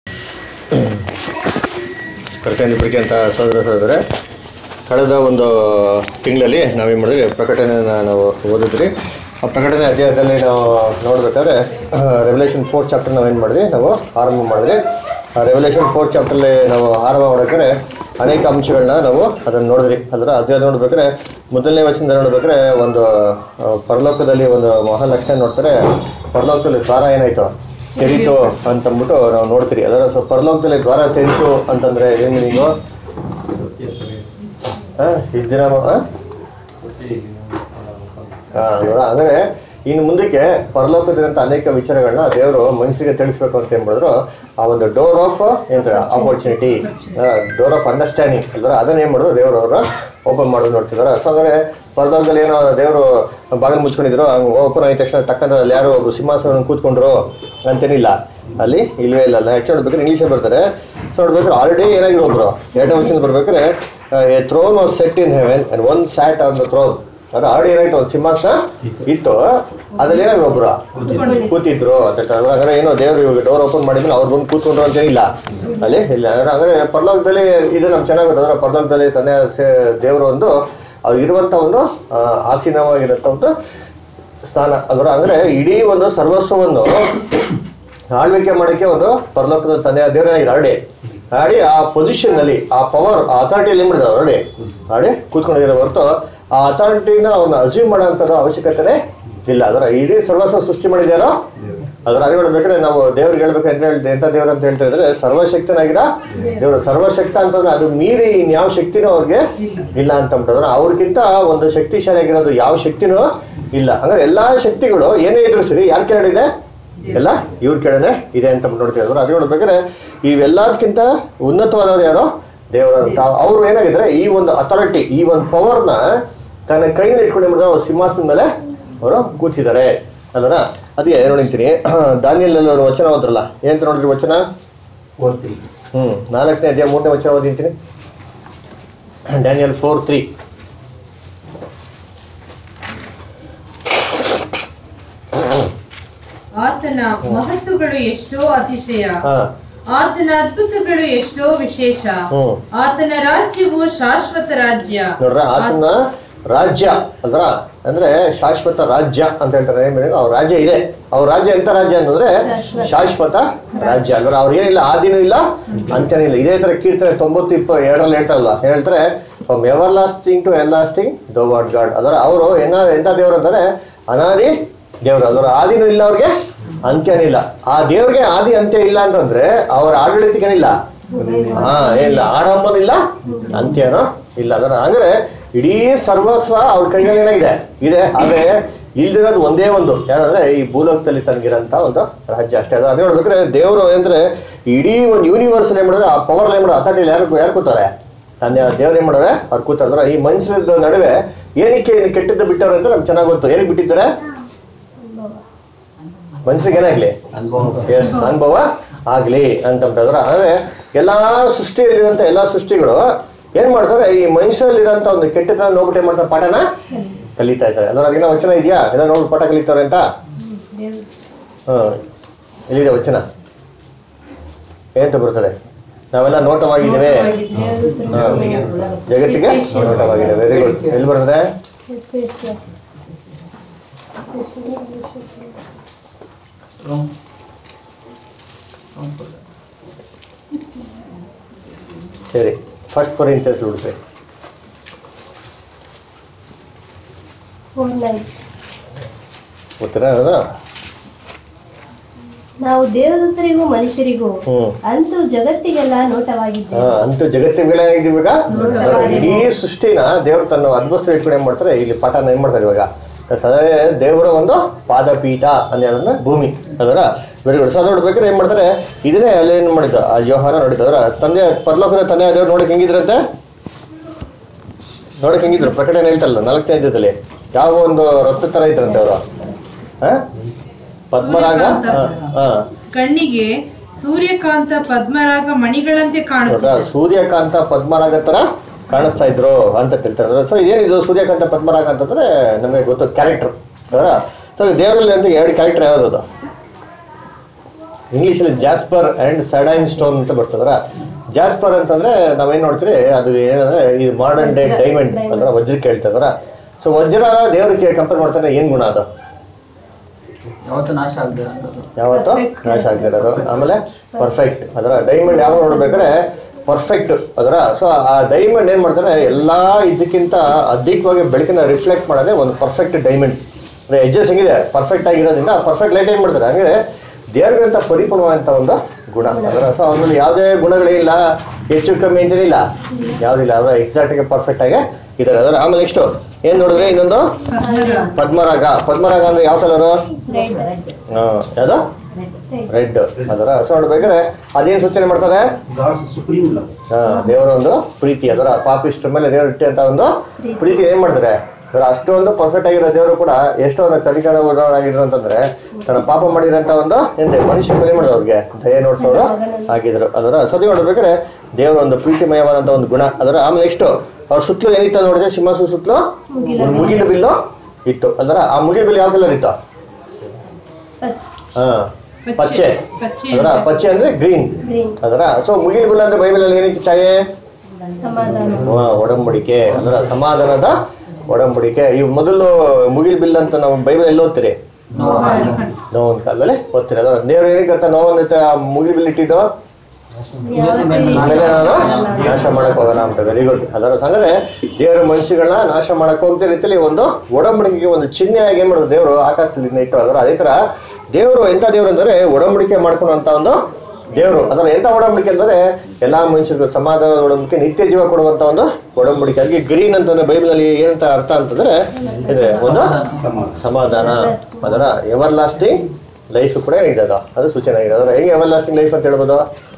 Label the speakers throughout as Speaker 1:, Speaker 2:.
Speaker 1: ಕರ್ತನಿಬ್ಬರಿಗೆ ಅಂತ ಸಹೋದರ ಸಹೋದರ ಕಳೆದ ಒಂದು ತಿಂಗಳಲ್ಲಿ ನಾವೇನು ಮಾಡಿದ್ವಿ ಪ್ರಕಟಣೆನ ನಾವು ಓದಿದ್ರಿ ಆ ಪ್ರಕಟಣೆ ಅಧ್ಯಾಯದಲ್ಲಿ ನಾವು ನೋಡಬೇಕಾದ್ರೆ ರೆವಲ್ಯೂಷನ್ ಫೋರ್ ಚಾಪ್ಟರ್ ನಾವೇನು ಮಾಡಿದ್ವಿ ನಾವು ಆರಂಭ ಮಾಡಿದ್ವಿ ಆ ರೆವಲ್ಯೂಷನ್ ಫೋರ್ ಚಾಪ್ಟರ್ಲಿ ನಾವು ಆರಂಭ ಮಾಡೋಕ್ಕಾದ್ರೆ ಅನೇಕ ಅಂಶಗಳನ್ನ ನಾವು ಅದನ್ನು ನೋಡಿದ್ರಿ ಅದರ ಅಧ್ಯಾಯ ನೋಡ್ಬೇಕಾದ್ರೆ ಮೊದಲನೇ ವರ್ಷದಿಂದ ನೋಡ್ಬೇಕಾದ್ರೆ ಒಂದು ಆ, ಪರಲೋಕದಲ್ಲಿ ಒಂದು ಮಹಾಲಕ್ಷಣ ನೋಡ್ತಾರೆ ಪರಲೋಕದಲ್ಲಿ ದ್ವಾರ ಏನಾಯ್ತು ತೆರೀತು ಅಂತಂದ್ಬಿಟ್ಟು ನಾವು ನೋಡ್ತೀರಿ ಅದರ ಸೊ ಪರಲೋಕದಲ್ಲಿ ದ್ವಾರ ತೆರೀತು ಅಂತಂದ್ರೆ ಏನು ನೀವು ಇಷ್ಟು ದಿನ ಆ? ಆ, ನೋಡ ಅಂದ್ರೆ ಇನ್ನು ಮುಂದಕ್ಕೆ ಪರಲೋಕದಿರಂತ ಅನೇಕ ವಿಚಾರಗಳನ್ನ ದೇವರು ಮನುಷ್ಯರಿಗೆ ತಿಳಿಸ್ಬೇಕು ಅಂತ ಏನ್ ಮಾಡಿದ್ರು ಆ ಒಂದು ಡೋರ್ ಆಫ್ ಏನಂತಾರೆ ಆಪರ್ಚುನಿಟಿ ಡೋರ್ ಆಫ್ ಅಂಡರ್ಸ್ಟ್ಯಾಂಡಿಂಗ್ ಅಲ್ದ್ರ ಅದನ್ನ ಏನ್ ಮಾಡಿದ್ರು ದೇವರು ಅವ್ರ ಓಪನ್ ಮಾಡೋದು ನೋಡ್ತಿದಾರೆ ಸೊ ಅಂದ್ರೆ ಪರಲೋಕದಲ್ಲಿ ಏನೋ ದೇವರು ಬಾಗಿಲು ಮುಚ್ಕೊಂಡಿದ್ರು ಓಪನ್ ಆಗಿದ ತಕ್ಷಣ ಟಕ್ಕಂತ ಅಲ್ಲಿ ಯಾರು ಒಬ್ರು ಸಿಂಹಾಸನ ಕೂತ್ಕೊಂಡ್ರು ಅಂತೇನಿಲ್ಲ ಅಲ್ಲಿ ಇಲ್ವೇ ಇಲ್ಲ ಆ್ಯಕ್ಚುಲಿ ನೋಡ್ಬೇಕಾದ್ರೆ ಇಂಗ್ಲೀಷಲ್ಲಿ ಬರ್ತಾರೆ ಸೊ ನೋಡ್ಬೇಕಾದ್ರೆ ಆಲ್ರೆಡಿ ಏನಾಗಿರೋ ಒಬ್ರು ಎರಡನೇ ವರ್ಷದಿಂದ ಬರ್ಬೇಕಾದ್ರೆ a throne was set in heaven and one sat on the throne ಅದು ಆಲ್ರೆಡಿ ಏನಾಯ್ತು ಒಂದು ಸಿಂಹಾಸನ ಇತ್ತು ಅದ್ರಲ್ಲಿ ಏನಾದ್ರು ಒಬ್ರು ಕೂತಿದ್ರು ಅಂತ ಹೇಳ್ತಾರೆ ಹಾಗಾದ್ರೆ ಏನೋ ದೇವರು ಇವಾಗ ಡೋರ್ ಓಪನ್ ಮಾಡಿದ್ಮೇಲೆ ಅವ್ರು ಬಂದು ಕೂತ್ಕೊಂಡ್ರು ಅಂತ ಇಲ್ಲ ಅಲ್ಲಿ ಇಲ್ಲ ಅಂದ್ರೆ ಹಾಗಾದ್ರೆ ಪರಲೋಕದಲ್ಲಿ ಇದು ನಮ್ಗೆ ಚೆನ್ನಾಗಿ ಗೊತ್ತಾದ್ರೆ ಪರಲೋಕದಲ್ಲಿ ತಂದೆ ದೇವರು ಒಂದು ಅವ್ರು ಇರುವಂತ ಒಂದು ಆ, ಆಸೀನವಾಗಿರುವಂತ ಒಂದು ಸ್ಥಾನ ಅಂದ್ರೆ ಅಂದ್ರೆ ಇಡೀ ಒಂದು ಸರ್ವಸ್ವವನ್ನು ಆಳ್ವಿಕೆ ಮಾಡೋಕ್ಕೆ ಒಂದು ಪರಲೋಕದ ತಂದೆ ದೇವರಾಗಿದೆ ಆಲ್ರೆಡಿ ಆಡಿ ಆ ಪೊಸಿಷನ್ ಅಲ್ಲಿ ಆ ಪವರ್ ಆ ಅಥಾರಿಟಿಯಲ್ಲಿ ಮಾಡಿದ ಆಲ್ರೆಡಿ ಆಡಿ ಕೂತ್ಕೊಂಡಿರೋ ಹೊರತು ಆ ಅಥಾರಿಟಿನ ಅವನ್ನ ಅಸ್ಯೂಮ್ ಮಾಡೋಂಥದ್ದು ಅವಶ್ಯಕತೆನೇ ಇಲ್ಲ ಅದರ ಇಡೀ ಸರ್ವಸ್ವ ಸೃಷ್ಟಿ ಮಾಡಿದ್ಯಾರೋ ಅದರ ಅದೇ ಹೇಳ್ಬೇಕಾದ್ರೆ ನಾವು ದೇವ್ರಿಗೆ ಹೇಳ್ಬೇಕಂತ ಹೇಳ್ದೆ ಎಂತ ದೇವ್ರು ಅಂತ ಹೇಳ್ತಾ ಇದ್ರೆ ಸರ್ವಶಕ್ತನಾಗಿರ ದೇವರು ಸರ್ವಶಕ್ತ ಅಂತಂದ್ರೆ ಅದು ಮೀರಿ ಇನ್ಯಾವ ಶಕ್ತಿನೂ ಅವ್ರಿಗೆ ಇಲ್ಲ ಅಂತ ಅಂದ್ಬಿಟ್ಟಂದ್ರೆ ಅವ್ರಿಗಿಂತ ಒಂದು ಶಕ್ತಿಶಾಲಿ ಆಗಿರೋದು ಯಾವ ಶಕ್ತಿನೂ ಇಲ್ಲ ಅಂದ್ರೆ ಎಲ್ಲಾ ಶಕ್ತಿಗಳು ಏನೇ ಇದ್ರು ಸರಿ ಯಾರ ಕೆಳಗಡೆ ಇದೆ ಎಲ್ಲ ಇವ್ರ ಕೆಳನೆ ಇದೆ ಅಂತ ನೋಡ್ತೀವಿ ಅದ್ರ ಅದು ನೋಡ್ಬೇಕಾದ್ರೆ ಇವೆಲ್ಲದಕ್ಕಿಂತ ಉನ್ನತವಾದವ್ರು ಯಾರೋ ದೇವರ ಅವ್ರು ಏನಾಗಿದ್ರೆ ಈ ಒಂದು ಅಥಾರಿಟಿ ಈ ಒಂದು ಪವರ್ನ ತನ್ನ ಕೈಯಲ್ಲಿ ಇಟ್ಕೊಂಡು ಅವ್ರು ಸಿಂಹಾಸನ ಮೇಲೆ ಅವರು ಕೂತಿದ್ದಾರೆ ಅದನ್ನ ಅದಕ್ಕೆ ನೋಡಿರ್ತೀನಿ ದಾನಿಯಲ್ಲಿ ಒಂದು ವಚನ ಹೋದ್ರಲ್ಲ ಏನಂತ ನೋಡಿದ್ರಿ ವಚನ
Speaker 2: ಓದ್ತೀವಿ
Speaker 1: ಹ್ಮ್ ನಾಲ್ಕನೇ ಅಧ್ಯಾಯ ಮೂರನೇ ವಚನ ಓದಿಂತೀನಿ ಡ್ಯಾನಿಯಲ್ ಫೋರ್ ತ್ರೀ
Speaker 3: ಆತನ ಮಹತ್ತುಗಳು ಎಷ್ಟೋ ಅತಿಶಯ
Speaker 1: ಹಾ
Speaker 3: ಆತನ ಅದ್ಭುತಗಳು ಎಷ್ಟೋ ವಿಶೇಷ
Speaker 1: ಹ್ಮ್
Speaker 3: ಆತನ ರಾಜ್ಯವು ಶಾಶ್ವತ ರಾಜ್ಯ
Speaker 1: ನೋಡ್ರ ಆತನ ರಾಜ್ಯ ಅಂದ್ರ ಅಂದ್ರೆ ಶಾಶ್ವತ ರಾಜ್ಯ ಅಂತ ಹೇಳ್ತಾರೆ ಏನ್ meaning? ಅವ್ರ ರಾಜ್ಯ ಇದೆ ಅವ್ರ ರಾಜ್ಯ ಎಂತ ರಾಜ್ಯ ಅಂತಂದ್ರೆ ಶಾಶ್ವತ ರಾಜ್ಯ ಅಂದ್ರೆ ಅವ್ರ ಏನಿಲ್ಲ ಆದಿನೂ ಇಲ್ಲ ಅಂತ್ಯನೂ ಇಲ್ಲ ಇದೇ ತರ ಕೀರ್ತನೆ ತೊಂಬತ್ತು ಇಪ್ಪ ಎರಡರಲ್ಲಿ ಹೇಳ್ತಾರಲ್ಲ ಹೇಳ್ತಾರೆ from everlasting to everlasting thou art God ಅದರ ಅವರು ಏನ ಎಂತ ದೇವ್ರು ಅಂತಾರೆ ಅನಾದಿ ದೇವ್ರು ಅದರ ಆದಿನೂ ಇಲ್ಲ ಅವ್ರಿಗೆ ಅಂತ್ಯನೂ ಇಲ್ಲ ಆ ದೇವ್ರಿಗೆ ಆದಿ ಅಂತ್ಯ ಇಲ್ಲ ಅಂತಂದ್ರೆ ಅವ್ರ ಆಡಳಿತಕ್ಕೇನಿಲ್ಲ ಹಾ ಏನಿಲ್ಲ ಆರಂಭನೂ ಇಲ್ಲ ಅಂತ್ಯನೂ ಇಲ್ಲ ಅದರ ಅಂದ್ರೆ ಇಡೀ ಸರ್ವಸ್ವ ಅವ್ರ ಕೈಯಲ್ಲಿ ಏನಾಗಿದೆ ಇದೆ ಆದ್ರೆ ಇಲ್ದಿರೋದು ಒಂದೇ ಒಂದು ಯಾರಂದ್ರೆ ಈ ಭೂಲೋಕದಲ್ಲಿ ತನಗಿರಂತ ಒಂದು ರಾಜ್ಯ ಅಷ್ಟೇ ಅದು ಅದೇ ನೋಡ್ಬೇಕಾದ್ರೆ ದೇವರು ಅಂದ್ರೆ ಇಡೀ ಒಂದು ಯೂನಿವರ್ಸ್ ಏನ್ ಮಾಡಿದ್ರೆ ಆ ಪವರ್ ಏನ್ ಮಾಡೋದು ಅಥಾರಿಟಿ ಯಾರು ಯಾರು ಕೂತಾರೆ ತಂದೆ ದೇವ್ರು ಏನ್ ಮಾಡೋರೆ ಅವ್ರು ಕೂತಾರೆ ಈ ಮನುಷ್ಯರದ ನಡುವೆ ಏನಕ್ಕೆ ಇನ್ನು ಕೆಟ್ಟದ್ದು ಬಿಟ್ಟವ್ರೆ ಅಂತ ನಮ್ಗೆ ಚೆನ್ನಾಗಿ ಗೊತ್ತು ಏನಕ್ಕೆ ಬಿಟ್ಟಿದ್ದಾರೆ ಮನುಷ್ಯರಿಗೆ ಏನಾಗ್ಲಿ
Speaker 2: ಅನುಭವ
Speaker 1: ಎಸ್ ಅನುಭವ ಆಗ್ಲಿ ಅಂತಂದ್ರೆ ಅಂದ್ರೆ ಎಲ್ಲಾ ಸೃಷ್ಟಿಯಲ್ಲಿರುವಂತ ಎಲ್ಲಾ ಸೃಷ್ಟಿಗಳು ಏನ್ ಮಾಡ್ತಾರೆ ಈ ಮನುಷ್ಯರಲ್ಲಿರೋಂಥ ಒಂದು ಕೆಟ್ಟತನ ನೋಡ್ಬಿಟ್ಟು ಏನ್ ಮಾಡ್ತಾರೆ ಪಾಠನ ಕಲಿತಾ ಇದ್ದಾರೆ ಅದರ ಅದೇನೋ ವಚನ ಇದೆಯಾ ಎಲ್ಲ ನೋಡಿ ಪಾಠ ಕಲಿತಾರೆ ಅಂತ ಹ್ಮ್ ಎಲ್ಲಿದೆ ವಚನ ಏನಂತ ಬರ್ತದೆ ನಾವೆಲ್ಲ ನೋಟವಾಗಿದ್ದೇವೆ ಹಾ. ಜಗತ್ತಿಗೆ ನೋಟವಾಗಿದೆ ವೆರಿ ಗುಡ್ ಎಲ್ಲಿ ಬರ್ತದೆ ಸರಿ ಫಸ್ಟ್ ಕೊರಿಂತಿಯನ್ಸ್ ಬಿಡ್ರಿ ಗೊತ್ತೀರಾ ಅದು
Speaker 4: ನಾವು ದೇವದೂತರಿಗೂ ಮನುಷ್ಯರಿಗೂ
Speaker 1: ಹ್ಮ್
Speaker 4: ಅಂತೂ ಜಗತ್ತಿಗೆಲ್ಲ ನೋಟವಾಗಿದ್ದೇವೆ
Speaker 1: ಹಾ, ಅಂತೂ ಜಗತ್ತಿನ ಮೇಲೆ ಏನಾಗಿದೆ ಇವಾಗ ಇಡೀ ಸೃಷ್ಟಿನ ದೇವರು ತನ್ನ ಅದ್ಭುತ ಇಟ್ಕೊಂಡು ಏನ್ ಮಾಡ್ತಾರೆ ಇಲ್ಲಿ ಪಾಠನ ಏನ್ ಮಾಡ್ತಾರೆ ಇವಾಗ ಸದಾ ದೇವರ ಒಂದು ಪಾದಪೀಠ ಅನ್ನೋದನ್ನ ಭೂಮಿ ಅದರ ವೆರಿ ಗುಡ್ ಸೊ ನೋಡ್ಬೇಕಾದ್ರೆ ಏನ್ ಮಾಡ್ತಾರೆ ಇದನ್ನೇ ಅಲ್ಲಿ ಏನ್ ಮಾಡಿದ್ದ ಆ ಯೋಹಾನ ನೋಡಿದ್ದ ಅದರ ತಂದೆ ಪರಲೋಕದ ತಂದೆ ದೇವ್ರು ನೋಡಕ್ ಹೆಂಗಿದ್ರಂತೆ ನೋಡಕ್ ಹೆಂಗಿದ್ರು ಪ್ರಕಟಣೆ ಹೇಳ್ತಾರಲ್ಲ ನಾಲ್ಕನೇ ಅಧ್ಯಾಯದಲ್ಲಿ ಯಾವ ಒಂದು ರಥ ತರ ಇದ್ರಂತೆ ಅವರು ಹಾ ಪದ್ಮರಾಗ ಹಾ ಹಾ
Speaker 3: ಕಣ್ಣಿಗೆ ಸೂರ್ಯಕಾಂತ ಪದ್ಮರಾಗ ಮಣಿಗಳಂತೆ
Speaker 1: ನೋಡ್ರಾ
Speaker 3: ಕಾಣುತ್ತದೆ
Speaker 1: ಸೂರ್ಯಕಾಂತ ಪದ್ಮರಾಗ ತರ ಕಾಣಿಸ್ತಾ ಇದ್ರು ಅಂತ ತಿಳ್ತಾರೆ ಸೊ ಇದೇನಿದು ಸೂರ್ಯಕಾಂತ ಪದ್ಮರಾಗ ಅಂತಂದ್ರೆ ನಮಗೆ ಗೊತ್ತು ಕ್ಯಾರೆಕ್ಟರ್ ಅದರ ಸೊ ದೇವರಲ್ಲಿ ಅಂತ ಎರಡು ಕ್ಯಾರೆಕ್ಟರ್ ಯಾವ್ದು ಅದು ಇಂಗ್ಲೀಷಲ್ಲಿ ಜಾಸ್ಪರ್ ಆ್ಯಂಡ್ ಸಡೈನ್ ಸ್ಟೋನ್ ಅಂತ ಬರ್ತದ್ರ ಜಾಸ್ಪರ್ ಅಂತಂದ್ರೆ ನಾವೇನು ನೋಡ್ತೀರಿ ಅದು ಏನಂದ್ರೆ ಇದು ಮಾಡರ್ನ್ ಡೇ ಡೈಮಂಡ್ ಅಂದ್ರೆ ವಜ್ರಕ್ಕೆ ಹೇಳ್ತದ್ರ ಸೊ ವಜ್ರ ದೇವ್ರಿಗೆ ಕಂಪೇರ್ ಮಾಡ್ತಾರೆ ಏನು ಗುಣ ಅದು
Speaker 2: ಯಾವತ್ತೂ ನಾಶ ಆಗದಿರೋಂಥದ್ದು
Speaker 1: ಯಾವತ್ತೂ ನಾಶ ಆಗ್ದಿರೋದು ಆಮೇಲೆ ಪರ್ಫೆಕ್ಟ್ ಅದರ ಡೈಮಂಡ್ ಯಾವಾಗ ನೋಡ್ಬೇಕಾದ್ರೆ ಪರ್ಫೆಕ್ಟ್ ಅದರ ಸೊ ಆ ಡೈಮಂಡ್ ಏನು ಮಾಡ್ತಾರೆ ಎಲ್ಲ ಇದಕ್ಕಿಂತ ಅಧಿಕವಾಗಿ ಬೆಳಕನ್ನ ರಿಫ್ಲೆಕ್ಟ್ ಮಾಡೋದೇ ಒಂದು ಪರ್ಫೆಕ್ಟ್ ಡೈಮಂಡ್ ಅಂದರೆ ಎಡ್ಜಸ್ ಹೆಂಗಿದೆ ಪರ್ಫೆಕ್ಟ್ ಆಗಿರೋದ್ರಿಂದ ಪರ್ಫೆಕ್ಟ್ ಲೈಟ್ ಏನು ಮಾಡ್ತಾರೆ ಹಂಗೆ ದೇವ್ರಿಗಂತ ಪರಿಪೂರ್ಣವಾದಂಥ ಒಂದು ಗುಣ ಅದರ ಸೊ ಅವನಲ್ಲಿ ಯಾವುದೇ ಗುಣಗಳಿಲ್ಲ ಹೆಚ್ಚು ಕಮ್ಮಿ ಅಂತೇನಿಲ್ಲ ಯಾವುದಿಲ್ಲ ಅವರ ಎಕ್ಸಾಕ್ಟಾಗಿ ಪರ್ಫೆಕ್ಟ್ ಆಗಿ ಇದ್ದಾರೆ ಅದರ ಆಮೇಲೆ ನೆಕ್ಸ್ಟು ಏನು ನೋಡಿದ್ರೆ ಇನ್ನೊಂದು ಪದ್ಮರಾಗ ಪದ್ಮರಾಗ ಅಂದ್ರೆ ಯಾವ ಕಲರು ಯಾವುದು ರೆಡ್ ಅದರ ಸೊ ನೋಡ್ಬೇಕಾದ್ರೆ ಅದೇನು ಸೂಚನೆ ಮಾಡ್ತಾರೆ
Speaker 5: ಗಾಡ್ಸ್ ಸುಪ್ರೀಂ ಲವ್
Speaker 1: ಹಾ, ದೇವರ ಒಂದು ಪ್ರೀತಿ ಅದರ ಪಾಪಿಷ್ಟ್ರ ಮೇಲೆ ದೇವರು ಇಟ್ಟೆ ಅಂತ ಒಂದು ಪ್ರೀತಿ ಏನ್ ಮಾಡ್ತಾರೆ ಅದರ ಅಷ್ಟೊಂದು ಪರ್ಫೆಕ್ಟ್ ಆಗಿರೋ ದೇವರು ಕೂಡ ಎಷ್ಟೋ ಒಂದು ಕಲಿಕಾಲ ಆಗಿದ್ರು ಅಂತಂದ್ರೆ ತನ್ನ ಪಾಪ ಮಾಡಿರೋಂಥ ಒಂದು ಏನ್ರಿ ಮನುಷ್ಯ ಮೇಲೆ ಏನ್ ಮಾಡೋದು ಅವ್ರಿಗೆ ದಯ ನೋಡ್ಸೋರು ಆಗಿದ್ರು ಅದರ ಸದಿ ನೋಡ್ಬೇಕಾದ್ರೆ ದೇವರ ಒಂದು ಪ್ರೀತಿಮಯವಾದಂಥ ಒಂದು ಗುಣ ಅದರ ಆಮೇಲೆ ನೆಕ್ಸ್ಟ್ ಅವ್ರ ಸುತ್ತಲೂ ಏನಿತ್ತು ನೋಡಿದ್ರೆ ಸಿಂಹಾಸನ ಸುತ್ತಲೂ ಒಂದು ಮುಗಿಲು ಬಿಲ್ಲು ಇತ್ತು ಅದರ ಆ ಮುಗಿಲು ಬಿಲ್ಲು ಯಾವ ಕಲರ್ ಇತ್ತು ಹಾ ಪಚ್ಚೆ
Speaker 3: ಪಚ್ಚೆ
Speaker 1: ಅದರ ಪಚ್ಚೆ ಅಂದ್ರೆ ಗ್ರೀನ್
Speaker 4: ಗ್ರೀನ್
Speaker 1: ಅದರ ಸೊ ಮುಗಿಲು ಬಿಲ್ ಅಂದ್ರೆ ಬೈಬಲ್ ಅಲ್ಲಿ ಏನಕ್ಕೆ ಛಾಯೆ
Speaker 4: ಸಮಾಧಾನ
Speaker 1: ವ- ಒಡಂಬಡಿಕೆ ಅದರ ಸಮಾಧಾನದ ಒಡಂಬಡಿಕೆ ಇವ್ ಮೊದಲು ಮುಗಿಲ್ ಬಿಲ್ ಅಂತ ನಾವು ಬೈಬಲ್ ಎಲ್ಲಿ ಓದ್ತೀರಿ ನೋವನ್ ಕಾಲದಲ್ಲಿ ಓದ್ತೀರಿ ಅದರ ದೇವ್ರು ಏನಕ್ಕೆ ಅಂತ ನೋವನ್ ಮುಗಿಲ್ ಬಿಲ್ ಇಟ್ಟಿದ್ದು ಆಮೇಲೆ ನಾನು ನಾಶ ಮಾಡಕ್ ಹೋಗೋಣ ಅಂತ ವೆರಿ ಗುಡ್ ಅದರ ಸಂಗರೆ ದೇವರ ಮನುಷ್ಯಗಳನ್ನ ನಾಶ ಮಾಡಕ್ ಹೋಗ್ತಾ ರೀತಿಯಲ್ಲಿ ಒಂದು ಒಡಂಬಡಿಕೆಗೆ ಒಂದು ಚಿಹ್ನೆಯಾಗಿ ಏನ್ ಮಾಡೋದು ದೇವರು ಆಕಾಶದಲ್ಲಿ ಇಟ್ಟರು ಅದರ ಅದೇ ತರ ದೇವರು ಎಂತ ದೇವರು ಅಂದ್ರೆ ಒಡಂಬಡಿಕೆ ಮಾಡ್ಕೊಳ್ಳುವಂತ ಒಂದು ದೇವರು ಅದರ ಎಂತ ಒಡಂಬಡಿಕೆ ಅಂದ್ರೆ ಎಲ್ಲಾ ಮನುಷ್ಯರಿಗೂ ಸಮಾಧಾನದ ಒಡಂಬಡಿಕೆ ನಿತ್ಯ ಜೀವ ಕೊಡುವಂತ ಒಂದು ಒಡಂಬಡಿಕೆ ಅದಕ್ಕೆ ಗ್ರೀನ್ ಅಂತಂದ್ರೆ ಬೈಬಲ್ ಅಲ್ಲಿ ಏನಂತ ಅರ್ಥ ಅಂತಂದ್ರೆ ಇದೆ ಒಂದು ಸಮಾಧಾನ ಅದರ ಎವರ್ ಲಾಸ್ಟಿಂಗ್ ಲೈಫ್ ಕೂಡ ಇದೆ ಅದು ಅದು ಸೂಚನೆ ಆಗಿದೆ ಅದರ ಹೆಂಗೆ ಎವರ್ ಲಾಸ್ಟಿಂಗ್ ಲೈಫ್ ಅಂತ ಹೇಳ್ಬೋದು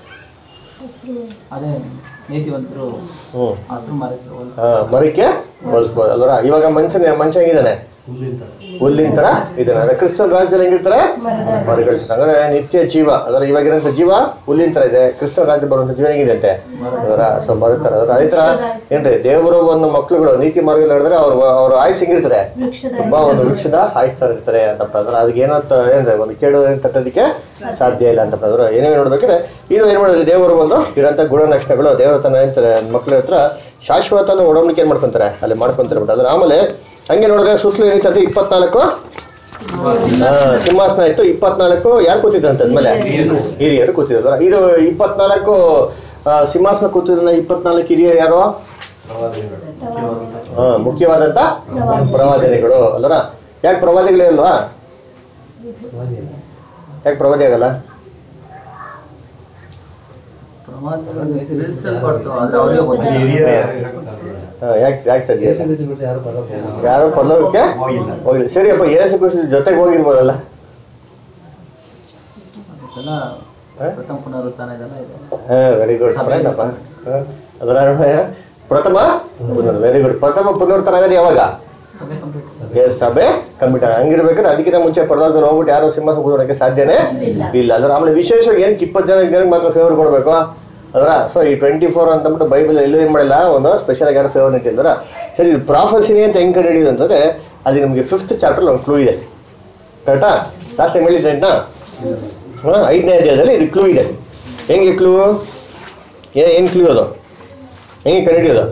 Speaker 2: ಅದೇ ನೀತಿವಂತರು
Speaker 1: ಹ್ಮ್
Speaker 2: ಹಸಿರು ಮರಕ್ಕೆ ಹೋಲಿಸಿ
Speaker 1: ಆ, ಮರಕ್ಕೆ ಹೋಲಿಸ್ಬೋದು ಅಲ್ವರ ಇವಾಗ ಮನುಷ್ಯನ ಮನುಷ್ಯ ಹೆಂಗಿದ್ದಾನೆ ಹುಲ್ಲಿನ ತರ ಇದ್ದಾನೆ ಅಂದ್ರೆ ಕ್ರಿಸ್ತನ್ ರಾಜ್ಯದಲ್ಲಿ ಹೆಂಗಿರ್ತಾರೆ ಮರಗಳು ಅಂದ್ರೆ ನಿತ್ಯ ಜೀವ ಅಂದ್ರೆ ಇವಾಗಿರೋಂಥ ಜೀವ ಹುಲ್ಲಿನ ತರ ಇದೆ ಕ್ರಿಸ್ತನ್ ರಾಜ್ಯ ಬರುವಂತ ಜೀವ ಹೆಂಗಿದೆ ಅಂತೆ ಅದರ ಸೊ ಮರುತ್ತಾರೆ ಅದರ ಅದೇ ತರ ಏನ್ರಿ ದೇವರು ಒಂದು ಮಕ್ಳುಗಳು ನೀತಿ ಮಾರ್ಗ ನಡೆದ್ರೆ ಅವ್ರ ಅವ್ರ ಆಯ್ಸ್ ಹೆಂಗಿರ್ತದೆ
Speaker 4: ವೃಕ್ಷದ
Speaker 1: ತುಂಬಾ ಒಂದು ವೃಕ್ಷದ ಆಯ್ಸ್ತಾ ಇರ್ತಾರೆ ಅಂತ ಅಂದ್ರೆ ಅದಕ್ಕೆ ಏನೋ ತ- ಏನ್ರಿ ಒಂದು ಕೇಳು ಏನ್ ತಟ್ಟೋದಕ್ಕೆ ಸಾಧ್ಯ ಇಲ್ಲ ಅಂತ ಅಂದ್ರೆ ಏನೇನು ನೋಡ್ಬೇಕಾದ್ರೆ ಇದು ಏನ್ ಮಾಡಿದ್ರೆ ದೇವರು ಒಂದು ಇರೋಂಥ ಗುಣಲಕ್ಷಣಗಳು ದೇವರ ತನ್ನ ಏನಂತಾರೆ ಮಕ್ಳ ಹತ್ರ ಶಾಶ್ವತ ಒಡಂಬಡಿಕೆ ಏನ್ ಮಾಡ್ಕೊಂತಾರೆ ಅಲ್ಲಿ ಮಾಡ್ಕೊಂತಾರೆ ಬಿಟ್ಟು ಅದ್ರ ಆಮೇಲೆ ಹಂಗೆ ನೋಡಿದ್ರೆ ಸುತ್ತಲೂ ಏನಿತ್ತು ಇಪ್ಪತ್ನಾಲ್ಕು ಆ, ಸಿಂಹಾಸನ ಇತ್ತು ಇಪ್ಪತ್ನಾಲ್ಕು ಯಾರು ಕೂತಿದ್ದಂತೆ ಅದ್ಮೇಲೆ ಹಿರಿಯರು ಕೂತಿದ್ರು ಇದು ಇಪ್ಪತ್ನಾಲ್ಕು ಆ, ಸಿಂಹಾಸನ ಕೂತಿದ್ದ ಇಪ್ಪತ್ನಾಲ್ಕು ಹಿರಿಯರು ಯಾರು ಹಾ ಮುಖ್ಯವಾದಂತ ಪ್ರವಾದನೆಗಳು ಅಲ್ವರ ಯಾಕೆ ಪ್ರವಾದಿಗಳೇ ಅಲ್ವಾ ಯಾಕೆ ಪ್ರವಾದಿ ಆಗಲ್ಲ
Speaker 2: ಪ್ರಮಾದಗಳು ಇಳಿಸಲ್ಪಟ್ಟು ಆದ್ರೆ ಅವ್ರಿಗೆ ಗೊತ್ತಿಲ್ಲ
Speaker 1: ಹಾ, ಯಾಕೆ ಯಾಕೆ ಸದ್ಯ
Speaker 5: ಯಾರು ಬರೋದು
Speaker 1: ಯಾರು ಪರಲೋಕಕ್ಕೆ ಹೋಗಿಲ್ಲ ಸರಿ ಅಪ್ಪ ಏಸು ಕ್ರಿಸ್ತ ಜೊತೆಗೆ ಹೋಗಿರ್ಬೋದಲ್ಲ
Speaker 2: ಅದಕ್ಕೆಲ್ಲ ಪ್ರಥಮ ಪುನರುತ್ಥಾನ ಇದೆಲ್ಲ ಇದೆ
Speaker 1: ಹಾ ವೆರಿ ಗುಡ್ ಅಪ್ಪ ಅದರ ಪ್ರಥಮ ವೆರಿ ಗುಡ್ ಪ್ರಥಮ ಪುನರ್ತನ ಆಗೋದು ಯಾವಾಗ
Speaker 2: ಸಭೆ ಕಂಪ್ಲೀಟ್
Speaker 1: ಎಸ್ ಸಭೆ ಕಂಪ್ಯೂಟರ್ ಹಂಗಿರ್ಬೇಕಾದ್ರೆ ಅದಕ್ಕಿಂತ ಮುಂಚೆ ಪರಲೋಕದಲ್ಲಿ ಹೋಗ್ಬಿಟ್ಟು ಯಾರು ಸಿಂಹಾಸನ ಕೂತ್ಕೊಳ್ಳೋಕೆ ಸಾಧ್ಯನೇ ಇಲ್ಲ ಅದ್ರ ಆಮೇಲೆ ವಿಶೇಷವಾಗಿ ಏನಕ್ಕೆ ಇಪ್ಪತ್ತು ಜನ ಜನಕ್ಕೆ ಮಾತ್ರ ಫೇವರ್ ಕೊಡಬೇಕು ಅದರ ಸೊ ಈ ಟ್ವೆಂಟಿ ಫೋರ್ ಅಂತಂದ್ಬಿಟ್ಟು ಬೈಬಲ್ ಎಲ್ಲೂ ಏನು ಮಾಡಿಲ್ಲ ಒಂದು ಸ್ಪೆಷಲ್ ಆಗಿ ಯಾರು ಫೇವರ್ ಇಟ್ಟಿದ್ದಾರೆ ಸರಿ ಇದು ಪ್ರಾಫಸಿನಿ ಅಂತ ಹೆಂಗೆ ಕಂಡು ಹಿಡಿಯೋದು ಅಂತಂದ್ರೆ ಅದು ನಿಮಗೆ ಫಿಫ್ತ್ ಚಾಪ್ಟರ್ ಒಂದು ಕ್ಲೂ ಇದೆ ಕರೆಕ್ಟಾ ಲಾಸ್ಟ್ ಟೈಮ್ ಹೇಳಿದ್ದೆ ಅಂತ ಹಾಂ ಐದನೇ ಅಧ್ಯಾಯದಲ್ಲಿ ಇದು ಕ್ಲೂ ಇದೆ ಹೆಂಗೆ ಕ್ಲೂ ಏನು ಏನು ಕ್ಲೂ ಅದು ಹೆಂಗೆ ಕಂಡು ಹಿಡಿಯೋದು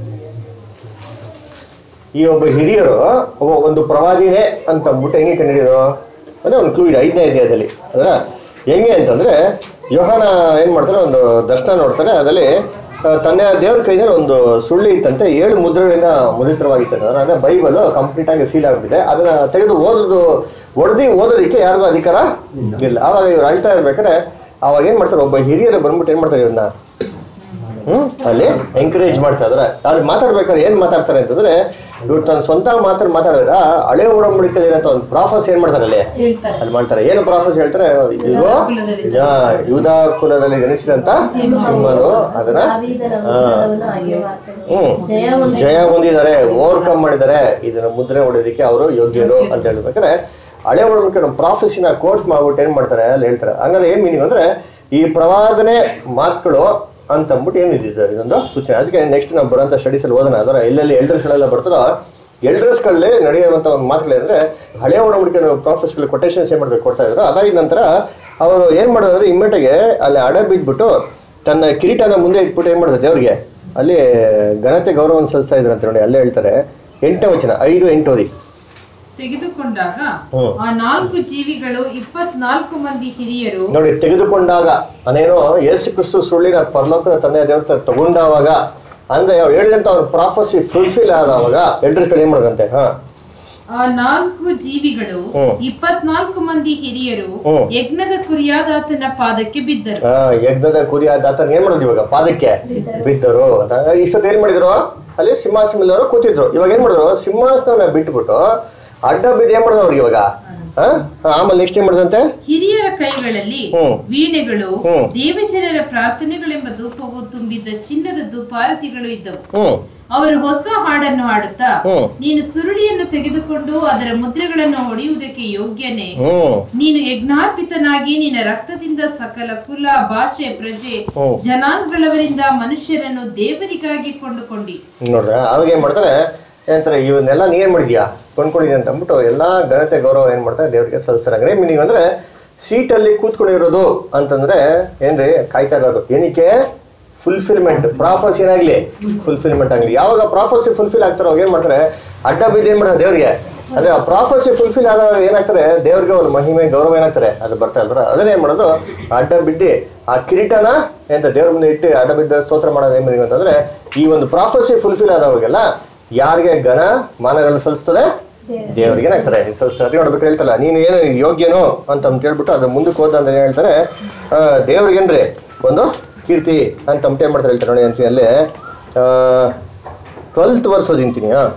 Speaker 1: ಈ ಒಬ್ಬ ಹಿರಿಯರು ಒಬ್ಬ ಒಂದು ಪ್ರವಾದಿನೇ ಅಂತ ಅಂದ್ಬಿಟ್ಟು ಹೆಂಗೆ ಕಂಡುಹಿಡಿಯೋದು ಅಂದರೆ ಒಂದು ಕ್ಲೂ ಇದೆ ಐದನೇ ಅಧ್ಯಾಯದಲ್ಲಿ ಅದರ ಹೆಂಗೆ ಅಂತಂದರೆ ಯೋಹಾನ ಏನು ಮಾಡ್ತಾರೆ ಒಂದು ದರ್ಶನ ನೋಡ್ತಾರೆ ಅದರಲ್ಲಿ ಆ, ತನ್ನ ದೇವ್ರ ಕೈನಲ್ಲಿ ಒಂದು ಸುಳ್ಳಿ ಇತ್ತಂತೆ ಏಳು ಮುದ್ರೆಗಳಿಂದ ಮುದ್ರಿತವಾಗಿತ್ತಂತೆ ಅಂದ್ರೆ ಅಂದರೆ ಬೈಬಲ್ ಕಂಪ್ಲೀಟ್ ಆಗಿ ಸೀಲ್ ಆಗಿಬಿಟ್ಟಿದೆ ಅದನ್ನ ತೆಗೆದು ಓದೋದು ಹೊಡೆದು ಓದೋದಕ್ಕೆ ಯಾರಿಗೂ ಅಧಿಕಾರ ಇಲ್ಲ ಆವಾಗ ಇವ್ರು ಅಳ್ತಾ ಇರ್ಬೇಕಾದ್ರೆ ಅವಾಗ ಏನು ಮಾಡ್ತಾರೆ ಒಬ್ಬ ಹಿರಿಯರು ಬಂದ್ಬಿಟ್ಟು ಏನು ಮಾಡ್ತಾರೆ ಇವನ್ನ ಹ್ಮ್ ಅಲ್ಲಿ ಎಂಕರೇಜ್ ಮಾಡ್ತಾ ಇದಾರೆ ಅಲ್ಲಿ ಮಾತಾಡ್ಬೇಕಾದ್ರೆ ಏನ್ ಮಾತಾಡ್ತಾರೆ ಅಂತಂದ್ರೆ ಇವ್ರು ತನ್ನ ಸ್ವಂತ ಮಾತಾಡ್ ಮಾತಾಡಿದ್ರ ಹಳೆ ಒಡಂಬಡಿಕೆ ಇರೋ ಒಂದು ಪ್ರಾಫಸ್ ಏನ್ ಮಾಡ್ತಾರೆ ಅಲ್ಲಿ
Speaker 3: ಹೇಳ್ತಾರೆ
Speaker 1: ಅಲ್ಲಿ ಮಾಡ್ತಾರೆ ಏನು ಪ್ರಾಫಸ್ ಹೇಳ್ತಾರೆ ಇಗೋ ಯೂದಾ ಕುಲದಲ್ಲಿ ಜನಿಸಿದಂತ ಸಿಂಹನು ಅದನ್ನ
Speaker 4: ದಾವೀದನ
Speaker 1: ಹಾ.
Speaker 4: ವೃತ್ತದವನು ಆಗಿರುವ ಆತನು.
Speaker 1: ಹ್ಮ್
Speaker 4: ಜಯ ಹೊಂದಿ
Speaker 1: ಜಯ ಹೊಂದಿದ್ದಾರೆ ಓವರ್ಕಮ್ ಮಾಡಿದ್ದಾರೆ ಇದನ್ನ ಮುದ್ರೆ ಹೊಡೆಯೋದಕ್ಕೆ ಅವರು ಯೋಗ್ಯರು ಅಂತ ಹೇಳ್ಬೇಕಾದ್ರೆ ಹಳೆ ಒಳಗೆ ನಮ್ಮ ಪ್ರಾಫೆಸಿನ ಕೋರ್ಟ್ ಮಾಡ್ಬಿಟ್ಟು ಏನ್ ಮಾಡ್ತಾರೆ ಅಲ್ಲಿ ಹೇಳ್ತಾರೆ ಹಂಗಾದ್ರೆ ಏನ್ ಮೀನಿಂಗ್ ಅಂದ್ರೆ ಈ ಪ್ರವಾದನೆ ಮಾತುಗಳು ಅಂತ ಅಂದ್ಬಿಟ್ಟು ಏನಿದೆ ಇದೊಂದು ಸೂಚನೆ ಅದಕ್ಕೆ ನೆಕ್ಸ್ಟ್ ನಾವು ಬರೋಂಥ ಸ್ಟಡೀಸ್ ಅಲ್ಲಿ ಓದೋಣ ಅದರ ಎಲ್ಲೆಲ್ಲಿ ಎಲ್ಡರ್ಸ್ಗಳೆಲ್ಲ ಬರ್ತಾರೋ ಎಲ್ಡರ್ಸ್ಗಳಲ್ಲಿ ನಡೆಯುವಂಥ ಒಂದು ಮಾತುಗಳಂದ್ರೆ ಹಳೆ ಒಡಂಬಡಿಕೆ ಪ್ರಾಫೆಸ್ಗಳು ಕೊಟೇಶನ್ಸ್ ಏನು ಮಾಡಿದ್ರು ಕೊಡ್ತಾ ಇದ್ರು ಅದಾಗಿದ ನಂತರ ಅವರು ಏನು ಮಾಡೋದಂದ್ರೆ ಇಮ್ಮಿಡಿಯೇಟ್ಗೆ ಅಲ್ಲಿ ಅಡ ಬಿದ್ದುಬಿಟ್ಟು ತನ್ನ ಕಿರೀಟನ ಮುಂದೆ ಇಟ್ಬಿಟ್ಟು ಏನು ಮಾಡಿದ್ರು ದೇವ್ರಿಗೆ ಅಲ್ಲಿ ಘನತೆ ಗೌರವವನ್ನು ಸಲ್ಲಿಸ್ತಾ ಇದ್ರು ಅಂತ ನೋಡಿ ಅಲ್ಲೇ ಹೇಳ್ತಾರೆ ಎಂಟನೇ ವಚನ ಐದು ಎಂಟು ಓದಿ
Speaker 3: ತೆಗೆದುಕೊಂಡಾಗ
Speaker 1: ಹ್ಮ್.
Speaker 3: ಆ ನಾಲ್ಕು ಜೀವಿಗಳು ಇಪ್ಪತ್ನಾಲ್ಕು ಮಂದಿ ಹಿರಿಯರು
Speaker 1: ನೋಡಿ ತೆಗೆದುಕೊಂಡಾಗ ಅನೇನೋ ಯೇಸು ಕ್ರಿಸ್ತು ಸುಳ್ಳಿನ ಪರಲೋಕದ ತಂದೆಯ ದೇವ್ರ ಹತ್ರ ತಗೊಂಡಾವಾಗ ಅಂದ್ರೆ ಅವ್ರು ಹೇಳಿದಂತ ಅವ್ರ ಪ್ರಾಫಸಿ ಫುಲ್ಫಿಲ್ ಆದವಾಗ ಎಲ್ಡರ್ಸ್ ಏನ್ ಮಾಡೋದಂತೆ ಹಾ
Speaker 3: ಆ ನಾಲ್ಕು ಜೀವಿಗಳು
Speaker 1: ಹ್ಮ್.
Speaker 3: ಇಪ್ಪತ್ನಾಲ್ಕು ಮಂದಿ ಹಿರಿಯರು
Speaker 1: ಹ್ಮ್.
Speaker 3: ಯಜ್ಞದ ಕುರಿಯಾದಾತನ ಪಾದಕ್ಕೆ ಬಿದ್ದರು
Speaker 1: ಆ, ಯಜ್ಞದ ಕುರಿ ಆದಾತನ ಏನ್ ಮಾಡೋದು ಇವಾಗ ಪಾದಕ್ಕೆ ಬಿದ್ದರು ಅಂತ ಇಷ್ಟೊತ್ತು ಏನ್ ಮಾಡಿದ್ರು ಅಲ್ಲಿ ಸಿಂಹಾಸನ ಮೇಲೆ ಅವರು ಕೂತಿದ್ರು ಇವಾಗ ಏನ್ ಮಾಡಿದ್ರು ಸಿಂಹಾಸನವನ್ನ ಬಿಟ್ಬಿಟ್ಟು ಅಡ್ಡ ಬಿದ್ದು ಏನ್ ಮಾಡಿದ್ರು ಅವ್ರಿಗೆ ಇವಾಗ ಆ? ಆಮೇಲೆ ನೆಕ್ಸ್ಟ್ ಏನ್ ಮಾಡಿದಂತೆ
Speaker 3: ಹಿರಿಯರ ಕೈಗಳಲ್ಲಿ
Speaker 1: ಹ್ಮ್.
Speaker 3: ವೀಣೆಗಳು
Speaker 1: ಹ್ಮ್.
Speaker 3: ದೇವಜನರ ಪ್ರಾರ್ಥನೆಗಳೆಂಬ ಧೂಪವು ತುಂಬಿದ್ದ ಚಿನ್ನದ ಧೂಪಾರತಿಗಳು ಇದ್ದವು
Speaker 1: ಹ್ಮ್
Speaker 3: ಅವರು ಹೊಸ ಹಾಡನ್ನು ಹಾಡುತ್ತಾ
Speaker 1: ಹ್ಮ್.
Speaker 3: ನೀನು ಸುರುಳಿಯನ್ನು ತೆಗೆದುಕೊಂಡು ಅದರ ಮುದ್ರೆಗಳನ್ನು ಹೊಡೆಯುವುದಕ್ಕೆ ಯೋಗ್ಯನೇ
Speaker 1: ಹ್ಮ್
Speaker 3: ನೀನು ಯಜ್ಞಾರ್ಪಿತನಾಗಿ ನಿನ್ನ ರಕ್ತದಿಂದ ಸಕಲ ಕುಲ ಭಾಷೆ ಪ್ರಜೆ
Speaker 1: ಹ್ಮ್.
Speaker 3: ಜನಾಂಗಗಳವರಿಂದ ಮನುಷ್ಯರನ್ನು ದೇವರಿಗಾಗಿ ಕೊಂಡುಕೊಂಡಿ
Speaker 1: ನೋಡ್ರ ಅವಾಗ ಏನ್ ಮಾಡ್ತಾರೆ ಏನಂತಾರೆ ಇವನ್ನೆಲ್ಲ ನೀ ಏನ್ ಮಾಡಿದ್ಯಾ ಕೊಂಡ್ಕೊಂಡಿದ್ಯಾ ಅಂತ ಅಂದ್ಬಿಟ್ಟು ಎಲ್ಲಾ ಘನತೆ ಗೌರವ ಏನ್ ಮಾಡ್ತಾರೆ ದೇವರಿಗೆ ಸಲ್ಲಿಸ್ತಾರೆ ಅಂದ್ರೆ ಮೀನಿಂಗ್ ಅಂದ್ರೆ ಸೀಟಲ್ಲಿ ಕೂತ್ಕೊಂಡಿರೋದು ಅಂತಂದ್ರೆ ಏನ್ರಿ ಕಾಯ್ತಾ ಇರೋದು ಏನಕ್ಕೆ ಫುಲ್ಫಿಲ್ಮೆಂಟ್ ಪ್ರಾಫಸ್ ಏನಾಗ್ಲಿ ಫುಲ್ಫಿಲ್ಮೆಂಟ್ ಆಗಲಿ ಯಾವಾಗ ಪ್ರಾಫಸಿ ಫುಲ್ಫಿಲ್ ಆಗ್ತಾರೋ ಅವಾಗ ಏನ್ ಮಾಡ್ತಾರೆ ಅಡ್ಡ ಬಿದ್ದು ಏನ್ ಮಾಡ್ತಾರೆ ದೇವ್ರಿಗೆ ಅಂದ್ರೆ ಆ ಪ್ರಾಫಸಿ ಫುಲ್ಫಿಲ್ ಆದಾಗ ಏನಾಗ್ತಾರೆ ದೇವ್ರಿಗೆ ಒಂದು ಮಹಿಮೆ ಗೌರವ ಏನಾಗ್ತಾರೆ ಅದು ಬರ್ತಾ ಇಲ್ರ ಅದನ್ನ ಏನ್ ಮಾಡೋದು ಅಡ್ಡ ಬಿದ್ದು ಆ ಕಿರೀಟನ ಎಂತ ದೇವ್ರ ಮುಂದೆ ಇಟ್ಟು ಅಡ್ಡ ಬಿದ್ದ ಸ್ತೋತ್ರ ಮಾಡೋದು ಏನ್ ಮಾಡಿದ್ವಿ ಅಂತಂದ್ರೆ ಈ ಒಂದು ಪ್ರಾಫಸಿ ಫುಲ್ಫಿಲ್ ಆದವ್ರಿಗೆಲ್ಲ ಯಾರಿಗೆ ಘನ ಮಾನಗಳು ಸಲ್ಲಿಸ್ತದೆ ದೇವರಿಗೆ ಏನಾಗ್ತಾರೆ ಸಲ್ಲಿಸ್ತಾರೆ ಅದೇ ನೋಡ್ಬೇಕು ಹೇಳ್ತಲ್ಲ ನೀನು ಏನು ಯೋಗ್ಯನೋ ಅಂತ ಅಂತ ಹೇಳ್ಬಿಟ್ಟು ಅದು ಮುಂದಕ್ಕೆ ಹೋದ ಅಂದ್ರೆ ಏನ್ ಹೇಳ್ತಾರೆ ಆ, ದೇವ್ರಿಗೇನ್ರಿ ಒಂದು ಕೀರ್ತಿ ಅಂತ ಅಂಟೆ ಮಾಡ್ತಾರೆ ಹೇಳ್ತಾರೆ ನೋಡಿ ಅಂತೀನಿ ಅಲ್ಲೇ ಟ್ವೆಲ್ತ್ ವರ್ಷ ಓದಿಂತೀನಿ ಹಾ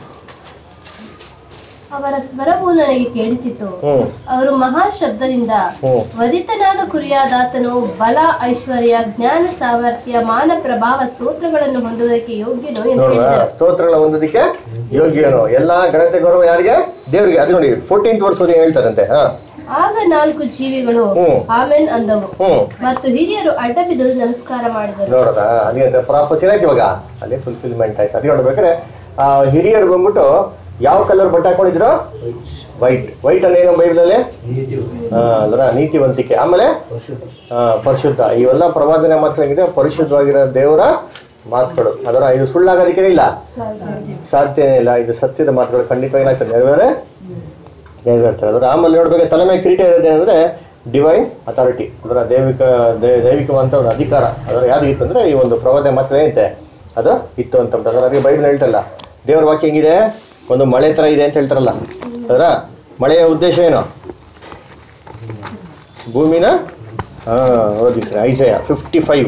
Speaker 4: ಅವರ ಸ್ವರವು ನನಗೆ ಕೇಳಿಸಿತು
Speaker 1: ಹ್ಮ್
Speaker 4: ಅವರು ಮಹಾ ಶಬ್ದದಿಂದ
Speaker 1: ಹ್ಮ್
Speaker 4: ವಧಿತನಾದ ಕುರಿಯಾದಾತನು ಬಲ ಐಶ್ವರ್ಯ ಜ್ಞಾನ ಸಾಮರ್ಥ್ಯ ಮಾನ ಪ್ರಭಾವ ಸ್ತೋತ್ರಗಳನ್ನು ಹೊಂದುವುದಕ್ಕೆ ಯೋಗ್ಯನು ಎಂದು
Speaker 1: ನೋಡುವ
Speaker 4: ಹೇಳಿದರು
Speaker 1: ಸ್ತೋತ್ರಗಳ ಹೊಂದೋದಿಕ್ಕೆ ಯೋಗ್ಯನು ಎಲ್ಲಾ ಘನತೆ ಗೌರವ ಯಾರಿಗೆ ದೇವರಿಗೆ ಅದು ನೋಡಿ ಫೋರ್ಟೀನ್ತ್ ವರ್ಷ ಓದಿ ಹೇಳ್ತಾರಂತೆ ಹಾ
Speaker 4: ಆಗ ನಾಲ್ಕು ಜೀವಿಗಳು
Speaker 1: ಹ್ಮ್.
Speaker 4: ಆಮೇನ್ ಅಂದವು
Speaker 1: ಹ್ಮ್
Speaker 4: ಮತ್ತು ಹಿರಿಯರು ಅಡ್ಡ ಬಿದ್ದು ನಮಸ್ಕಾರ ಮಾಡಿದರು
Speaker 1: ನೋಡೋದ ಅದೇ ಪ್ರಾಫಸ್ ಏನಾಯ್ತು ಇವಾಗ ಅಲ್ಲಿ ಫುಲ್ಫಿಲ್ಮೆಂಟ್ ಆಯ್ತು ಅದೇ ನೋಡ್ಬೇಕಾದ್ರೆ ಆ ಹಿರಿಯರು ಬಂದ್ಬಿಟ್ಟು ಯಾವ ಕಲರ್ ಬಟ್ಟೆ ಹಾಕೊಂಡಿದ್ರು ವೈಟ್ ವೈಟ್ ಅಲ್ಲಿ ಏನೋ ಬೈಬಲಲ್ಲಿ ಅಲ್ರ ನೀತಿವಂತಿಕೆ ಆಮೇಲೆ ಆ, ಪರಿಶುದ್ಧ ಇವೆಲ್ಲ ಪ್ರವಾದನೆ ಮಾತುಗಳಾಗಿದೆ ಪರಿಶುದ್ಧವಾಗಿರೋ ದೇವರ ಮಾತುಗಳು ಅದರ ಇದು ಸುಳ್ಳಾಗೋದಕ್ಕೆ ಇಲ್ಲ ಸಾಧ್ಯನೇ ಇಲ್ಲ ಇದು ಸತ್ಯದ ಮಾತುಗಳು ಖಂಡಿತ ಏನಾಗ್ತದೆ ನೆರವೇರೆ ನೆರವೇರ್ತಾರೆ ಅದರ ಆಮೇಲೆ ನೋಡ್ಬೇಕು ತಲೆ ಮೇಲೆ ಕಿರೀಟ ಇರೋದೇ ಅಂದ್ರೆ ಡಿವೈನ್ ಅಥಾರಿಟಿ ಅದರ ದೈವಿಕ ದೈ- ದೈವಿಕವಂತ ಒಂದು ಅಧಿಕಾರ ಅದರ ಯಾವ್ದು ಇತ್ತು ಅಂದ್ರೆ ಈ ಒಂದು ಪ್ರವಾದ ಮಾತ್ರ ಏನೈತೆ ಅದು ಇತ್ತು ಅಂತ ಅದರ ಅದಕ್ಕೆ ಬೈಬಲ್ ಹೇಳ್ತಲ್ಲ ದೇವ್ರ ವಾಕ್ಯ ಹೆಂಗಿದೆ ಒಂದು ಮಳೆ ತರ ಇದೆ ಅಂತ ಹೇಳ್ತಾರಲ್ಲ ಅದರ ಮಳೆಯ ಉದ್ದೇಶ ಏನು ಭೂಮಿನ ಹಾ ಓದಿದ್ರೆ ಐಸಯ ಫಿಫ್ಟಿ ಫೈವ್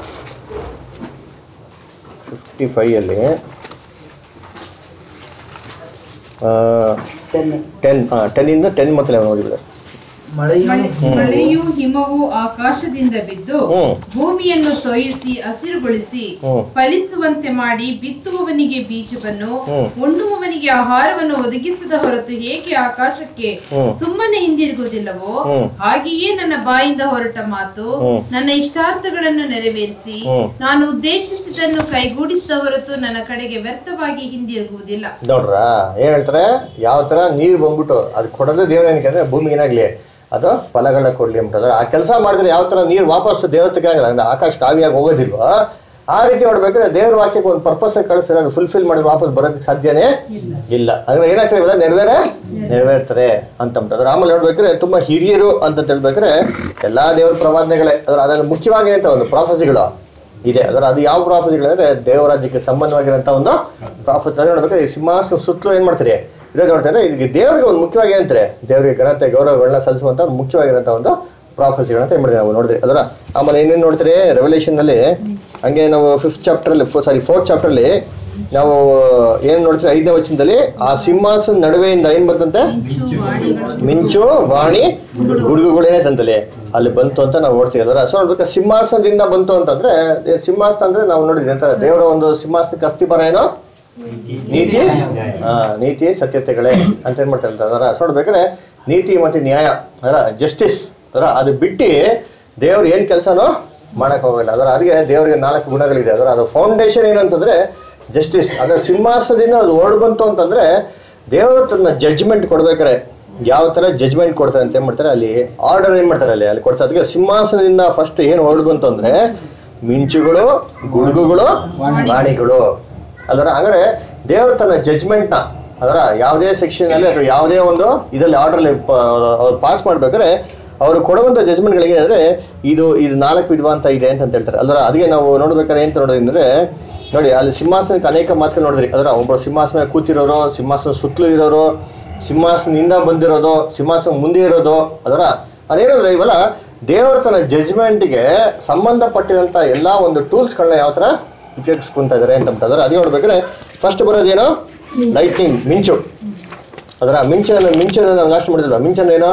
Speaker 1: ಫಿಫ್ಟಿ ಫೈಯಲ್ಲಿ ಟೆನ್ ಹಾಂ ಟೆನ್ನಿಂದ ಟೆನ್ ಮತ್ತೆ ಓದಿಬಿಡ
Speaker 2: ಮಳೆಯು
Speaker 3: ಮಳೆ- ಮಳೆಯು ಹಿಮವು ಆಕಾಶದಿಂದ ಬಿದ್ದು
Speaker 1: ಹ್ಮ್.
Speaker 3: ಭೂಮಿಯನ್ನು ತೊಯಿಸಿ ಹಸಿರುಗೊಳಿಸಿ
Speaker 1: ಹ್ಮ್.
Speaker 3: ಫಲಿಸುವಂತೆ ಮಾಡಿ ಬಿತ್ತುವವನಿಗೆ ಬೀಜವನ್ನು
Speaker 1: ಹ್ಮ್.
Speaker 3: ಉಣ್ಣುವವನಿಗೆ ಆಹಾರವನ್ನು ಒದಗಿಸದ ಹೊರತು ಹೇಗೆ ಆಕಾಶಕ್ಕೆ
Speaker 1: ಹ್ಮ್.
Speaker 3: ಸುಮ್ಮನೆ ಹಿಂದಿರುಗುವುದಿಲ್ಲವೋ
Speaker 1: ಹ್ಮ್.
Speaker 3: ಹಾಗೆಯೇ ನನ್ನ ಬಾಯಿಂದ ಹೊರಟ ಮಾತು
Speaker 1: ಹ್ಮ್.
Speaker 3: ನನ್ನ ಇಷ್ಟಾರ್ಥಗಳನ್ನು ನೆರವೇರಿಸಿ
Speaker 1: ಹ್ಮ್.
Speaker 3: ನಾನು ಉದ್ದೇಶಿಸಿದ್ದನ್ನು ಕೈಗೂಡಿಸಿದ ಹೊರತು ನನ್ನ ಕಡೆಗೆ ವ್ಯರ್ಥವಾಗಿ ಹಿಂದಿರುಗುವುದಿಲ್ಲ
Speaker 1: ನೋಡ್ರ ಏನ್ ಹೇಳ್ತಾರೆ ಯಾವ ತರ ನೀರು ಬಂದ್ಬಿಟ್ಟು ಅದು ಕೊಡೋದೇ ದೇವ್ರ ಏನಕ್ಕೆ ಅಂದ್ರೆ ಭೂಮಿಗೆ ಏನಾಗ್ಲಿ ಅದು ಫಲಗಳನ್ನ ಕೊಡ್ಲಿ ಅಂತಂದ್ರೆ ಆ ಕೆಲಸ ಮಾಡಿದ್ರೆ ಯಾವ ತರ ನೀರು ವಾಪಸ್ ದೇವತೆಗೆ ಆಗಲ್ಲ ಅಂದ್ರೆ ಆಕಾಶ ಕಾವಿಯಾಗಿ ಹೋಗೋದಿಲ್ವೋ ಆ ರೀತಿ ಮಾಡ್ಬೇಕಾದ್ರೆ ದೇವ್ರ ವಾಕ್ಯಕ್ಕೆ ಒಂದು ಪರ್ಪಸ್ ಕಳಿಸಿದ್ರೆ ಅದು ಫುಲ್ಫಿಲ್ ಮಾಡಿ ವಾಪಸ್ ಬರೋದಕ್ಕೆ ಸಾಧ್ಯನೇ ಇಲ್ಲ ಅಂದ್ರೆ ಏನಾಗ್ತದೆ ಇವೆಲ್ಲ ನೆರವೇರೆ ನೆರವೇರ್ತಾರೆ ಅಂತಂದ್ರೆ ಆಮೇಲೆ ನೋಡ್ಬೇಕಾದ್ರೆ ತುಂಬಾ ಹಿರಿಯರು ಅಂತ ಹೇಳ್ಬೇಕಾದ್ರೆ ಎಲ್ಲಾ ದೇವ್ರ ಪ್ರವಾದನೆಗಳೇ ಅದ್ರ ಅದ್ರಲ್ಲಿ ಮುಖ್ಯವಾಗಿ ಅಂತ ಒಂದು ಪ್ರಾಫಸಿಗಳು ಇದೆ ಅದರ ಅದು ಯಾವ ಪ್ರಾಫಸಿಗಳು ಅಂದ್ರೆ ದೇವರಾಜ್ಯಕ್ಕೆ ಸಂಬಂಧವಾಗಿರೋಂಥ ಒಂದು ಪ್ರಾಫಸಿ ಅದೇ ನೋಡ್ಬೇಕಾದ್ರೆ ಈ ಸಿಂಹಾಸನ ಸುತ್ತಲೂ ಏನ್ ಮಾಡ್ತಾರೆ ಇದೇ ನೋಡ್ತಾರೆ ಇದಕ್ಕೆ ದೇವರಿಗೆ ಒಂದು ಮುಖ್ಯವಾಗಿ ಏನಂತಾರೆ ದೇವರಿಗೆ ಘನತೆ ಗೌರವಗಳನ್ನ ಸಲ್ಲಿಸುವಂತ ಒಂದು ಮುಖ್ಯವಾಗಿರೋಂಥ ಒಂದು ಪ್ರಾಫಸಿಗಳು ಅಂತ ಏನ್ ಮಾಡಿದ್ರೆ ನಾವು ನೋಡಿದ್ರಿ ಅದರ ಆಮೇಲೆ ಏನೇನು ನೋಡ್ತೀರಿ ರೆವಲ್ಯೂಷನ್ ನಲ್ಲಿ ಹಂಗೆ ನಾವು ಫಿಫ್ತ್ ಚಾಪ್ಟರ್ ಅಲ್ಲಿ ಸಾರಿ ಫೋರ್ತ್ ಚಾಪ್ಟರ್ ಅಲ್ಲಿ ನಾವು ಏನ್ ನೋಡ್ತೀರಿ ಐದನೇ ವಚನದಲ್ಲಿ ಆ ಸಿಂಹಾಸನ ನಡುವೆಯಿಂದ ಏನ್ ಬಂತಂತೆ ಮಿಂಚು ವಾಣಿ ಗುಡುಗುಗಳು ಏನೈತಂತಲ್ಲಿ ಅಲ್ಲಿ ಬಂತು ಅಂತ ನಾವು ನೋಡ್ತೀವಿ ಅದರ ಸೊ ನೋಡ್ಬೇಕು ಸಿಂಹಾಸನದಿಂದ ಬಂತು ಅಂತಂದ್ರೆ ಏ ಸಿಂಹಾಸನ ಅಂದ್ರೆ ನಾವು ನೋಡಿದ್ವಿ ಅಂತ ದೇವರ ಒಂದು ಸಿಂಹಾಸನಕ್ಕೆ ಅಸ್ಥಿಬರ ಏನೋ ನೀತಿ ಹಾ ನೀತಿ ಸತ್ಯತೆಗಳೇ ಅಂತ ಏನ್ ಮಾಡ್ತಾರೆ ಅದರ ಸೊ ನೋಡ್ಬೇಕಾದ್ರೆ ನೀತಿ ಮತ್ತೆ ನ್ಯಾಯ ಅದರ ಜಸ್ಟಿಸ್ ಅದರ ಅದು ಬಿಟ್ಟು ದೇವ್ರು ಏನ್ ಕೆಲಸನೋ ಮಾಡಕ್ ಹೋಗಲ್ಲ ಅದರ ಅದಕ್ಕೆ ದೇವರಿಗೆ ನಾಲ್ಕು ಗುಣಗಳಿದೆ ಅದರ ಅದು ಫೌಂಡೇಶನ್ ಏನಂತಂದ್ರೆ ಜಸ್ಟಿಸ್ ಅದರ ಸಿಂಹಾಸನದಿಂದ ಅದು ಓಡ್ ಬಂತು ಅಂತಂದ್ರೆ ದೇವರು ತನ್ನ ಜಡ್ಜ್ಮೆಂಟ್ ಕೊಡ್ಬೇಕಾರೆ ಯಾವ ತರ ಜಡ್ಜ್ಮೆಂಟ್ ಕೊಡ್ತಾರೆ ಅಂತ ಏನ್ ಮಾಡ್ತಾರೆ ಅಲ್ಲಿ ಆರ್ಡರ್ ಏನ್ ಮಾಡ್ತಾರೆ ಅಲ್ಲಿ ಅಲ್ಲಿ ಕೊಡ್ತಾರೆ ಅದಕ್ಕೆ ಸಿಂಹಾಸನದಿಂದ ಫಸ್ಟ್ ಏನ್ ಹೊರಡ್ ಬಂತು ಅಂದ್ರೆ ಮಿಂಚುಗಳು ಗುಡುಗುಗಳು ವಾಣಿಗಳು ಅದರ ಹಂಗಾರೆ ದೇವರು ತನ್ನ ಜಡ್ಜ್ಮೆಂಟ್ ನ ಅದರ ಯಾವುದೇ ಸೆಕ್ಷನ್ ಅಲ್ಲಿ ಅಥವಾ ಯಾವುದೇ ಒಂದು ಇದರಲ್ಲಿ ಆರ್ಡರ್ ಪಾಸ್ ಮಾಡ್ಬೇಕಾದ್ರೆ ಅವರು ಕೊಡುವಂತ ಜಜ್ಮೆಂಟ್ಗಳಿಗೆ ಅಂದ್ರೆ ಇದು ಇದು ನಾಲ್ಕು ವಿಧವ ಅಂತ ಇದೆ ಅಂತ ಹೇಳ್ತಾರೆ ಅಲ್ದ್ರ ಅದಕ್ಕೆ ನಾವು ನೋಡ್ಬೇಕಾದ್ರೆ ಏನ್ ನೋಡೋದಂದ್ರೆ ನೋಡಿ ಅಲ್ಲಿ ಸಿಂಹಾಸನಕ್ಕೆ ಅನೇಕ ಮಾತುಗಳು ನೋಡಿದ್ರಿ ಅದರ ಒಬ್ಬರು ಸಿಂಹಾಸನ ಮೇಲೆ ಕೂತಿರೋರು ಸಿಂಹಾಸನ ಸುತ್ತಲೂ ಇರೋರು ಸಿಂಹಾಸನದಿಂದ ಬಂದಿರೋದು ಸಿಂಹಾಸನ ಮುಂದೆ ಇರೋದು ಅದರ ಅದೇನಂದ್ರೆ ಇವೆಲ್ಲ ದೇವರ ತನ್ನ ಜಡ್ಜ್ಮೆಂಟ್ಗೆ ಸಂಬಂಧಪಟ್ಟಿರಂತ ಎಲ್ಲಾ ಒಂದು ಟೂಲ್ಸ್ಗಳನ್ನ ಯಾವ ತರ ಉಪಯೋಗಿಸ್ಕೊಂತ ಇದಾರೆ ಅಂತ ಅದರ ಅದೇ ನೋಡ್ಬೇಕಾದ್ರೆ ಫಸ್ಟ್ ಬರೋದೇನು ಲೈಟ್ನಿಂಗ್ ಮಿಂಚು ಅದರ ಮಿಂಚನ ಮಿಂಚನ ನಾವು ನಾಶ ಮಾಡಿದ್ರಲ್ಲ ಮಿಂಚನ ಏನು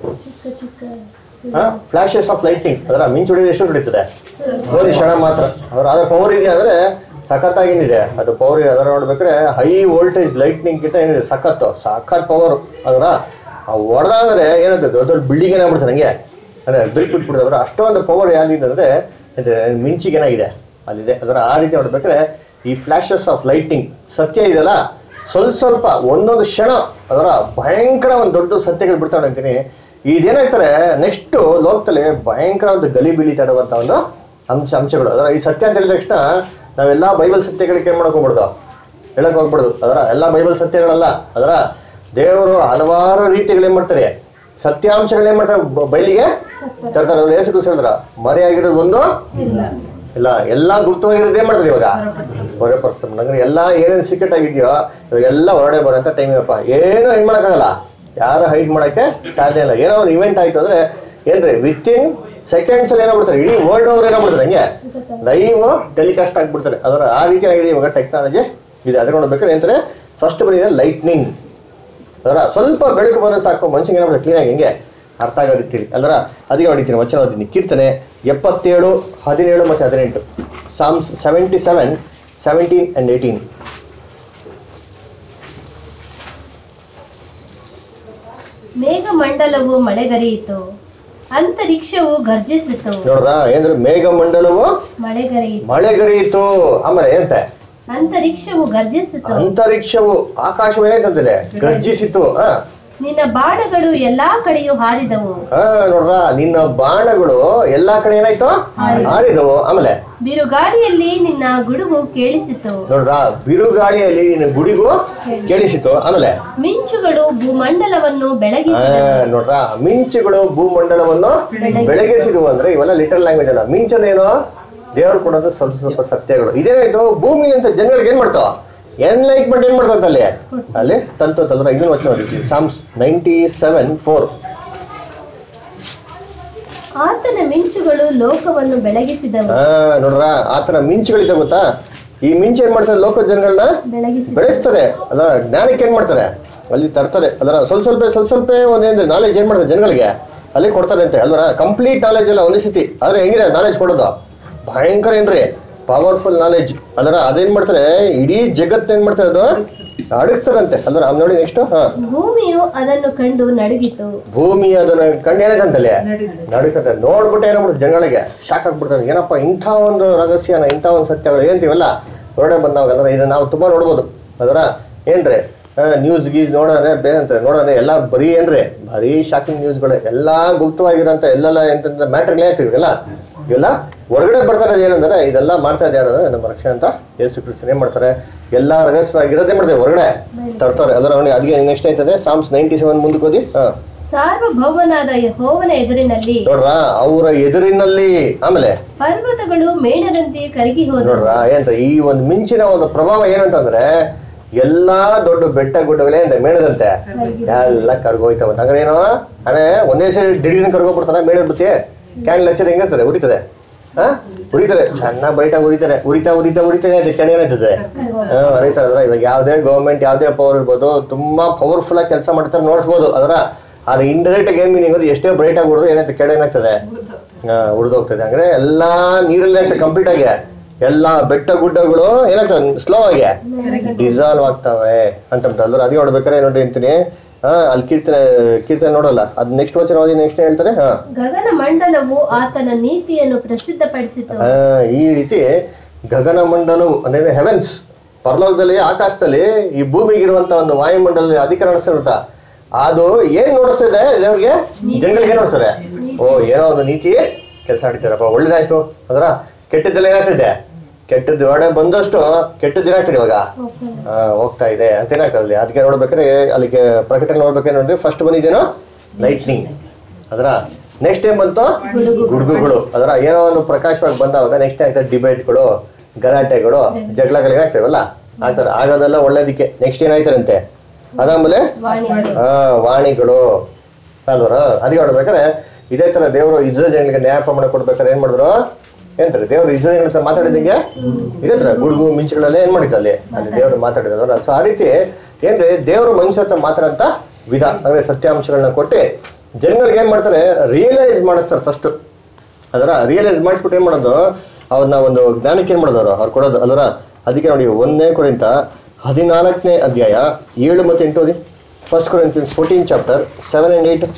Speaker 1: ಫ್ಲಾಶಸ್ ಆಫ್ ಲೈಟಿಂಗ್ ಅದರ ಮಿಂಚು ಹೊಡಿಯೋದು ಎಷ್ಟು ಹೊಡಿತದೆ ಒಂದು ಕ್ಷಣ ಮಾತ್ರ ಅದರ ಅದರ ಪವರ್ ಇದೆ ಅಂದ್ರೆ ಸಖತ್ತಾಗಿಂದಿದೆ ಅದು ಪವರ್ ಇದೆ ಅದರ ನೋಡ್ಬೇಕಾದ್ರೆ ಹೈ ವೋಲ್ಟೇಜ್ ಲೈಟ್ನಿಂಗ್ ಗಿಂತ ಏನಿದೆ ಸಖತ್ತು ಸಖತ್ ಪವರ್ ಅದರ ಹೊಡೆದಾದ್ರೆ ಏನಂತ ದೊಡ್ಡ ದೊಡ್ಡ ಬಿಲ್ಡಿಂಗ್ ಏನಾಗ್ಬಿಡ್ತಾರೆ ಹಂಗೆ ಅಂದ್ರೆ ಬಿಲ್ ಬಿಟ್ಬಿಡ್ತಾರೆ ಅಷ್ಟೊಂದು ಪವರ್ ಯಾವ್ದಿದೆ ಅಂದ್ರೆ ಇದು ಮಿಂಚಿಗೆ ಏನಾಗಿದೆ ಅಲ್ಲಿದೆ ಅದರ ಆ ರೀತಿ ನೋಡ್ಬೇಕಾದ್ರೆ ಈ ಫ್ಲಾಶಸ್ ಆಫ್ ಲೈಟಿಂಗ್ ಸತ್ಯ ಇದೆಯಲ್ಲ ಸ್ವಲ್ಪ ಸ್ವಲ್ಪ ಒಂದೊಂದು ಕ್ಷಣ ಅದರ ಭಯಂಕರ ಒಂದು ದೊಡ್ಡ ಸತ್ಯಗಳು ಬಿಡ್ತಾಳೆ ಅಂತೀನಿ ಇದೇನಾಗ್ತಾರೆ ನೆಕ್ಸ್ಟ್ ಲೋಕದಲ್ಲಿ ಭಯಂಕರ ಒಂದು ಗಲಿಬಿಲಿ ತಡುವಂತ ಒಂದು ಅಂಶ ಅಂಶಗಳು ಅದರ ಈ ಸತ್ಯ ಅಂತ ಹೇಳಿದ ತಕ್ಷಣ ನಾವೆಲ್ಲ ಬೈಬಲ್ ಸತ್ಯಗಳಿಗೆ ಏನ್ ಮಾಡಕ್ ಹೋಗ್ಬಿಡ್ದು ಹೇಳಕ್ ಹೋಗ್ಬಿಡುದು ಅದರ ಎಲ್ಲ ಬೈಬಲ್ ಸತ್ಯಗಳಲ್ಲ ಅದರ ದೇವರು ಹಲವಾರು ರೀತಿಗಳು ಏನ್ ಮಾಡ್ತಾರೆ ಸತ್ಯಾಂಶಗಳು ಏನ್ ಮಾಡ್ತಾರೆ ಬ- ಬಯಲಿಗೆ ತರ್ತಾರೆ ಅವ್ರು ಏಸು ಹೇಳಿದ್ರ ಮರೆಯಾಗಿರೋದು ಒಂದು ಇಲ್ಲ ಎಲ್ಲ ಗುಪ್ತವಾಗಿರೋದು ಏನ್ ಮಾಡ್ತಾರೆ ಇವಾಗ ಹೊರಪಡಿಸ್ತಾರೆ ಅಂದ್ರೆ ಎಲ್ಲ ಏನೇನು ಸೀಕ್ರೆಟ್ ಆಗಿದೆಯೋ ಇವಾಗ ಎಲ್ಲ ಹೊರಡೆ ಬರೋಂಥ ಟೈಮ್ ಅಪ್ಪ ಏನು ಹೆಂಗ್ ಮಾಡಕ್ಕಾಗಲ್ಲ ಯಾರು ಹೈಡ್ ಮಾಡಕ್ಕೆ ಸಾಧ್ಯ ಇಲ್ಲ ಏನೋ ಒಂದು ಇವೆಂಟ್ ಆಯ್ತು ಅಂದ್ರೆ ಏನ್ರಿ ವಿತ್ ಇನ್ ಸೆಕೆಂಡ್ಸ್ ಅಲ್ಲಿ ಏನಾಗ್ಬಿಡ್ತಾರೆ ಇಡೀ ವರ್ಲ್ಡ್ ಓವರ್ ಏನಾಗ್ಬಿಡ್ತಾರೆ ಹಂಗೆ ಲೈವ್ ಟೆಲಿಕಾಸ್ಟ್ ಆಗ್ಬಿಡ್ತಾರೆ ಅದರ ಆ ರೀತಿ ಆಗಿದೆ ಇವಾಗ ಟೆಕ್ನಾಲಜಿ ಇದೆ ಅದ್ರ ನೋಡ್ಬೇಕಾದ್ರೆ ಏನಂತಾರೆ ಫಸ್ಟ್ ಬರೀ ಲೈಟ್ನಿಂಗ್ ಅದರ ಸ್ವಲ್ಪ ಬೆಳಕು ಬಂದ್ರೆ ಸಾಕು ಮನುಷ್ಯಗೆ ಏನಾಗ್ಬಿಡುತ್ತೆ ಕ್ಲೀನಾಗಿ ಹಿಂಗೆ ಅರ್ಥ ಆಗೋ ರೀತಿಲಿ ಅಲ್ಲರ ಅದಕ್ಕೆ ನೋಡಿದ್ದೀನಿ ವಚನ ಓದಿದ್ದೀನಿ ಕೀರ್ತನೆ ಎಪ್ಪತ್ತೇಳು ಹದಿನೇಳು ಮತ್ತು ಹದಿನೆಂಟು Psalms seventy seven seventeen and eighteen
Speaker 4: ಮೇಘಮಂಡಲವು ಮಳೆಗರೆಯಿತು ಅಂತರಿಕ್ಷವು ಗರ್ಜಿಸಿತು
Speaker 1: ನೋಡ್ರ ಏನ್ರಿ ಮೇಘಮಂಡಲವು
Speaker 4: ಮಳೆಗರೆಯಿತು
Speaker 1: ಮಳೆಗರೆಯಿತು ಆಮೇಲೆ ಏನಂತೆ
Speaker 4: ಅಂತರಿಕ್ಷವು ಗರ್ಜಿಸಿತು
Speaker 1: ಅಂತರಿಕ್ಷವು ಆಕಾಶವು ಏನಾಯ್ತಂತದೆ ಗರ್ಜಿಸಿತು ಹಾ
Speaker 4: ನಿನ್ನ ಬಾಣಗಳು ಎಲ್ಲಾ ಕಡೆಯೂ ಹಾರಿದವು
Speaker 1: ಹಾ ನೋಡ್ರ ನಿನ್ನ ಬಾಣಗಳು ಎಲ್ಲಾ ಕಡೆ ಏನಾಯ್ತು ಹಾರಿದವು ಆಮೇಲೆ
Speaker 4: ಬಿರುಗಾಳಿಯಲ್ಲಿ ನಿನ್ನ ಗುಡುಗು ಕೇಳಿಸಿತು
Speaker 1: ನೋಡ್ರ ಬಿರುಗಾಳಿಯಲ್ಲಿ ನಿನ್ನ ಗುಡಿಗೂ ಕೇಳಿಸಿತು ಆಮೇಲೆ
Speaker 4: ಮಿಂಚುಗಳು ಭೂಮಂಡಲವನ್ನು
Speaker 1: ಆ,
Speaker 4: ಬೆಳಗಿಸಿದವು
Speaker 1: ನೋಡ್ರ ಮಿಂಚುಗಳು ಭೂಮಂಡಲವನ್ನು ಬೆಳಗಿಸಿದವು ಅಂದ್ರೆ ಇವೆಲ್ಲ ಲಿಟಲ್ ಲ್ಯಾಂಗ್ವೇಜ್ ಅಲ್ಲ ಮಿಂಚನೇನು ದೇವ್ರು ಕೊಡೋದು ಸ್ವಲ್ಪ ಸ್ವಲ್ಪ ಸತ್ಯಗಳು ಇದೇನಾಯ್ತು ಭೂಮಿ ಅಂತ ಜನಗಳಿಗೆ ಏನ್ ಮಾಡ್ತಾವ ಎನ್ಲೈಟ್ಮೆಂಟ್ ಏನ್ ಮಾಡ್ತಂತ ಅಲ್ಲಿ ಅಲ್ಲಿ ತಂತು ಅಂತಂದ್ರೆ ಇದನ್ನ ವಚನ ಓದಿದ್ವಿ ಸಾಮ್ಸ್ ನೈಂಟಿ ಸೆವೆನ್ ಫೋರ್
Speaker 4: ಆತನ ಮಿಂಚುಗಳು ಲೋಕವನ್ನು ಬೆಳಗಿಸಿದವು
Speaker 1: ಹಾ ನೋಡ್ರ ಆತರ ಮಿಂಚುಗಳಿದೆ ಗೊತ್ತಾ ಈ ಮಿಂಚು ಏನ್ ಮಾಡ್ತಾರೆ ಲೋಕ ಜನಗಳನ್ನ
Speaker 4: ಬೆಳಗಿಸಿದವು
Speaker 1: ಬೆಳೆಸ್ತಾರೆ ಅದರ ಜ್ಞಾನಕ್ಕೆ ಏನ್ ಮಾಡ್ತಾರೆ ಅಲ್ಲಿ ತರ್ತಾರೆ ಅದರ ಸ್ವಲ್ಪ ಸ್ವಲ್ಪ ಸ್ವಲ್ಪ ಸ್ವಲ್ಪ ಒಂದೇಂದ್ರೆ ನಾಲೆಜ್ ಏನ್ ಮಾಡ್ತಾರೆ ಜನಗಳಿಗೆ ಅಲ್ಲಿ ಕೊಡ್ತಾರೆ ಅಂತೆ ಅಲ್ವರ ಕಂಪ್ಲೀಟ್ ನಾಲೆಜ್ ಎಲ್ಲ ಒಂದೇ ಸತಿ ಆದ್ರೆ ಹೆಂಗಿದೆ ನಾಲೆಜ್ ಕೊಡೋದು ಭಯಂಕರ ಏನ್ರಿ ಪವರ್ಫುಲ್ ನಾಲೆಜ್ ಅದರ ಅದೇನ್ ಮಾಡ್ತಾರೆ ಇಡೀ ಜಗತ್ ಏನ್ ಮಾಡ್ತಾರೆ ಅದು ಅಡಗಿಸ್ತಾರಂತೆ ಅಲ್ವರ ಆಮೇಲೆ ನೋಡಿ ನೆಕ್ಸ್ಟ್ ಹಾ
Speaker 4: ಭೂಮಿಯು ಅದನ್ನು ಕಂಡು ನಡುಗಿತು
Speaker 1: ಭೂಮಿ ಅದನ್ನ ಕಂಡು ಏನಾಯ್ತಂತಲ್ಲಿ ನಡೀತದೆ ನೋಡ್ಬಿಟ್ಟು ಏನಾಗ್ಬಿಡುತ್ತೆ ಜನಗಳಿಗೆ ಶಾಕ್ ಆಗ್ಬಿಡ್ತಾರೆ ಏನಪ್ಪ ಇಂಥ ಒಂದು ರಹಸ್ಯನ ಇಂಥ ಒಂದು ಸತ್ಯಗಳು ಏನಂತೀವಲ್ಲ ಹೊರಡೆ ಬಂದಾಗ ಅಂದ್ರೆ ಇದನ್ನ ನಾವು ತುಂಬಾ ನೋಡ್ಬೋದು ಅದರ ಏನ್ರಿ ನ್ಯೂಸ್ ಗೀಸ್ ನೋಡೋದ್ರೆ ಬೇರೆ ಅಂತ ನೋಡೋದ್ರೆ ಎಲ್ಲ ಬರೀ ಏನ್ರಿ ಬರೀ ಶಾಕಿಂಗ್ ನ್ಯೂಸ್ಗಳು ಎಲ್ಲ ಗುಪ್ತವಾಗಿರೋಂಥ ಎಲ್ಲೆಲ್ಲ ಎಂತ ಮ್ಯಾಟ್ರ್ಗಳೇ ಆಗ್ತಿವಿ ಇವೆಲ್ಲ ಇವೆಲ್ಲ ಹೊರಗಡೆ ಬರ್ತಾರೆ ಏನಂದ್ರೆ ಇದೆಲ್ಲ ಮಾಡ್ತಾ ಇದೆ ಯಾರಂದ್ರೆ ನಮ್ಮ ರಕ್ಷಣೆ ಅಂತ ಯೇಸು ಕ್ರಿಸ್ತನ್ ಏನ್ ಮಾಡ್ತಾರೆ ಎಲ್ಲ ರಹಸ್ಯವಾಗಿರೋದೇ ಮಾಡ್ತಾರೆ ಹೊರಗಡೆ ತರ್ತಾರೆ ಅದರ ಅವನಿಗೆ ಅದಕ್ಕೆ ನೆಕ್ಸ್ಟ್ ಆಯ್ತದೆ ಸಾಮ್ಸ್ ನೈಂಟಿ ಸೆವೆನ್ ಮುಂದಕ್ಕೆ ಓದಿ ಹಾ
Speaker 4: ಸಾರ್ವಭೌಮನಾದ ಯಹೋವನ ಎದುರಿನಲ್ಲಿ
Speaker 1: ನೋಡ್ರ ಅವರ ಎದುರಿನಲ್ಲಿ ಆಮೇಲೆ
Speaker 4: ಪರ್ವತಗಳು ಮೇಣದಂತೆ ಕರಗಿ ಹೋದವು
Speaker 1: ನೋಡ್ರ ಏನಂತ ಈ ಒಂದು ಮಿಂಚಿನ ಒಂದು ಪ್ರಭಾವ ಏನಂತಂದ್ರೆ ಎಲ್ಲಾ ದೊಡ್ಡ ಬೆಟ್ಟ ಗುಡ್ಡಗಳೇ ಅಂತ ಮೇಣದಂತೆ ಎಲ್ಲ ಕರ್ಗೋಯ್ತವ ಹಂಗಾರೆ ಏನು ಅಂದ್ರೆ ಒಂದೇ ಸರಿ ದಿಢೀರ್ನ ಕರ್ಗೋಗ್ಬಿಡ್ತಾನೆ ಮೇಣದ ಬುತ್ತಿ ಕ್ಯಾಂಡಲ್ ಹಚ್ಚಿದ್ರೆ ಹೆಂಗಿರ್ತದೆ ಉರಿತದೆ ಹಾ ಉರಿತಾರೆ ಚೆನ್ನಾಗಿ ಬ್ರೈಟಾಗಿ ಉರಿತಾರೆ ಉರಿತಾ ಉರಿತಾ ಉರಿತಾನೆ ಅದು ಕೆಣೆ ಏನಾಯ್ತದೆ ಹಾ ಅರಿತಾರೆ ಅದ್ರ ಇವಾಗ ಯಾವುದೇ ಗೌರ್ಮೆಂಟ್ ಯಾವುದೇ ಪವರ್ ಇರ್ಬೋದು ತುಂಬಾ ಪವರ್ಫುಲ್ ಆಗಿ ಕೆಲಸ ಮಾಡ್ತಾರೆ ನೋಡ್ಬೋದು ಅದರ ಆದ್ರೆ ಇಂಡೈರೆಕ್ಟ್ ಆಗಿ ಏನ್ ಮೀನಿಂಗ್ ಅದು ಎಷ್ಟೇ ಬ್ರೈಟ್ ಆಗಿ ಉರಿದ್ರು ಏನಾಯ್ತು ಕೆಡೆ ಏನಾಗ್ತದೆ ಉರಿದೋಗ್ತದೆ ಅಂದ್ರೆ ಎಲ್ಲಾ ನೀರಲ್ಲಿ ಆಗ್ತದೆ ಕಂಪ್ಲೀಟ್ ಆಗಿ ಎಲ್ಲಾ ಬೆಟ್ಟ ಗುಡ್ಡಗಳು ಏನಾಗ್ತದೆ ಸ್ಲೋ ಆಗಿ ಡಿಸಾಲ್ವ್ ಆಗ್ತವೆ ಅಂತ ಅಲ್ವ ಅದೇ ನೋಡ್ಬೇಕಾರೆ ನೋಡಿ ಅಂತೀನಿ ಹಾ ಅಲ್ಲಿ ಕೀರ್ತನೆ ಕೀರ್ತನೆ ನೋಡಲ್ಲ ಅದ್ ನೆಕ್ಸ್ಟ್ ವಚನ ಓದಿ ನೆಕ್ಸ್ಟ್ ಹೇಳ್ತಾರೆ ಹಾ
Speaker 4: ಗಗನ ಮಂಡಲವು ಆತನ ನೀತಿಯನ್ನು ಪ್ರಸಿದ್ಧಪಡಿಸಿತು
Speaker 1: ಆ, ಈ ರೀತಿ ಗಗನ ಮಂಡಲವು ಅಂದ್ರೆ ಹೆವೆನ್ಸ್ ಪರಲೋಕದಲ್ಲಿ ಆಕಾಶದಲ್ಲಿ ಈ ಭೂಮಿಗಿರುವಂತ ಒಂದು ವಾಯುಮಂಡಲದಲ್ಲಿ ಅಧಿಕಾರ ನಡೆಸಿರುತ್ತಾ ಅದು ಏನ್ ನೋಡಿಸ್ತದೆ ದೇವ್ರಿಗೆ ಜನಗಳಿಗೆ ಏನ್ ನೋಡ್ತದೆ ಓ ಏನೋ ಒಂದು ನೀತಿ ಕೆಲಸ ನಡೀತಾರಪ್ಪ ಒಳ್ಳೇದಾಯ್ತು ಅಂದ್ರ ಕೆಟ್ಟದ್ದೆಲ್ಲ ಏನಾಗ್ತಿದೆ ಕೆಟ್ಟದ್ದು ಒಡೆ ಬಂದಷ್ಟು ಕೆಟ್ಟದ್ದು ಏನಾಗ್ತದೆ ಇವಾಗ ಆ, ಹೋಗ್ತಾ ಇದೆ ಅಂತ ಏನಾಗ್ತದೆ ಅಲ್ಲಿ ಅದಕ್ಕೆ ನೋಡ್ಬೇಕಾದ್ರೆ ಅಲ್ಲಿಗೆ ಪ್ರಕಟಣೆ ನೋಡ್ಬೇಕಾದ್ರೆ ನೋಡ್ರಿ ಫಸ್ಟ್ ಬಂದಿದ್ದೇನೋ ಲೈಟ್ನಿಂಗ್ ಅದರ ನೆಕ್ಸ್ಟ್ ಟೈಮ್ ಬಂತು ಗುಡುಗುಗಳು ಅದರ ಏನೋ ಒಂದು ಪ್ರಕಾಶವಾಗಿ ಬಂದವಾಗ ನೆಕ್ಸ್ಟ್ ಆಗ್ತದೆ ಡಿಬೇಟ್ಗಳು ಗಲಾಟೆಗಳು ಜಗಳಗಳು ಏನಾಗ್ತಾವಲ್ಲ ಆಗ್ತಾರೆ ಆಗೋದೆಲ್ಲ ಒಳ್ಳೇದಕ್ಕೆ ನೆಕ್ಸ್ಟ್ ಏನಾಯ್ತಾರಂತೆ ಅದಾದ್ಮೇಲೆ
Speaker 4: ವಾಣಿ
Speaker 1: ಆ ವಾಣಿಗಳು ಅಲ್ವರ ಅದಕ್ಕೆ ನೋಡ್ಬೇಕಾದ್ರೆ ಇದೇ ತರ ದೇವರು ಇಸ್ರೇಲ್ ಜನಗಳಿಗೆ ನ್ಯಾಯ ಪ್ರಮಾಣ ಕೊಡ್ಬೇಕಾದ್ರೆ ಏನ್ ಮಾಡಿದ್ರು ಏನಂತಾರೆ ದೇವರು ಇಸ್ರೇಲ್ ಜನ ಹತ್ರ ಮಾತಾಡಿದಂಗೆ ಇದೇ ತರ ಗುಡುಗು ಮಿಂಚುಗಳೆಲ್ಲ ಏನ್ ಮಾಡಿದ್ರು ಅಲ್ಲಿ ಅಲ್ಲಿ ದೇವರು ಮಾತಾಡಿದ್ರು ಸೊ ಆ ರೀತಿ ಏನ್ರಿ ದೇವರು ಮನುಷ್ಯ ಹತ್ರ ಮಾತಾಡಂತ ವಿಧ ಅಂದ್ರೆ ಸತ್ಯಾಂಶಗಳನ್ನ ಕೊಟ್ಟು ಜನಗಳಿಗೆ ಏನ್ ಮಾಡ್ತಾರೆ ರಿಯಲೈಸ್ ಮಾಡಿಸ್ತಾರೆ ಫಸ್ಟ್ ಅದರ ರಿಯಲೈಸ್ ಮಾಡಿಸ್ಬಿಟ್ಟು ಏನ್ ಮಾಡೋದು ಅವ್ರನ್ನ ಒಂದು ಜ್ಞಾನಕ್ಕೆ ಏನ್ ಮಾಡೋದು ಅವ್ರು ಅವ್ರು ಕೊಡೋದು ಅಲ್ವರ ಅದಕ್ಕೆ ನೋಡಿ ಒಂದನೇ ಕೊರಿಂತ ಹದಿನಾಲ್ಕನೇ ಅಧ್ಯಾಯ ಏಳು ಮತ್ತು ಎಂಟು ಓದಿ first Corinthians fourteen chapter seven and eight